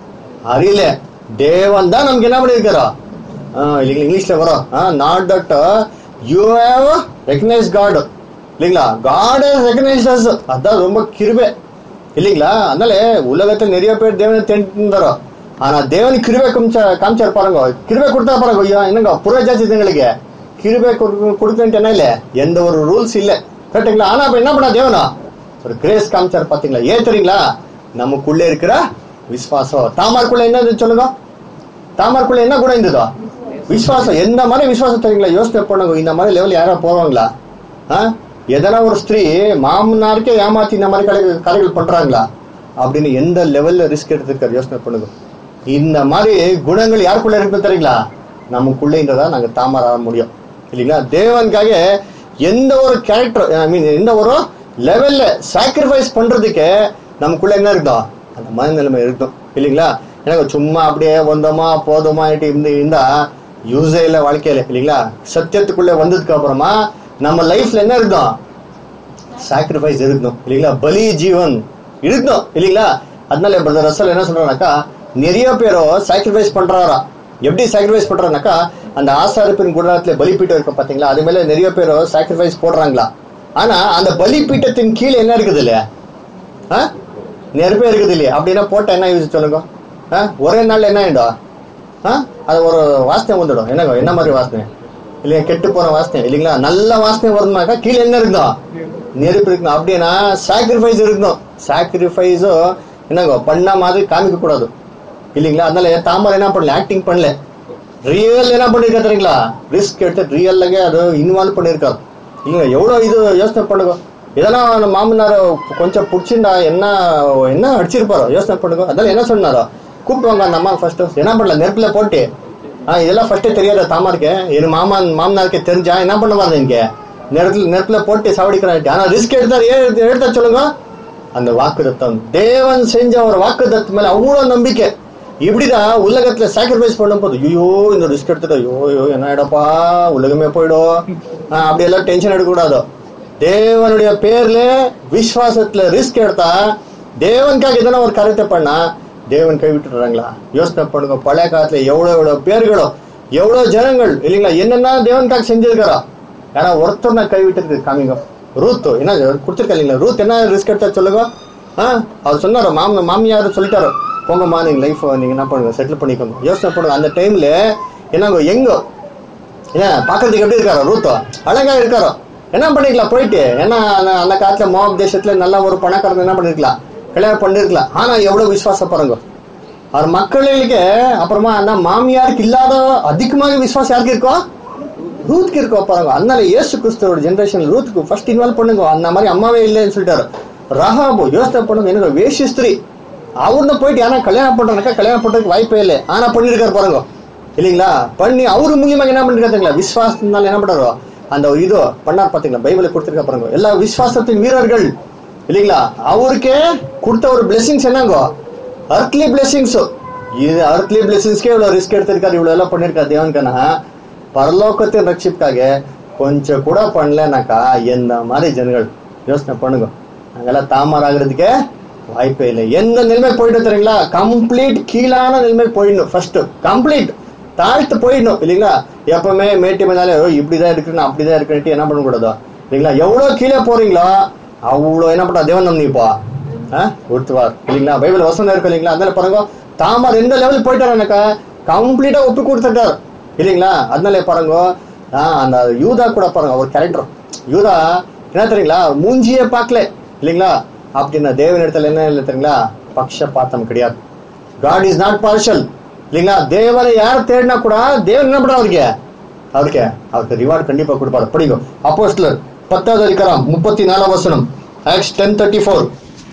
அறியல தேவன் தான் நமக்கு என்ன பண்ணிருக்காரோ இல்லைங்களா இங்கிலீஷ்ல வரும் not that you have recognise God இல்லைங்களா காட் ரெகனைஸ் அஸ் அதான் ரொம்ப கிருபை இல்லைங்களா அதனால உலகத்துல நிறைய பேர் தேவனை தேடிட்டு இருந்தாரோ ஆனா தேவன் கிருபை காமிச்ச காமிச்சார் பாருங்க கிருபை கொடுத்தா பாருங்க ஐயா என்னங்க புறஜாதி இதுங்களுக்கு கிருபை கொடுக்கன்ட்டு என்ன இல்ல எந்த ஒரு ரூல்ஸ் இல்ல கரெக்டுங்களா ஆனா அப்ப என்ன பண்ணா தேவனா ஒரு கிரேஸ் காமிச்சார் பாத்தீங்களா ஏன் தெரியுங்களா நமக்குள்ள இருக்கிற விசுவாசம் தாமரைக்குள்ள என்ன இருந்துச்சு சொல்லுங்க தாமரைக்குள்ள என்ன குணம் இருந்ததோ விசுவாசம் எந்த மாதிரி விசுவாசம் தெரியுங்களா யோசனை பண்ணுங்க இந்த மாதிரி லெவல் யாரா போவாங்களா ஆ? எதனா ஒரு ஸ்திரீ மாமனாருக்கே ஏமாத்தி இந்த மாதிரி கலை கலைகள் பண்றாங்களா அப்படின்னு எந்த லெவல்ல ரிஸ்க் எடுத்துருக்காரு யோசனை பண்ணுங்க இந்த மாதிரி குணங்கள் யாருக்குள்ள இருக்கு தெரியுங்களா நமக்குள்ள இருந்ததா நாங்க தாமர ஆக முடியும் இல்லைங்களா தேவனுக்காக எந்த ஒரு கேரக்டர் ஐ மீன் எந்த ஒரு லெவல்ல சாக்ரிஃபைஸ் பண்றதுக்கு நமக்குள்ள என்ன இருக்கும் அந்த மனநிலைமை இருக்கும் இல்லைங்களா எனக்கு சும்மா அப்படியே வந்தோமா போதுமா இருந்து இருந்தா யூஸே இல்லை வாழ்க்கையில இல்லைங்களா சத்தியத்துக்குள்ள வந்ததுக்கு அப்புறமா நம்ம லைஃப்ல என்ன இருக்கும் சாக்ரிஃபைஸ் இருக்கணும் இல்லைங்களா பலி ஜீவன் இருக்கணும் இல்லைங்களா அதனால பிரதர் ரசல் என்ன சொல்றாருனாக்கா நிறைய பேரோ சாக்ரிஃபைஸ் பண்றாரா எப்படி சாக்ரிஃபைஸ் பண்றாருனாக்கா அந்த ஆசாரிப்பின் குடத்துல பலிப்பீட்டம் இருக்கும் பாத்தீங்களா அது மேல நிறைய பேரோ சாக்ரிஃபைஸ் போடுறாங்களா ஆனா அந்த பலிப்பீட்டத்தின் கீழே என்ன இருக்குது இல்லையா ஆ? நெருப்பே இருக்குது இல்லையா அப்படின்னா போட்டா என்ன யூஸ் சொல்லுங்க ஆ? ஒரே நாள்ல என்ன ஆயிடும் ஆ? அது ஒரு வாசனை வந்துடும் என்னங்க என்ன மாதிரி வாசனை இல்லையா கெட்டு போன வாசனை இல்லைங்களா நல்ல வாசனை வரணும்னாக்கா கீழே என்ன இருக்கணும் நெருப்பு இருக்கணும் அப்படின்னா சாக்ரிஃபைஸ் இருக்கணும் சாக்ரிஃபைஸும் என்னங்க பண்ண மாதிரி காமிக்க கூடாது இல்லைங்களா அதனால தாமரை என்ன பண்ணல ஆக்டிங் பண்ணல ரியல் என்ன பண்ணிருக்கா தெரியுங்களா ரிஸ்க் எடுத்து ரியல்லாக அது இன்வால்வ் பண்ணிருக்காரு இல்லைங்க எவ்வளவு இது யோசனை பண்ணுங்க இதெல்லாம் அந்த மாமனார் கொஞ்சம் பிடிச்சிருந்தா என்ன என்ன அடிச்சிருப்பாரோ யோசனை பண்ணுங்க அதெல்லாம் என்ன சொன்னாரோ கூப்பிடுவாங்க அந்த அம்மா ஃபர்ஸ்ட் என்ன பண்ணல நெருப்புல போட்டு ஆ இதெல்லாம் ஃபர்ஸ்டே தெரியாத தாமாருக்கு என் மாமன் மாமனாருக்கு தெரிஞ்சா என்ன பண்ணுவாங்க இங்க நெருப்புல நெருப்புல போட்டு சாவடிக்கிறான் ஆனா ரிஸ்க் எடுத்தாரு ஏன் எடுத்து- எடுத்தா சொல்லுங்க அந்த வாக்குதத்தம் தேவன் செஞ்ச ஒரு வாக்குதத்து மேல அவ்வளவு நம்பிக்கை இப்படிதான் உலகத்துல சாக்ரிஃபைஸ் பண்ணும்போது ஐயோ இந்த ரிஸ்க் எடுத்துட்டு ஐயோ ஐயோ என்ன ஆயிடப்பா உலகமே போயிடும் ஆஹ் அப்படி எல்லாம் டென்ஷன் எடுக்கக்கூடாது தேவனுடைய பேர்ல விசுவாசத்துல ரிஸ்க் எடுத்தா தேவனுக்காக எதனா ஒரு கருத்தை பண்ணா தேவன் கை விட்டுறாங்களா யோசனை பண்ணுங்க பழைய காலத்துல எவ்வளவு எவ்வளவு பேர்களோ எவ்வளவு ஜனங்கள் இல்லைங்களா என்னென்ன தேவனுக்காக செஞ்சிருக்காரா யாரா ஒருத்தர் நான் கை விட்டு காமிங்க ரூத் என்ன கொடுத்துருக்கா இல்லைங்களா ரூத் என்ன ரிஸ்க் எடுத்தா சொல்லுங்க ஆ அவர் சொன்னாரு மாம மாமியார் சொல்லிட்டாரு போங்கம்மா நீங்க லைஃப் நீங்க என்ன பண்ணுங்க செட்டில் பண்ணிக்கோங்க யோசனை பண்ணுங்க அந்த டைம்ல என்னங்க எங்க ஏன் பாக்குறதுக்கு எப்படி இருக்காரோ ரூத்தோ அழகா இருக்காரோ என்ன பண்ணிக்கலாம் போயிட்டு ஏன்னா அந்த- அந்த காலத்துல மோப் தேசத்துல நல்ல ஒரு பணக்காரங்க என்ன பண்ணிருக்கலாம் கல்யாணம் பண்ணிருக்கலாம் ஆனா எவ்வளவு விசுவாசம் பாருங்க அவர் மக்களுக்கு அப்புறமா அந்த மாமியாருக்கு இல்லாத அதிகமாக விசுவாசம் யாருக்கு இருக்கும் ரூத்துக்கு இருக்கோ பாருங்க அதனால இயேசு கிறிஸ்துவோட ஜெனரேஷன் ரூத்துக்கு ஃபர்ஸ்ட் இன்வால்வ் பண்ணுங்க அந்த மாதிரி அம்மாவே இல்லைன்னு சொல்லிட்டாரு ரஹாபு யோசனை பண்ணுங்க எனக்கு வேஷ்ய ஸ்திரீ அவர்னு போயிட்டு யாரா கல்யாணம் பண்றாங்க கல்யாணம் பண்றதுக்கு வாய்ப்பே இல்லை ஆனா பண்ணிருக்காரு பாருங்க இல்லைங்களா பண்ணி அவரு மூலியமாக என்ன பண்ணிருக்காங்களா விசுவாசத்தினால என்ன பண்றாரோ அந்த ஒரு இதோ பண்ணார் பாத்தீங்களா பைபிளை கொடுத்துருக்க பாருங்க எல்லா விசுவாசத்தின் வீரர்கள் இல்லைங்களா அவருக்கே கொடுத்த ஒரு பிளெஸிங்ஸ் என்னங்கோ அர்த்லி பிளெஸிங்ஸ் இது அர்த்லி பிளெஸிங்ஸ்க்கே இவ்வளவு ரிஸ்க் எடுத்திருக்காரு இவ்வளவு எல்லாம் பண்ணிருக்காரு தேவனுக்கான பரலோகத்தின் ரட்சிப்புக்காக கொஞ்சம் கூட பண்ணலனாக்கா எந்த மாதிரி ஜனங்கள் யோசனை பண்ணுங்க அங்கெல்லாம் தாமர் ஆகுறதுக்கே வாய்ப்பே இல்லை எந்த நிலைமை போயிட்டு தெரியுங்களா கம்ப்ளீட் கீழான நிலைமை போயிடணும் ஃபர்ஸ்ட் கம்ப்ளீட் தாழ்த்து போயிடணும் இல்லைங்களா எப்பவுமே மேட்டி மேலே இப்படிதான் இருக்குன்னு அப்படிதான் இருக்குன்ட்டு என்ன பண்ணக்கூடாதோ இல்லைங்களா எவ்வளவு கீழே போறீங்களோ அவ்வளவு என்ன பண்றா தேவன் நம்பிப்பா ஒருத்துவார் இல்லைங்களா பைபிள் வசனம் இருக்கு இல்லைங்களா அதனால பாருங்க தாமர் எந்த லெவலுக்கு போயிட்டாருனாக்கா கம்ப்ளீட்டா ஒப்பு கொடுத்துட்டார் இல்லைங்களா அதனால பாருங்க ஆஹ் அந்த யூதா கூட பாருங்க ஒரு கேரக்டர் யூதா என்ன தெரியுங்களா மூஞ்சியே பார்க்கல இல்லைங்களா அப்படின்னா தேவன் இடத்துல என்ன இல்லை தெரியுங்களா பக்ஷபாத்தம் கிடையாது காட் இஸ் நாட் பார்ஷல் இல்லைங்களா தேவனை யார் தேடினா கூட தேவன் என்ன பண்றா அவருக்கு அவருக்கு அவருக்கு ரிவார்டு கண்டிப்பா கொடுப்பாரு படிங்க அப்போஸ்லர் பத்தாவது அதிகாரம் முப்பத்தி நாலாம் வசனம் ஆக்ஸ் டென் தேர்ட்டி ஃபோர்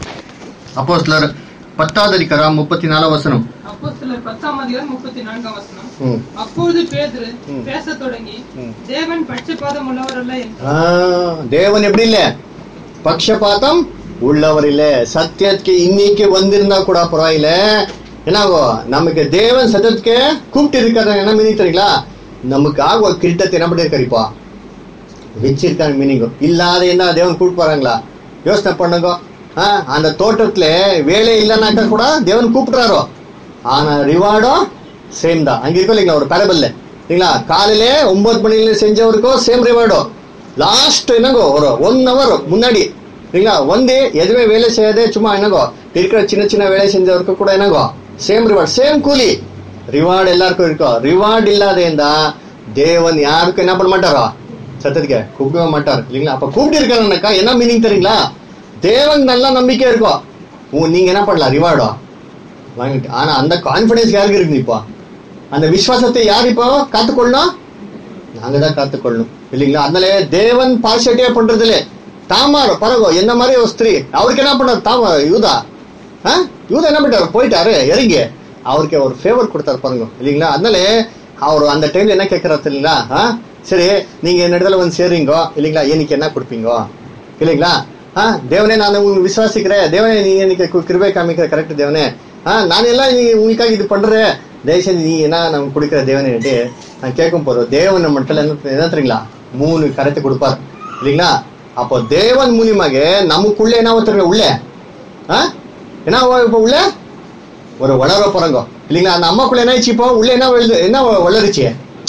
அப்போஸ்லர் பத்தாவது அதிகாரம் முப்பத்தி நாலாம் வசனம் அப்போ சிலர் பத்தாம் அதிகாரம் முப்பத்தி நான்காம் வசனம் ம். அப்பொழுது பேதுரு ம். பேசத் தொடங்கி ம். தேவன் பட்சபாதம் உள்ளவர் அல்ல என்று ஆ, தேவன் எப்படி இல்ல பக்ஷபாதம் உள்ளவர் இல்ல சத்தியத்துக்கு இன்னைக்கு வந்திருந்தா கூட பரவாயில்ல என்னாகோ நமக்கு தேவன் சத்தியத்துக்கு கூப்பிட்டு இருக்காரு என்ன மீனிங் தெரியுங்களா நமக்கு ஆக ஒரு கிரீட்டத்தை என்ன பண்ணிருக்காரு இப்போ வச்சிருக்காங்க மீனிங் இல்லாத என்ன தேவன் கூப்பிட்டு போறாங்களா யோசனை பண்ணுங்க ஆ, அந்த தோட்டத்துல வேலை இல்லைனாக்கா கூட தேவன் கூப்பிடுறாரோ ஆனா ரிவார்டும் சேம் தான் அங்க இருக்கும் இல்லைங்களா ஒரு பேரபிள்ல இல்லைங்களா காலையில ஒன்பது மணில செஞ்சவருக்கும் சேம் ரிவார்டும் லாஸ்ட் என்னங்கோ ஒரு ஒன் ஹவர் முன்னாடி இல்லைங்களா வந்து எதுவுமே வேலை செய்யாதே சும்மா என்னங்கோ இருக்கிற சின்ன சின்ன வேலை செஞ்சவருக்கு கூட என்னங்கோ சேம் ரிவார்டு சேம் கூலி ரிவார்டு எல்லாருக்கும் இருக்கும் ரிவார்டு இல்லாத இருந்தா தேவன் யாருக்கும் என்ன பண்ண மாட்டாரோ சத்தத்துக்கு கூப்பிடவே மாட்டார் இல்லைங்களா அப்ப கூப்பிட்டு இருக்காருனாக்கா என்ன மீனிங் தெரியுங்களா தேவன் நல்ல நம்பிக்கை இருக்கும் உ- நீங்க என்ன பண்ணலாம் ரிவார்டோ வாங்கிட்டு ஆனா அந்த கான்பிடன்ஸ் யாருக்கு இருக்கு இப்போ அந்த விசுவாசத்தை யார் இப்போ காத்துக்கொள்ளணும் நாங்க தான் காத்துக்கொள்ளணும் இல்லைங்களா அதனால தேவன் பார்ஷியட்டியா பண்றது இல்ல தாமார் பரவோ என்ன மாதிரி ஒரு ஸ்திரீ அவருக்கு என்ன பண்ணார் தாம யூதா ஆ? யூதா என்ன பண்ணிட்டாரு போயிட்டாரு இறங்கி அவருக்கு ஒரு ஃபேவர் கொடுத்தாரு பாருங்க இல்லைங்களா அதனால அவர் அந்த டைம்ல என்ன கேட்கறாரு இல்லைங்களா ஆ? சரி நீங்க என்ன இடத்துல வந்து சேருங்க இல்லைங்களா எனக்கு என்ன கொடுப்பீங்க இல்லைங்களா ஆ தேவனே நான் உங்களுக்கு விசுவாசிக்கிறேன் தேவனே நீங்க எனக்கு கு- கிருபை காமிக்கிற கரெக்ட் தேவனே ஆ நான் எல்லாம் நீ உங்களுக்காக இது பண்றேன் தயவுசெய்து நீ என்ன நமக்கு கொடுக்குற தேவனே நான் கேட்கும் போறோம் தேவன் நம்ம என்ன என்ன தெரியுங்களா மூணு கருத்தை கொடுப்பார் இல்லைங்களா அப்போ தேவன் மூலியமாக நமக்குள்ள என்ன தெரியுங்க உள்ள ஆ என்ன இப்போ உள்ள ஒரு வளர போறாங்க இல்லைங்களா அந்த அம்மாக்குள்ள என்ன ஆயிடுச்சு இப்போ உள்ள என்ன வளருது என்ன வ- வளருச்சு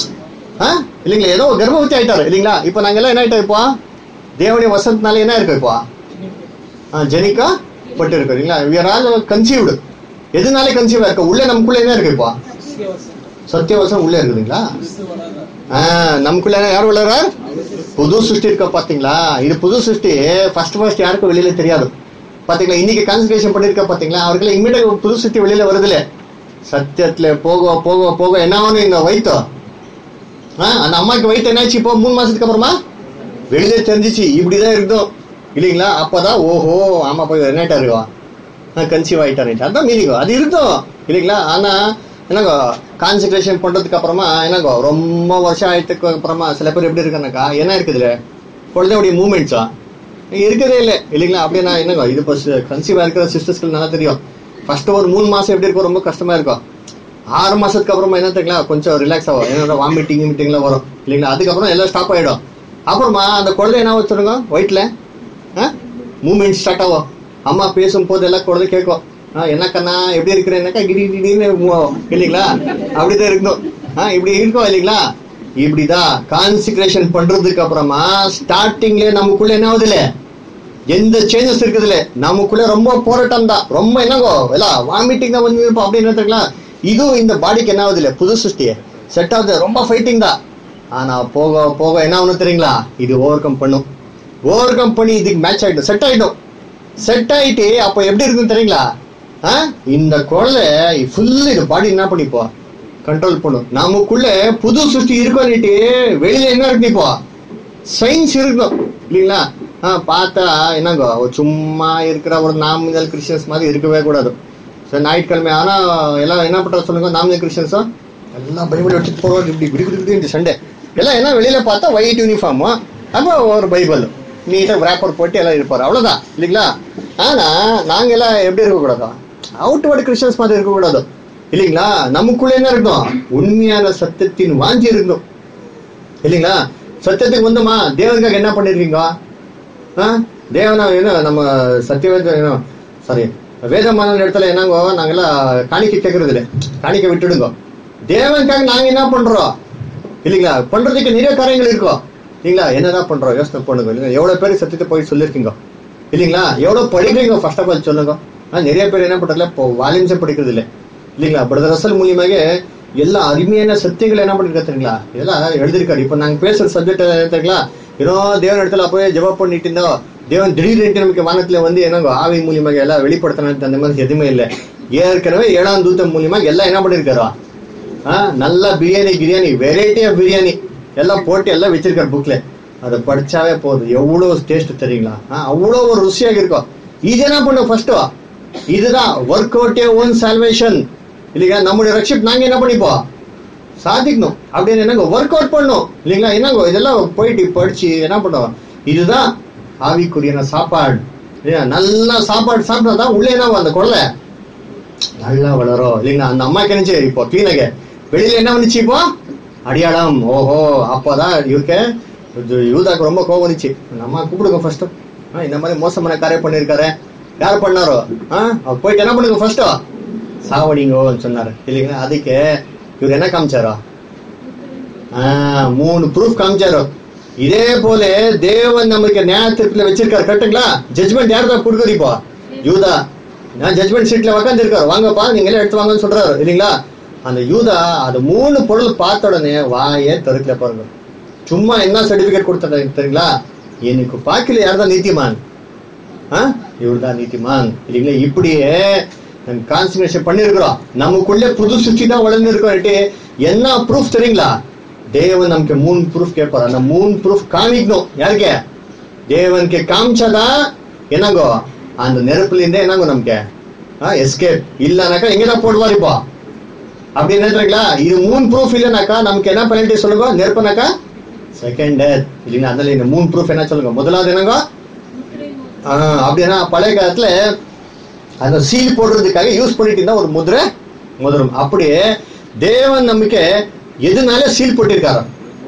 ஆ இல்லைங்களா ஏதோ கர்ப்பவதி ஆயிட்டாரு இல்லைங்களா இப்போ நாங்க எல்லாம் என்ன ஆயிட்டோம் இப்போ தேவனுடைய வசந்தனால என்ன இருக்கு இப்போ ஆ, ஜெனிக்கா பட்டு இருக்கு இல்லைங்களா we are all conceived எதுனாலே கன்சீவ் இருக்கு உள்ள நமக்குள்ள என்ன இருக்கு இப்போ சத்தியவசம் உள்ள இருக்குதுங்களா ஆ, நமக்குள்ள என்ன யார் வளர்றார் புது சிருஷ்டி இருக்க பாத்தீங்களா இது புது சிருஷ்டி ஃபர்ஸ்ட் ஃபர்ஸ்ட் யாருக்கும் வெளியில தெரியாது பாத்தீங்களா இன்னைக்கு கான்சன்ட்ரேஷன் பண்ணிருக்க பாத்தீங்களா அவருக்கு இம்மிடியட் புது சிருஷ்டி வெளியில வருதுல சத்தியத்துல போக போக போக என்ன ஆகணும் இந்த வயிற்று ஆ, அந்த அம்மாக்கு வயிற்று என்னாச்சு இப்போ மூணு மாசத்துக்கு அப்புறமா வெளியில தெரிஞ்சிச்சு இப்படிதான் இருந்தோம் இல்லைங்களா அப்பதான் ஓஹோ ஆமா போய் என்னட்டா இருக்கா கன்சீவ் ஆயிட்டாரு அதான் மீனிங் அது இருக்கும் இல்லைங்களா ஆனா என்னங்கோ கான்சன்ட்ரேஷன் பண்றதுக்கு அப்புறமா என்னங்கோ ரொம்ப வருஷம் ஆயிட்டதுக்கு அப்புறமா சில பேர் எப்படி இருக்கானாக்கா என்ன இருக்குதுல குழந்தையுடைய மூமெண்ட்ஸா இருக்கதே இல்லை இல்லைங்களா அப்படின்னா என்னங்கோ இது இப்போ கன்சீவ் இருக்கிற சிஸ்டர்ஸ்க்கு நல்லா தெரியும் ஃபர்ஸ்ட் ஒரு மூணு மாசம் எப்படி இருக்கும் ரொம்ப கஷ்டமா இருக்கும் ஆறு மாசத்துக்கு அப்புறமா என்ன தெரியுங்களா கொஞ்சம் ரிலாக்ஸ் ஆகும் என்னோட வாமிட்டிங் மீட்டிங்லாம் வரும் இல்லைங்களா அதுக்கப்புறம் எல்லாம் ஸ்டாப் ஆயிடும் அப்புறமா அந்த குழந்தை என்ன வச்சுருங்க வயிற்றுல மூமெண்ட் ஸ்டார்ட் ஆகும் அம்மா பேசும் போது எல்லாம் குழந்தை கேட்கும் ஆ, என்ன கண்ணா எப்படி இருக்கிறேன்னாக்கா கிடி கிடின்னு move ஆகும் இல்லைங்களா அப்படிதான் இருக்கணும் ஆ, இப்படி இருக்கும் இல்லைங்களா இப்படிதான் கான்சிக்ரேஷன் பண்றதுக்கு அப்புறமா ஸ்டார்டிங்ல நமக்குள்ள என்ன ஆகுது இல்ல எந்த சேஞ்சஸ் இருக்குதுல நமக்குள்ள ரொம்ப போராட்டம் தான் ரொம்ப என்னங்கோ இல்ல வாமிட்டிங் தான் வந்து இருப்போம் அப்படின்னு தெரியுங்களா இதுவும் இந்த பாடிக்கு என்ன ஆகுது இல்ல புது சிருஷ்டிய செட் ஆகுது ரொம்ப ஃபைட்டிங் தான் ஆனா போக போக என்ன ஆகணும் தெரியுங்களா இது ஓவர் கம் பண்ணும் ஓவர் கம் பண்ணி இதுக்கு மேட்ச் ஆயிடும் செட் ஆயிடும் செட் ஆயிட்டு அப்ப எப்படி இருக்கும் தெரியுங்களா ஆ? இந்த குழந்தை ஃபுல் இது பாடி என்ன பண்ணிப்போ கண்ட்ரோல் பண்ணும் நமக்குள்ள புது சிருஷ்டி இருக்கும்னுட்டு வெளியில என்ன இருக்கு இப்போ சயின்ஸ் இருக்கணும் இல்லைங்களா ஆ, பார்த்தா என்னங்க ஒரு சும்மா இருக்கிற ஒரு நாமினல் கிறிஸ்டியன்ஸ் மாதிரி இருக்கவே கூடாது சரி ஞாயிற்றுக்கிழமை ஆனா எல்லாம் என்ன பண்ற சொல்லுங்க நாமினல் கிறிஸ்டியன்ஸா எல்லாம் பைபிள் எடுத்துட்டு போறோம் இப்படி குடி குடி குடி சண்டே எல்லாம் என்ன வெளியில பார்த்தா ஒயிட் யூனிஃபார்மும் அப்போ ஒரு பைபிள் நீட்டா ரேப்பர் போட்டு எல்லாம் இருப்பாரு அவ்வளவுதான் இல்லைங்களா ஆனா நாங்க எல்லாம் எப்படி இருக்கக்கூடாதா அவுட்வர்ட் கிறிஸ்டியன்ஸ் மாதிரி இருக்கக்கூடாது இல்லைங்களா நமக்குள்ள என்ன இருக்கணும் உண்மையான சத்தியத்தின் வாஞ்சி இருக்கணும் இல்லைங்களா சத்தியத்துக்கு வந்துமா தேவனுக்காக என்ன பண்ணிருக்கீங்க ஆ? தேவனா என்ன நம்ம சத்தியவேத என்ன சாரி வேதமான இடத்துல என்னங்கோ நாங்கெல்லாம் காணிக்கை கேட்கறது இல்லை காணிக்கை விட்டுடுங்க தேவனுக்காக நாங்க என்ன பண்றோம் இல்லைங்களா பண்றதுக்கு நிறைய காரியங்கள் இருக்கும் இல்லைங்களா என்னதான் பண்றோம் யோசனை பண்ணுங்க இல்லைங்களா எவ்வளவு பேர் சத்தியத்தை போய் சொல்லிருக்கீங்க இல்லைங்களா எவ்வளவு படிக்கிறீங்க ஃபர்ஸ்ட் ஆஃப் ஆல் சொல்லுங்க ஆ, நிறைய பேர் என்ன பண்றதுல இப்போ வால்யூம்ஸே படிக்கிறது இல்லை இல்லைங்களா பிரதர் ரசல் மூலியமாக எல்லா அருமையான சத்தியங்கள் என்ன பண்ணிருக்கா தெரியுங்களா இதெல்லாம் எழுதிருக்காரு இப்போ நாங்க பேசுற சப்ஜெக்ட் தெரியுங்களா ஏதோ தேவன் இடத்துல போய் ஜெபம் பண்ணிட்டு இருந்தோம் தேவன் திடீர்னு நமக்கு வானத்துல வந்து என்னங்க ஆவி மூலியமாக எல்லாம் வெளிப்படுத்தினது அந்த மாதிரி எதுவுமே இல்லை ஏற்கனவே ஏழாம் தூத்தம் மூலியமாக எல்லாம் என்ன பண்ணிருக்காரோ ஆ, நல்ல பிரியாணி கிரியாணி வெரைட்டி ஆஃப் பிரியாணி எல்லாம் போட்டு எல்லாம் வச்சிருக்காரு புக்ல அதை படிச்சாவே போதும் எவ்வளவு டேஸ்ட் தெரியுங்களா ஆ, அவ்வளோ ஒரு ருசியாக இருக்கும் இது என்ன பண்ணும் ஃபர்ஸ்ட் இதுதான் ஒர்க் அவுட் ஓன் சால்வேஷன் இல்லைங்களா நம்முடைய ரட்சிப் நாங்க என்ன பண்ணிப்போம் சாதிக்கணும் அப்படின்னு என்னங்க ஒர்க் அவுட் பண்ணும் இல்லைங்களா என்னங்க இதெல்லாம் போயிட்டு படிச்சு என்ன பண்ணுவோம் இதுதான் ஆவிக்குரியான சாப்பாடு இல்லையா நல்லா சாப்பாடு சாப்பிட்டா தான் உள்ளே என்ன அந்த கொள்ளை நல்லா வளரும் இல்லைங்களா அந்த அம்மா கிணச்சு இப்போ கிளீனக வெளியில என்ன வந்துச்சு இப்போ அடியாளம் ஓஹோ அப்போதான் இவருக்கு இது யூதாக்கு ரொம்ப கோவம் வந்துச்சு அந்த அம்மா கூப்பிடுங்க ஃபர்ஸ்ட் இந்த மாதிரி மோசமான காரியம் பண்ணிருக்காரு யார் பண்ணாரோ ஆ அவர் போயிட்டு என்ன பண்ணுங்க ஃபர்ஸ்ட் சாவடிங்கோன்னு சொன்னாரு இல்லைங்களா அதுக்கு இவர் என்ன காமிச்சாரோ ஆ, மூணு ப்ரூஃப் காமிச்சாரு இதே போல தேவன் நமக்கு நியாயத்திற்குள்ள வச்சிருக்காரு கரெக்டுங்களா ஜட்மெண்ட் யார் தான் கொடுக்குது இப்போ யூதா நான் ஜட்மெண்ட் சீட்ல உக்காந்து இருக்காரு வாங்கப்பா நீங்க எல்லாம் எடுத்து வாங்கன்னு சொல்றாரு இல்லைங்களா அந்த யூதா அது மூணு பொருள் பார்த்த உடனே வாயே திறக்கல பாருங்க சும்மா என்ன சர்டிபிகேட் கொடுத்தாரு தெரியுங்களா எனக்கு பாக்கல யார் தான் நீதிமான் இவர் தான் நீதிமான் இல்லைங்களா இப்படியே கான்சன்ட்ரேஷன் பண்ணிருக்கிறோம் நமக்குள்ள புது சுற்றி தான் வளர்ந்து இருக்கோம் என்ன ப்ரூஃப் தெரியுங்களா தேவன் நமக்கு மூணு ப்ரூஃப் கேட்பாரு அந்த மூணு ப்ரூஃப் காமிக்கணும் யாருக்கு தேவனுக்கு காமிச்சாதான் என்னங்கோ அந்த நெருப்புல இருந்தே என்னங்கோ நமக்கு எஸ்கேப் இல்லனாக்கா எங்கதான் போடுவார் இப்போ அப்படி என்ன தெரியுங்களா இது மூணு ப்ரூஃப் இல்லைனாக்கா நமக்கு என்ன பெனல்ட்டி சொல்லுங்க நெருப்புனாக்கா செகண்ட் டெத் இல்லைன்னா அதில் இந்த மூணு ப்ரூஃப் என்ன சொல்லுங்க முதலாவது என்னங்க ஆஹ் அப்படின்னா பழைய காலத்துல அந்த சீல் போடுறதுக்காக யூஸ் பண்ணிட்டு இருந்தா ஒரு முதிரை முதிரும் அப்படியே தேவன் நமக்கு எதுனால சீல் போட்டிருக்காரு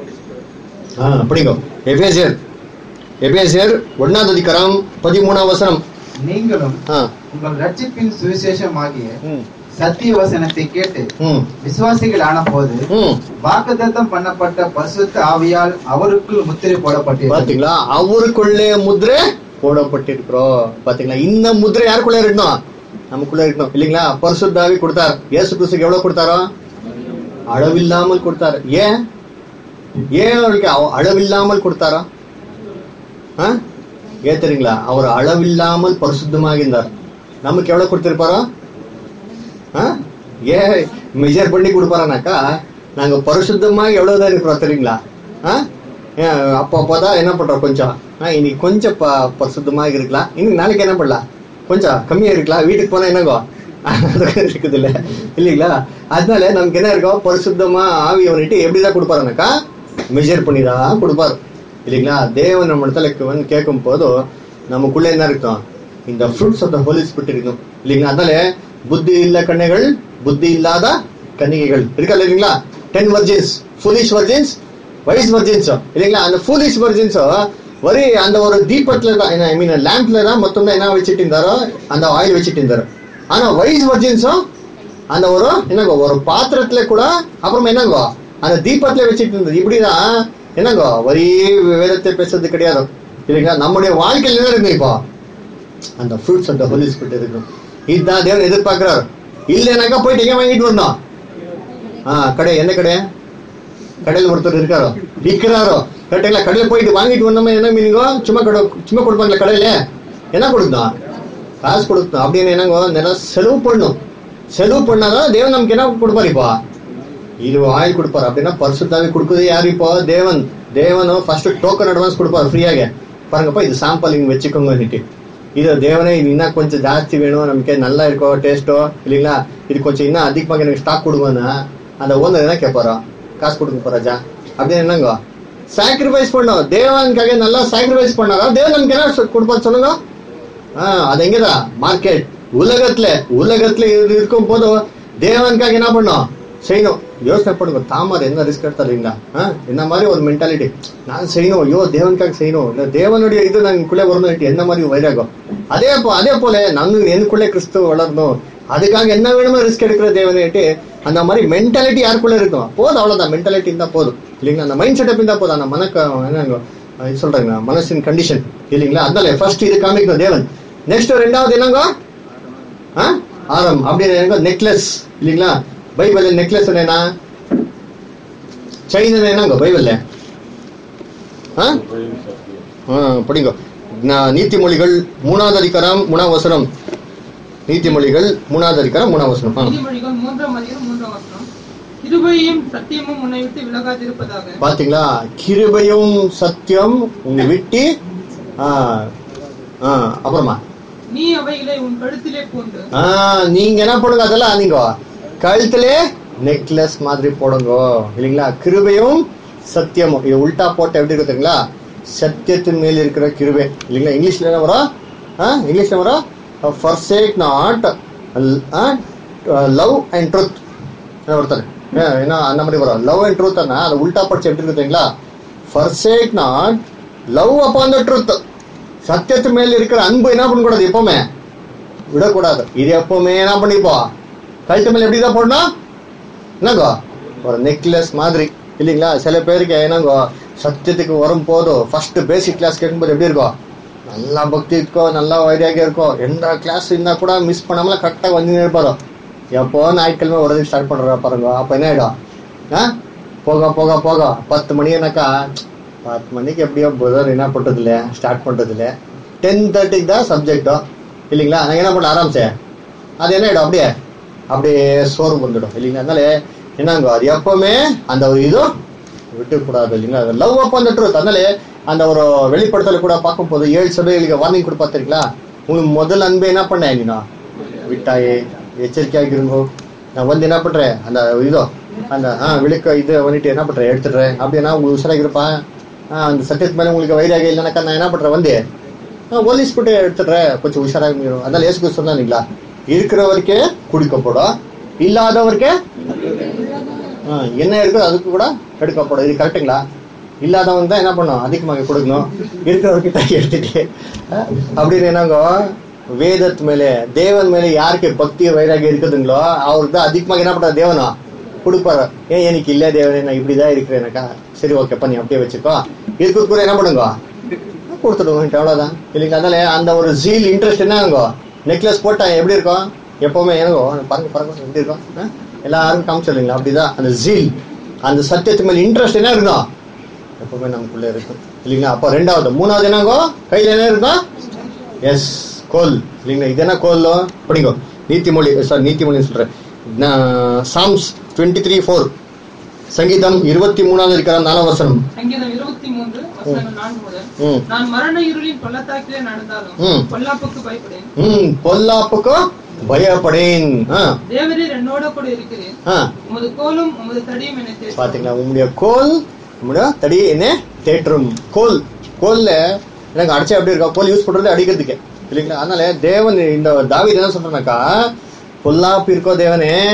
ஆ, அப்படிங்க எபேசியர் எபேசியர் ஒன்னாவது அதிகாரம் பதிமூணாம் வசனம் நீங்களும் ஆ, உங்கள் ரட்சிப்பின் சுவிசேஷமாகிய ம், சத்திய வசனத்தை கேட்டு ம், விசுவாசிகள் ஆன போது ம். வாக்குத்தத்தம் பண்ணப்பட்ட பரிசுத்த ஆவியால் அவருக்குள் முத்திரை போடப்பட்டது பாத்தீங்களா அவருக்குள்ளே முதிரை போடப்பட்டிருக்கிறோம் பாத்தீங்களா இந்த முதிரை யாருக்குள்ள இருக்கணும் நமக்குள்ள இருக்கணும் இல்லைங்களா பரிசுத்தாவி கொடுத்தார் இயேசு கிறிஸ்துக்கு எவ்வளவு கொடுத்தாரோ அளவில்லாமல் கொடுத்தாரு ஏன் ஏன் அவருக்கு அவ- அளவில்லாமல் கொடுத்தாரா ஆ? ஏன் தெரியுங்களா அவர் அளவில்லாமல் பரிசுத்தமாக இருந்தார் நமக்கு எவ்வளவு கொடுத்திருப்பாரோ ஆ? ஏன் மெஜர் பண்ணி கொடுப்பாரானாக்கா நாங்க பரிசுத்தமாக எவ்வளவுதான் இருக்கிறோம் தெரியுங்களா ஆ? ஏன் அப்போ அப்போதான் என்ன பண்றோம் கொஞ்சம் ஆ, இன்னைக்கு கொஞ்சம் ப பரிசுத்தமாக இருக்கலாம் இன்னைக்கு நாளைக்கு என்ன பண்ணலாம் கொஞ்சம் கம்மியா இருக்கலாம் வீட்டுக்கு போனா என்னங்கோ அதெல்லாம் இருக்குது இல்ல இல்லைங்களா அதனால நமக்கு என்ன இருக்கும் பரிசுத்தமா ஆவி வந்துட்டு எப்படிதான் கொடுப்பாருனாக்கா மெஜர் பண்ணி தான் கொடுப்பாரு இல்லைங்களா தேவன் நம்ம இடத்துல வந்து கேட்கும் போதும் நமக்குள்ள என்ன இருக்கும் இந்த fruits of the holy spirit இருக்கும் இல்லைங்களா அதனால புத்தி இல்ல கண்ணைகள் புத்தி இல்லாத கன்னிகைகள் இருக்கல இல்லைங்களா ten virgins foolish virgins wise virgins இல்லைங்களா அந்த ஃபுலிஷ் வர்ஜின்ஸ் வரி அந்த ஒரு தீபத்துல தான் ஐ மீன் லேம்ப்ல தான் மொத்தம் தான் என்ன வச்சுட்டு இருந்தாரோ அந்த ஆயில் வச்சுட்டு இருந்தாரு ஆனா வைஸ் வர்ஜின்ஸும் அந்த ஒரு என்னங்க ஒரு பாத்திரத்துல கூட அப்புறம் என்னங்க அந்த தீபத்துல வச்சுட்டு இருந்தது இப்படிதான் என்னங்க வரி வேதத்தை பேசுறது கிடையாது இல்லைங்களா நம்முடைய வாழ்க்கையில என்ன இருக்கு இப்போ அந்த ஃப்ரூட்ஸ் அந்த ஹோலி ஸ்பிரிட் இருக்கும் இதுதான் தேவன் எதிர்பார்க்கிறார் இல்லைனாக்கா போயிட்டு எங்க வாங்கிட்டு வந்தோம் ஆ கடை என்ன கடை கடையில் ஒருத்தர் இருக்காரோ விற்கிறாரோ கரெக்டுங்களா கடையில் போயிட்டு வாங்கிட்டு வந்தோமே என்ன மீனிங்கோ சும்மா கடை சும்மா கொடுப்பாங்களா கடையில என்ன கொடுத்தோம் காசு கொடுத்தோம் அப்படின்னு என்னங்க நல்லா செலவு பண்ணணும் செலவு பண்ணாதான் தேவன் நமக்கு என்ன கொடுப்பாரு இப்போ இது ஆயில் கொடுப்பாரு அப்படின்னா பரிசுத்தாவே கொடுக்குறது யாரு இப்போ தேவன் தேவனும் ஃபர்ஸ்ட் டோக்கன் அட்வான்ஸ் கொடுப்பாரு ஃப்ரீயாக பாருங்கப்பா இது சாம்பிள் இங்க வச்சுக்கோங்க இது தேவனே இது இன்னும் கொஞ்சம் ஜாஸ்தி வேணும் நமக்கு நல்லா இருக்கோ டேஸ்ட்டோ இல்லைங்களா இது கொஞ்சம் இன்னும் அதிகமாக எனக்கு ஸ்டாக் கொடுங்கன்னு அந்த ஓனர் என்ன கேட்பாரோ காசு கொடுக்க போறாஜா அப்படின்னு என்னங்க சாக்ரிஃபைஸ் பண்ணோம் தேவனுக்காக நல்லா சாக்ரிஃபைஸ் பண்ணாரா தேவன் நமக்கு என்ன சொ- கொடுப்பாரு சொல்லுங்க ஆ, அது எங்கதான் மார்க்கெட் உலகத்துல உலகத்துல இது இருக்கும் போது தேவனுக்காக என்ன பண்ணோம் செய்யணும் யோசனை பண்ணுங்க தாமர் என்ன ரிஸ்க் எடுத்தாரு இல்லைங்களா ஆ, என்ன மாதிரி ஒரு மென்டாலிட்டி நான் செய்யணும் ஐயோ தேவனுக்காக செய்யணும் இல்ல தேவனுடைய இது நமக்குள்ளே வரணும் என்ன மாதிரி வைராகம் அதே போ அதே போல நம்ம எனக்குள்ளே கிறிஸ்துவ வளரணும் அதுக்காக என்ன வேணுமோ ரிஸ்க் எடுக்கிற தேவனேட்டு அந்த மாதிரி மென்டாலிட்டி யாருக்குள்ள இருக்கும் போதும் அவ்வளவுதான் மென்டாலிட்டி இருந்தா போதும் இல்லைங்களா அந்த மைண்ட் செட்டப் இருந்தா போதும் அந்த மனக்க என்னங்க இது சொல்றாங்க மனசின் கண்டிஷன் இல்லைங்களா அதனால ஃபர்ஸ்ட் இது காமிக்கணும் தேவன் நெக்ஸ்ட் ரெண்டாவது என்னங்க ஆ? ஆரம் அப்படின்னு என்னங்க நெக்லஸ் இல்லைங்களா பைபிள் நெக்லஸ் என்னன்னா செயின் என்னங்க பைபிள்ல ஆ? ஆ, படிங்க நா- நீதிமொழிகள் மூணாவது அதிகாரம் மூணாவது வசனம் நீதிமொழிகள் மூணாவது அதிகாரம் மூணாவது வசனம் ஆ. நீதிமொழிகள் மூன்றாம் அதிகாரம் மூன்றாம் வசனம் கிருபையும் சத்தியமும் உன்னை விட்டு விலகாதிருப்பதாக பாத்தீங்களா கிருபையும் சத்தியம் உங்க விட்டு ஆ, ஆ, அப்புறமா நீ அவைகளை உன் கழுத்திலே பூண்டு ஆ, நீங்க என்ன பண்ணுங்க அதெல்லாம் நீங்க கழுத்திலே நெக்லஸ் மாதிரி போடுங்க இல்லைங்களா கிருபையும் சத்தியமும் இது உல்டா போட்டு எப்படி இருக்கு தெரியுங்களா சத்தியத்தின் மேல் இருக்கிற கிருபை இல்லைங்களா இங்கிலீஷ்ல என்ன வரும் ஆ, இங்கிலீஷ்ல வரும் forsake not love and truth ஒருத்தர் என்ன அந்த மாதிரி வரும் லவ் அண்ட் ட்ரூத் அது உல்டா படிச்சு எப்படி இருக்கு தெரியுங்களா forsake not love upon the truth சத்தியத்து மேல இருக்கிற அன்பு என்ன பண்ணக்கூடாது எப்பவுமே விடக்கூடாது இது எப்பவுமே என்ன பண்ணிப்போம் கழுத்து மேல எப்படிதான் போடணும் என்னங்கோ ஒரு நெக்லஸ் மாதிரி இல்லைங்களா சில பேருக்கு என்னங்கோ சத்தியத்துக்கு வரும் போதும் ஃபர்ஸ்ட் பேசிக் கிளாஸ் கேட்கும்போது எப்படி இருக்கும் நல்லா பக்தி இருக்கும் நல்லா வைராகியம் இருக்கும் எந்த கிளாஸ் இருந்தா கூட மிஸ் பண்ணாமல கரெக்டாக வந்து இருப்பாரோ எப்போ ஞாயிற்றுக்கிழமை ஒரு ஸ்டார்ட் பண்றா பாருங்க அப்ப என்ன ஆயிடும் ஆ போக போக போக பத்து மணினாக்கா பத்து மணிக்கு எப்படியோ புதர் என்ன பண்றது இல்ல ஸ்டார்ட் பண்றது இல்ல டென் தேர்ட்டிக்கு தான் சப்ஜெக்டோ இல்லைங்களா நாங்க என்ன பண்ண ஆரம்பிச்சே அது என்ன ஆயிடும் அப்படியே அப்படியே சோர்வு வந்துடும் இல்லைங்களா அதனால என்னங்க அது எப்பவுமே அந்த ஒரு இது விட்டுக்கூடாது இல்லைங்களா அது லவ் அப்போ அந்த ட்ரூத் அதனால அந்த ஒரு வெளிப்படுத்தல கூட பார்க்கும்போது ஏழு சபைகளுக்கு வார்னிங் கூட பார்த்திருக்கீங்களா உங்களுக்கு முதல் அன்பு என்ன பண்ண நீனா விட்டாயே எச்சரிக்கையாக இருங்கோ நான் வந்து என்ன பண்றேன் அந்த இதோ அந்த ஆ விளக்க இது வந்துட்டு என்ன பண்றேன் எடுத்துடுறேன் அப்படின்னா உங்களுக்கு உஷாராக இருப்பான் ஆ, அந்த சத்தியத்து மேல உங்களுக்கு வைராக இல்லைனாக்கா நான் என்ன பண்றேன் வந்து ஒலிஸ் போட்டு எடுத்துடுறேன் கொஞ்சம் உஷாராக இருங்க. அதனால ஏசு கிறிஸ்து சொன்னாங்களா இருக்கிறவருக்கே குடிக்கப்படும் இல்லாதவருக்கே ஆ, என்ன இருக்கோ அதுக்கு கூட எடுக்கப்படும் இது கரெக்டுங்களா இல்லாதவங்க தான் என்ன பண்ணும் அதிகமாக கொடுக்கணும் இருக்கிறவர்கிட்ட எடுத்துட்டு ஆ, அப்படின்னு என்னங்க வேதத்து மேலே தேவன் மேலே யாருக்கு பக்தி வைராகி இருக்குதுங்களோ அவருக்கு தான் அதிகமாக என்ன பண்றாரு தேவனா கொடுப்பாரு ஏன் எனக்கு இல்ல தேவனே நான் இப்படிதான் இருக்கிறேனக்கா சரி ஓகேப்பா நீ அப்படியே வச்சுக்கோ இருக்கிறது கூட என்ன பண்ணுங்க கொடுத்துடுங்க அவ்வளவுதான் இல்லைங்களா அதனால அந்த ஒரு ஜீல் இன்ட்ரெஸ்ட் என்னங்க நெக்லஸ் போட்டா எப்படி இருக்கும் எப்பவுமே என்னங்கோ பாருங்க பாருங்க எப்படி இருக்கும் ஆ? எல்லாரும் காமிச்சிடுங்களா அப்படிதான் அந்த ஜீல் அந்த சத்தியத்து மேல இன்ட்ரெஸ்ட் என்ன இருக்கும் எப்பவுமே நமக்குள்ள இருக்கும் இல்லைங்களா அப்போ ரெண்டாவது மூணாவது என்னங்கோ கையில என்ன இருக்கும் எஸ் கோல் இல்லைங்களா இது என்ன கோல் படிங்கோ நீதிமொழி சாரி நீதிமொழி சொல்றேன் சாம்ஸ் டுவெண்ட்டி த்ரீ ஃபோர் சங்கீதம் இருபத்தி மூணாவது இருக்கிற நாலாம் வசனம் சங்கீதம் இருபத்தி மூன்று வசனம் நான்கு முதல் ம் நான் மரண இருளின் பள்ளத்தாக்கிலே நடந்தாலும் ம். பொல்லாப்புக்கு பயப்படேன் ம் பொல்லாப்புக்கு பயப்படேன் ஆ தேவரீர் என்னோட கூட இருக்கிறேன் ஆ உமது கோலும் உமது தடியும் என்னை தேற்றும். பாத்தீங்களா உங்களுடைய கோல் உங்களுடைய தடி என்ன தேற்றும் கோல் கோல்ல எனக்கு அடிச்சா எப்படி இருக்கா கோல் யூஸ் பண்றது அடிக்கிறதுக்கு இல்லைங்களா அதனால தேவன் இந்த தாவீது என்ன சொல்றனாக்கா பொல்லாப்பு இருக்கோ தேவனே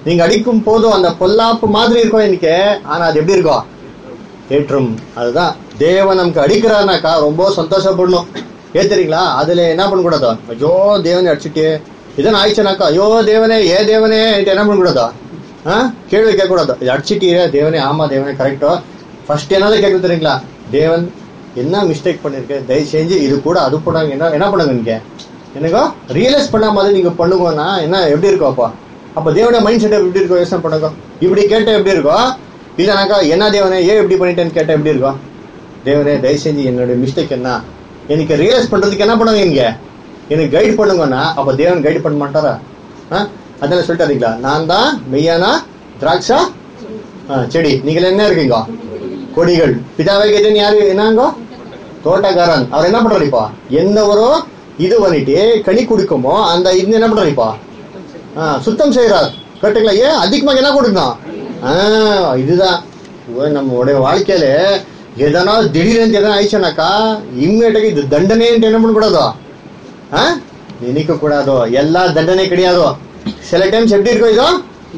நீங்க அடிக்கும் போதும் அந்த பொல்லாப்பு மாதிரி இருக்கும் இன்னைக்கு ஆனா அது எப்படி இருக்கும் தேற்றும் அதுதான் தேவன் நமக்கு அடிக்கிறாருனாக்கா ரொம்ப சந்தோஷப்படணும் ஏத்துறீங்களா அதுல என்ன பண்ணக்கூடாது ஐயோ தேவனை அடிச்சுட்டு இதன் ஆயிடுச்சுனாக்கா ஐயோ தேவனே ஏ தேவனே என்று என்ன பண்ணக்கூடாது ஆ கேள்வி கேட்கக்கூடாது இது அடிச்சிட்டீரே தேவனே ஆமா தேவனே கரெக்டோ ஃபர்ஸ்ட் என்னது கேட்க தெரியுங்களா தேவன் என்ன மிஸ்டேக் பண்ணிருக்கு தயவு செஞ்சு இது கூட அது கூட என்ன என்ன பண்ணுங்க நீங்க எனக்கோ ரியலைஸ் பண்ண மாதிரி நீங்க பண்ணுங்கன்னா என்ன எப்படி இருக்கும் அப்போ அப்ப தேவனோட மைண்ட் செட் எப்படி இருக்கும் யோசனை பண்ணுங்க இப்படி கேட்ட எப்படி இருக்கும் இல்லைனாக்கா என்ன தேவனே ஏன் இப்படி பண்ணிட்டேன்னு கேட்டா எப்படி இருக்கும் தேவனே தயவு செஞ்சு என்னோட மிஸ்டேக் என்ன எனக்கு ரியலைஸ் பண்றதுக்கு என்ன பண்ணுங்க நீங்க எனக்கு கைட் பண்ணுங்கன்னா அப்ப தேவன் கைட் பண்ண மாட்டாரா ஆ? அதெல்லாம் சொல்லிட்டாருங்களா நான் தான் மெய்யானா திராட்சா ஆ, செடி நீங்கள் என்ன இருக்கீங்க கொடிகள் பிதாவை கேட்டேன் யாரு என்னங்க தோட்டக்காரன் அவர் என்ன பண்றாரு இப்போ எந்த ஒரு இது பண்ணிட்டு கனி குடிக்குமோ அந்த இது என்ன பண்றாரு இப்போ ஆ, சுத்தம் செய்யறார் கரெக்டுங்களா ஏன் அதிகமாக என்ன கொடுக்கணும் ஆ, இதுதான் ஓ, நம்மளுடைய வாழ்க்கையில எதனா திடீர்னு எதனா ஆயிடுச்சுனாக்கா இம்மீடியட்டாக இது தண்டனை என்ன பண்ணக்கூடாதோ ஆ நினைக்க கூடாதோ எல்லா தண்டனை கிடையாதோ சில டைம்ஸ் எப்படி இருக்கும் இதோ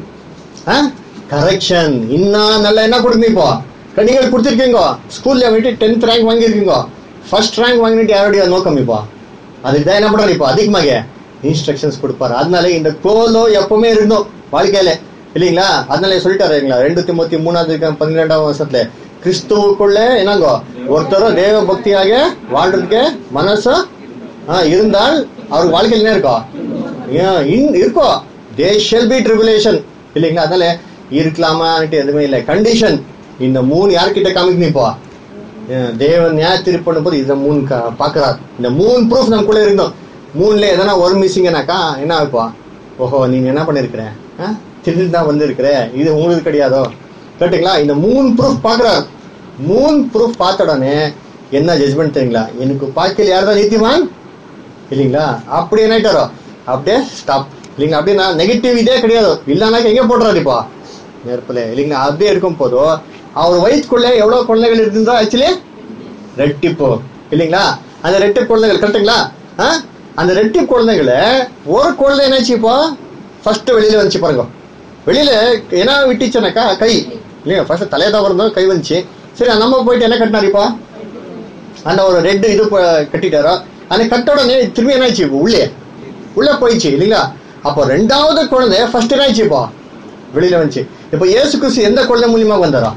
கரெக்ஷன் இன்னும் நல்லா என்ன கொடுங்க இப்போ நீங்கள் கொடுத்துருக்கீங்க ஸ்கூல்ல வந்துட்டு டென்த் ரேங்க் வாங்கியிருக்கீங்க ஃபர்ஸ்ட் ரேங்க் வாங்கிட்டு யாருடைய நோக்கம் இப்போ அதுக்கு தான் என்ன பண்றாரு இப்போ அதிகமாக இன்ஸ்ட்ரக்ஷன்ஸ் கொடுப்பாரு அதனால இந்த கோலோ எப்பவுமே இருந்தோம் வாழ்க்கையில இல்லைங்களா அதனால சொல்லிட்டாரு இல்லைங்களா ரெண்டு திமுத்தி மூணாவது அதிகாரம் பன்னிரெண்டாம் வருஷத்துல கிறிஸ்துவுக்குள்ள என்னங்கோ ஒருத்தரும் தேவ பக்தியாக வாழ்றதுக்கு மனசு ஆ, இருந்தால் அவர் வாழ்க்கையில் என்ன இருக்கோ ஏன், இன்- இருக்கோ தே ஷெல் பி ட்ரிபுலேஷன் இல்லைங்களா அதனால இருக்கலாமான்ட்டு எதுவுமே இல்லை கண்டிஷன் இந்த மூணு யார்கிட்ட காமிக்கணும் இப்போ ஏன், தேவன் நியாய தீர்ப்பு பண்ணும்போது இதை மூணு க- பார்க்கறார் இந்த மூணு ப்ரூஃப் நமக்குள்ள இருந்தோம் மூணுல எதனா ஒரு மிஸ்ஸிங்கனாக்கா என்ன ஆகுப்பா ஓஹோ நீங்க என்ன பண்ணிருக்கிற திருட்டு தான் வந்திருக்கிற இது உங்களுக்கு கிடையாதோ கேட்டுங்களா இந்த மூணு ப்ரூஃப் பார்க்கறார் மூணு ப்ரூஃப் பார்த்த உடனே என்ன ஜட்மெண்ட் தெரியுங்களா எனக்கு பார்க்கல யார் தான் நீதிமான் இல்லைங்களா அப்படி என்ன ஆயிட்டாரோ அப்படியே ஸ்டாப் இல்லைங்களா அப்படின்னா நெகட்டிவ் இதே கிடையாது இல்லைனாக்கா எங்க போடுறாரு இப்போ நெருப்புல இல்லைங்களா அப்படியே இருக்கும் போதோ அவர் வயிற்றுக்குள்ள எவ்வளவு குழந்தைகள் இருந்ததோ ஆக்சுவலி ரெட்டிப்பு இல்லைங்களா அந்த ரெட்டி குழந்தைகள் கரெக்டுங்களா ஆ? அந்த ரெட்டி குழந்தைகளை ஒரு குழந்தை என்னாச்சு இப்போ ஃபர்ஸ்ட் வெளியில வந்துச்சு பாருங்க வெளியில என்ன விட்டுச்சுனாக்கா கை இல்லையா ஃபர்ஸ்ட் தலையை தான் இருந்தோம் கை வந்துச்சு சரி நம்ம போயிட்டு என்ன கட்டினாரு இப்போ அந்த ஒரு ரெட் இது ப- கட்டிட்டாரோ அந்த கட்ட உடனே திரும்பி என்னாச்சு இப்போ உள்ளே உள்ள போயிடுச்சு இல்லைங்களா அப்போ ரெண்டாவது குழந்தை ஃபர்ஸ்ட் என்னாச்சு இப்போ வெளியில வந்துச்சு இப்போ இயேசு கிறிஸ்து எந்த குழந்தை மூலியமா வந்தாரா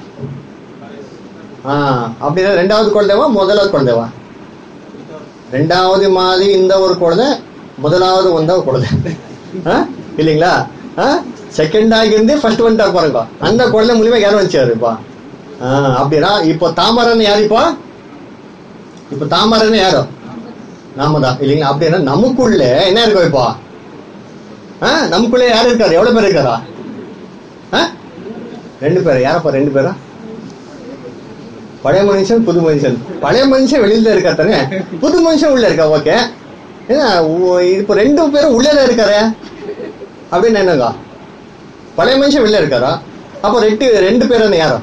ஆ அப்படின்னா ரெண்டாவது குழந்தைவா முதலாவது குழந்தைவா ரெண்டாவது மாதிரி இந்த ஒரு குழந்தை முதலாவது வந்த ஒரு குழந்தை ஆ? இல்லைங்களா செகண்ட் ஆகிருந்து ஃபர்ஸ்ட் வந்துட்டார் பாருங்க அந்த குழந்தை மூலியமா யாரும் வந்துச்சாரு இப்போ ஆ, அப்படின்னா இப்போ தாமரன் யார் இப்போ இப்போ தாமரன் யாரோ நாம தான் இல்லைங்களா அப்படின்னா நமக்குள்ள என்ன இருக்கும் இப்போ ஆ நமக்குள்ள யார் இருக்காரு எவ்வளவு பேர் இருக்காரா ஆ? ரெண்டு பேர் யாரப்பா ரெண்டு பேரா பழைய மனுஷன் புது மனுஷன் பழைய மனுஷன் வெளியில இருக்கா தானே புது மனுஷன் உள்ள இருக்கா ஓகே ஏன்னா உ- இப்போ ரெண்டு பேரும் உள்ளே இருக்காரு அப்படின்னு என்னங்க பழைய மனுஷன் வெளில இருக்காரா அப்போ ரெண்டு ரெண்டு பேர் என்ன யாரோ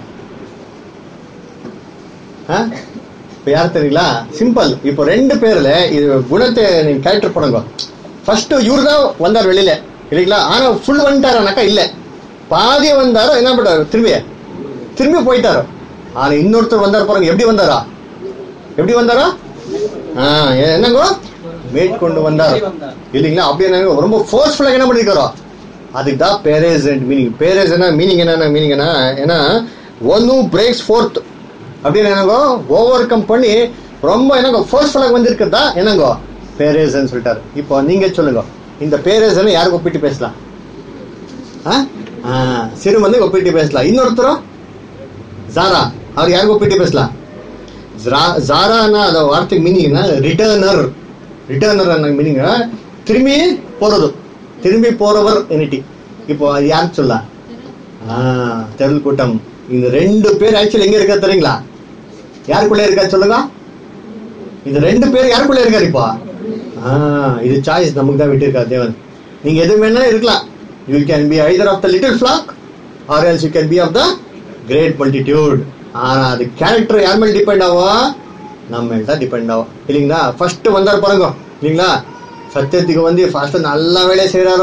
ஆ? இப்போ யார் தெரியுங்களா சிம்பிள் இப்போ ரெண்டு பேர்ல இது குணத்தை நீங்க கேரக்டர் பண்ணுங்க ஃபர்ஸ்ட் இவர் தான் வந்தார் வெளியில இல்லைங்களா ஆனா ஃபுல் வந்துட்டாரானாக்கா இல்ல பாதி வந்தாரோ என்ன பண்ணாரு திரும்பி திரும்பி போயிட்டாரு ஆனா இன்னொருத்தர் வந்தார் பாருங்க எப்படி வந்தாரா எப்படி வந்தாரா ஆ, என்னங்க மேட் கொண்டு வந்தார் இல்லைங்களா அப்படி என்ன ரொம்ப ஃபோர்ஸ்ஃபுல்லாக என்ன பண்ணிருக்காரோ அதுக்கு தான் பேரேசன்ட் மீனிங் பேரேஸ் என்ன மீனிங் என்ன மீனிங் என்ன ஏன்னா ஒன் ஹூ பிரேக்ஸ் ஃபோர்த் அப்படின்னு என்னங்கோ ஓவர் கம் பண்ணி ரொம்ப என்னங்கோ ஃபோர்ஸ்ஃபுல்லாக வந்திருக்கிறதா என்னங்கோ பேரேசன் சொல்லிட்டாரு இப்போ நீங்க சொல்லுங்க இந்த பேரேசனை யாருக்கு ஒப்பிட்டு பேசலாம் ஆ? ஆ, சிறுமந்து ஒப்பிட்டு பேசலாம் இன்னொருத்தரும் ஜாரா அவர் யாருக்கு ஒப்பிட்டு பேசலாம் ஜரா- ஜாரானா அந்த வார்த்தை மீனிங் ரிட்டர்னர் ரிட்டர்னர் மீனிங் திரும்பி போறது திரும்பி போறவர் எனிட்டி இப்போ அது யாருக்கு சொல்லலாம் ஆ, தெருள் கூட்டம் இந்த ரெண்டு பேர் ஆக்சுவலி எங்க இருக்கா தெரியுங்களா யாருக்குள்ள இருக்கா சொல்லுங்க இந்த ரெண்டு பேர் யாருக்குள்ள இருக்காரு இப்போ ஆ, இது சாய்ஸ் நமக்கு தான் விட்டுருக்காரு தேவன் நீங்க எது வேணா இருக்கலாம் you can be either of the little flock or else you can be of the great multitude ஆனா அது கேரக்டர் யார் மேல டிபெண்ட் ஆகும் நம்ம மேல தான் டிபெண்ட் ஆகும் இல்லைங்களா ஃபர்ஸ்ட் வந்தார் பாருங்க இல்லைங்களா சத்தியத்துக்கு வந்து ஃபர்ஸ்ட் நல்ல வேலையை செய்யறாரோ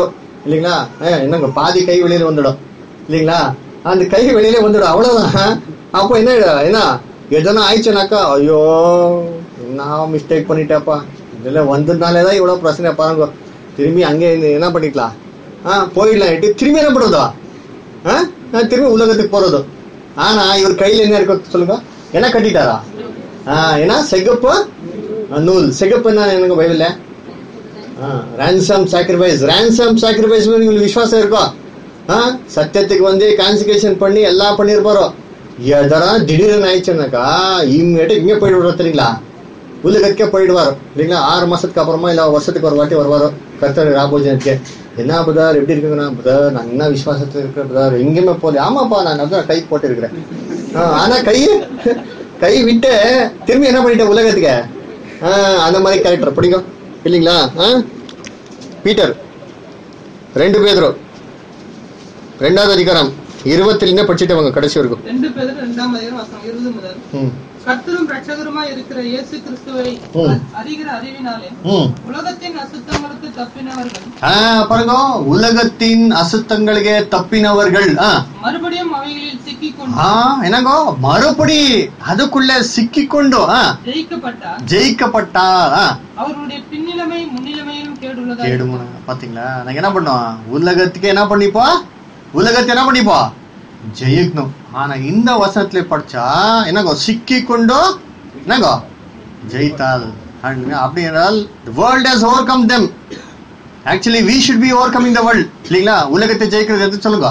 இல்லைங்களா ஏ, என்னங்க பாதி கை வெளியில வந்துடும் இல்லைங்களா அந்த கை வெளியில வந்துடும் அவ்வளவுதான் அப்போ என்ன என்ன எதனா ஆயிடுச்சுனாக்கா ஐயோ நான் மிஸ்டேக் பண்ணிட்டேப்பா இதெல்லாம் வந்ததுனாலே தான் இவ்வளோ பிரச்சனை பாருங்க திரும்பி அங்கே இருந்து என்ன பண்ணிக்கலாம் ஆ போயிடலாம் எட்டு திரும்பி என்ன பண்ணுறதா ஆ ஆ, திரும்பி உலகத்துக்கு போறது ஆனா இவர் கையில என்ன இருக்கு சொல்லுங்க என்ன கட்டிட்டாரா ஆ ஏன்னா செகப்பு ஆ, நூல் செகப்பு என்ன எனக்கு பைபிள்ல ரேன்சம் சாக்ரிஃபைஸ் ரேன்சம் சாக்ரிஃபைஸ் உங்களுக்கு விசுவாசம் இருக்கோ ஆ சத்தியத்துக்கு வந்து கான்சிகேஷன் பண்ணி எல்லாம் பண்ணியிருப்பாரோ எதனா திடீர்னு ஆயிடுச்சுனாக்கா இம்மேட்டு இங்கே போயிட்டு விடுறோம் தெரியுங்களா உலகத்துக்கே போயிடுவார் இல்லைங்களா ஆறு மாசத்துக்கு அப்புறமா இல்ல வருஷத்துக்கு ஒரு வாட்டி வருவாரோ கர்த்தர் ராபோஜனத்துக்கு என்ன புதார் எப்படி இருக்குங்கண்ணா புதார் நான் என்ன விசுவாசத்துல இருக்கிற புதார் எங்கேயுமே போகல ஆமாப்பா நான் அதான் கை போட்டு இருக்கிறேன் ஆனா கை கை விட்டு திரும்பி என்ன பண்ணிட்டேன் உலகத்துக்கு ஆ, அந்த மாதிரி கேரக்டர் பிடிக்கும் இல்லைங்களா ஆ? பீட்டர் ரெண்டு பேதரும் ரெண்டாவது அதிகாரம் இருபத்திலிருந்தே படிச்சுட்டு வாங்க கடைசி வரைக்கும் ரெண்டு பேர் இரண்டாம் அதிகாரம் வசனம் இருபது முதல் ம் கர்த்தரும் ரட்சகருமாய் இருக்கிற இயேசு கிறிஸ்துவை ம். அறிகிற அறிவினாலே ம் உலகத்தின் அசுத்தங்களுக்கு தப்பினவர்கள் ஆ பாருங்க உலகத்தின் அசுத்தங்களுக்கு தப்பினவர்கள் ஆ மறுபடியும் அவைகளில் சிக்கிக்கொண்டு ஆ என்னங்கோ மறுபடி அதுக்குள்ள சிக்கிக்கொண்டு ஆ ஜெயிக்கப்பட்டார் ஜெயிக்கப்பட்டா ஆ அவர்களுடைய பின்னிலைமை முன்னிலைமையிலும் கேடுள்ளதா கேடுமுன பாத்தீங்களா நாங்க என்ன பண்ணோம் உலகத்துக்கு என்ன பண்ணிப்போ உலகத்தை என்ன பண்ணிப்போ ஜெயிக்கணும் ஆனா இந்த வசனத்துல படிச்சா என்னங்கோ சிக்கிக்கொண்டு என்னங்கோ ஜெயித்தால் அப்படிங்க. அப்படி என்றால் world has overcome them actually we should be overcoming the world இல்லைங்களா உலகத்தை ஜெயிக்கிறது எது சொல்லுங்க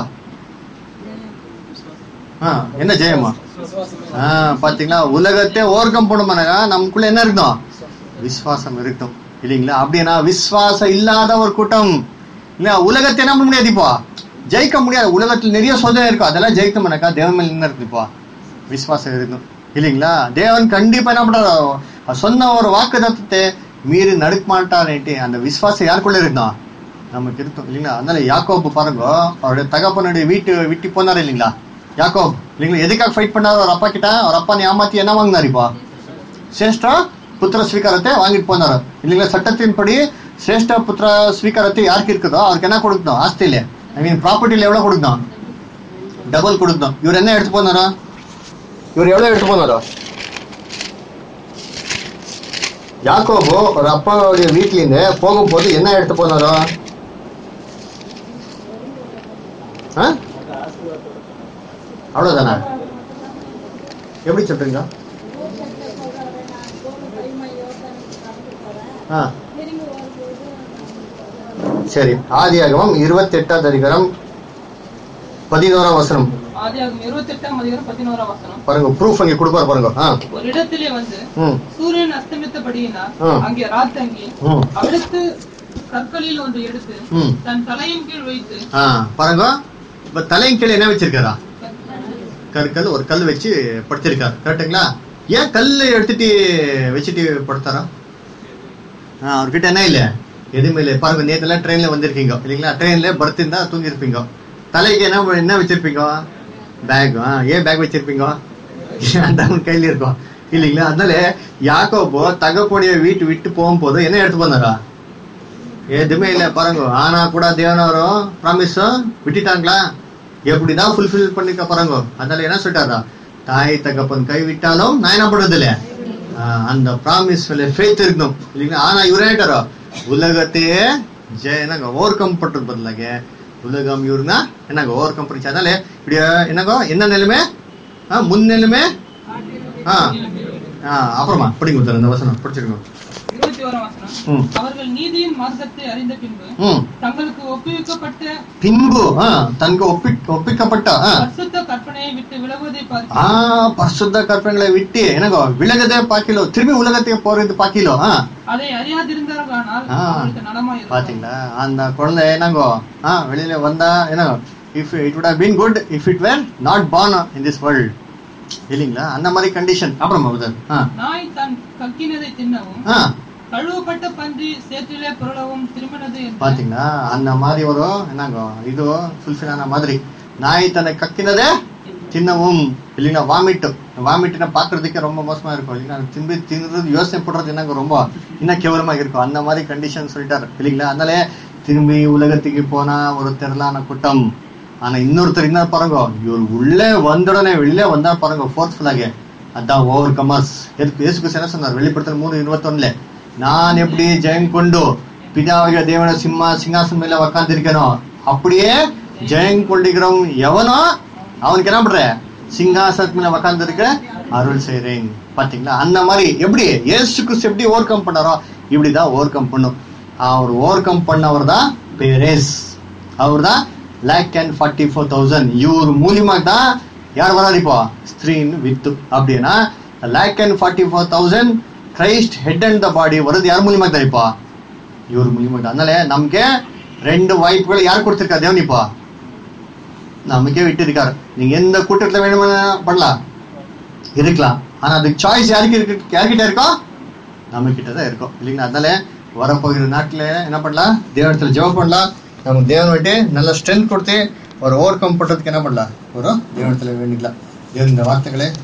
ஆ, என்ன ஜெயமா ஆ, பாத்தீங்களா உலகத்தை ஓவர் கம் பண்ணுமானாக்கா நமக்குள்ள என்ன இருக்கணும் விசுவாசம் இருக்கட்டும் இல்லைங்களா அப்படின்னா விசுவாசம் இல்லாத ஒரு கூட்டம் இல்ல உலகத்தை என்ன பண்ண முடியாது இப்போ ஜெயிக்க முடியாது உலகத்துல நிறைய சோதனை இருக்கும் அதெல்லாம் ஜெயிக்கணும்னாக்கா தேவன் மேல என்ன இருக்கு இப்போ விசுவாசம் இருக்கும் இல்லைங்களா தேவன் கண்டிப்பா என்ன பண்றாரு அவர் சொன்ன ஒரு வாக்கு தத்துவத்தை மீறி நடுக்க மாட்டான்ட்டு அந்த விசுவாசம் யாருக்குள்ள இருக்கணும் நமக்கு இருக்கும் இல்லைங்களா அதனால யாக்கோப்பு பாருங்க அவருடைய தகப்பனுடைய வீட்டு விட்டு போனாரு இல்லைங்களா யாக்கோப் இல்லைங்களா எதுக்காக ஃபைட் பண்ணாரு அவர் அப்பா கிட்ட அவர் அப்பா ஏமாத்தி என்ன வாங்கினாரு இப்போ ಶ್ರೇಷ್ಠ ಪುತ್ರ ಸ್ವೀಕಾರತೆ ವಾಂಗಿಟ್ போனாரு இல்லைங்களா சட்டத்தின்படி சிரேஷ்ட புத்திர ஸ்வீகாரத்தை யாருக்கு இருக்குதோ அவருக்கு என்ன கொடுக்கணும் ஆஸ்தியில ஐ மீன் ப்ராப்பர்ட்டியில எவ்வளவு கொடுக்கணும் டபுள் கொடுக்கணும் இவர் என்ன எடுத்து போனாரோ இவர் எவ்வளவு எடுத்து போனாரோ யாக்கோபு ஒரு அப்பாவுடைய வீட்ல இருந்து போகும்போது என்ன எடுத்து போனாரோ ஆ? அவ்வளவுதானா எப்படி சொல்றீங்க ஆ சரி ஆதியாகமம் இருபத்தி எட்டாவது அதிகாரம் பதினோராம் வசனம் ஆதியாகும் இருபத்தி எட்டாம் அதிகாரம் பதினோராம் வசனம் பாருங்க ப்ரூஃப் அங்கே கொடுப்பாரு பாருங்க ஆ ஒரு இடத்திலே வந்து ம் சூரியன் அஸ்தமித்தபடியினால் ஆ. அங்கே ராத்தங்கி ம் அடுத்து கற்களில் ஒன்று எடுத்து ம் தன் தலையின் கீழ் வைத்து ஆ பாருங்க இப்ப தலையின் கீழே என்ன வச்சிருக்காரா கற்கள் ஒரு கல் வச்சு படுத்திருக்காரு கரெக்டுங்களா ஏன் கல் எடுத்துட்டு வச்சுட்டு படுத்தாரா ஆ, அவர்கிட்ட என்ன இல்ல எதுவுமே இல்லை பாருங்க நேத்துல ட்ரெயின்ல வந்திருக்கீங்க இல்லைங்களா ட்ரெயின்ல பர்த் இருந்தா தூங்கிருப்பீங்க தலைக்கு என்ன என்ன வச்சிருப்பீங்க பேக் ஏன் பேக் வச்சிருப்பீங்க அந்த அவன் கையில இருக்கும் இல்லைங்களா அதனால யாக்கோபோ தகப்போடைய வீட்டு விட்டு போகும்போது என்ன எடுத்து போனாரா எதுவுமே இல்ல பாருங்க ஆனா கூட தேவனவரும் ப்ராமிஸ் விட்டுட்டாங்களா எப்படிதான் ஃபுல்ஃபில் பண்ணிக்க பாருங்க அதனால என்ன சொல்லிட்டாரா தாய் தகப்பன் கை விட்டாலும் நான் என்ன பண்றது இல்ல ஆஹ் அந்த ப்ராமிஸ் ஃபேத் இருக்கணும் இல்லைங்களா ஆனா இவர் ஏட்டாரோ உலகத்தையே ஜெய என்னங்க ஓவர் கம் பண்றது பதிலாக உலகம் இவருனா என்னங்க ஓவர் கம் பண்ணிச்சு அதனால இப்படி என்னங்க என்ன நிலைமை ஆஹ் முன் நிலைமை ஆஹ் ஆஹ் அப்புறமா படிங்க சார் அந்த வசனம் படிச்சிருக்கோம் இருபத்தி ஓராம் வசனம் ம் அவர்கள் நீதியின் மார்க்கத்தை அறிந்த பின்பு ம் தங்களுக்கு ஒப்புவிக்கப்பட்ட பின்பு ஆ, தனக்கு ஒப்பி ஒப்பிக்கப்பட்ட ஆ, பரிசுத்த கற்பனையை விட்டு விலகுவதை ஆ பார்த்து பரிசுத்த கற்பனைகளை விட்டு என்னங்கோ விலகதே பாக்கிலோ திரும்பி உலகத்துக்கு போறது பாக்கிலோ ஆ அதை அறியாதிருந்தார்களானால் ஆ. அவர்களுக்கு நலமாயிருக்கும் பாத்தீங்களா அந்த குழந்தை என்னங்கோ ஆ வெளியில வந்தா என்னங்கோ if it would have been good if it were not born in this world இல்லைங்களா அந்த மாதிரி கண்டிஷன் அப்புறம் முதல் ஆ நாய் தன் கக்கினதை தின்னவும் ஆ கழுவப்பட்ட பன்றி சேற்றிலே புரளவும் திரும்பினது என்று பாத்தீங்களா அந்த மாதிரி ஒரு என்னங்கோ இது ஃபுல்ஃபில் ஆன மாதிரி நாய் தன்னை கக்கினதே தின்னவும் இல்லைங்களா வாமிட் வாமிட்னா பாக்குறதுக்கே ரொம்ப மோசமா இருக்கும் இல்லைங்களா திரும்பி தின்றது யோசனை பண்றது என்னங்க ரொம்ப இன்னும் கேவலமா இருக்கும் அந்த மாதிரி கண்டிஷன் சொல்லிட்டாரு இல்லைங்களா அதனால திரும்பி உலகத்துக்கு போனா ஒரு திரளான கூட்டம் ஆனா இன்னொருத்தர் என்ன பாருங்க இவர் உள்ளே வந்தோடனே வெளியில வந்தா பாருங்க ஃபோர்ஸ்ஃபுல்லாக அதான் ஓவர் கமர்ஸ் இயேசு கிறிஸ்து என்ன சொன்னார் வெளிப்படுத்தல் மூணு இருபத்தொன்னுல நான் எப்படி ஜெயம் கொண்டு பிதாவிக தேவன சிம்மா சிங்காசனம் மேல உக்காந்துருக்கணும் அப்படியே ஜெயம் கொள்ளுகிறவன் எவனோ அவனுக்கு என்ன பண்ற சிங்காசனத்து மேல உக்காந்து இருக்க அருள் செய்றேன் பாத்தீங்களா அந்த மாதிரி எப்படி இயேசு கிறிஸ்து எப்படி ஓவர் கம் பண்ணாரோ இப்படிதான் ஓவர் கம் பண்ணும் அவர் ஓவர் கம் பண்ணவர் தான் பேரேஸ் அவர் தான் lakh and forty four thousand இவர் மூலியமா தான் யார் வராது இப்போ ஸ்திரீன் வித்து அப்படின்னா lakh and forty four thousand Christ head and the body வருது யார் மூலியமா தான் இப்போ இவர் மூலியமா தான் அதனால நமக்கு ரெண்டு வாய்ப்புகள் யார் கொடுத்திருக்கா தேவன் இப்போ நமக்கே விட்டு இருக்காரு நீங்க எந்த கூட்டத்துல வேணுமா பண்ணலாம் இருக்கலாம் ஆனா அதுக்கு சாய்ஸ் யாருக்கு இருக்கு யார்கிட்ட இருக்கோ நம்ம கிட்ட தான் இருக்கும் இல்லைங்களா அதனால வரப்போகிற நாட்டுல என்ன பண்ணலாம் தேவனத்துல ஜெபம் பண்ணலாம் நம்ம தேவன் விட்டு நல்ல ஸ்ட்ரென்த் கொடுத்து ஒரு ஓவர் கம் பண்றதுக்கு என்ன பண்ணலாம் ஒரு தேவனத்துல வேண்டிக்கலாம் தேவன் இந்த வார்த்தைகளை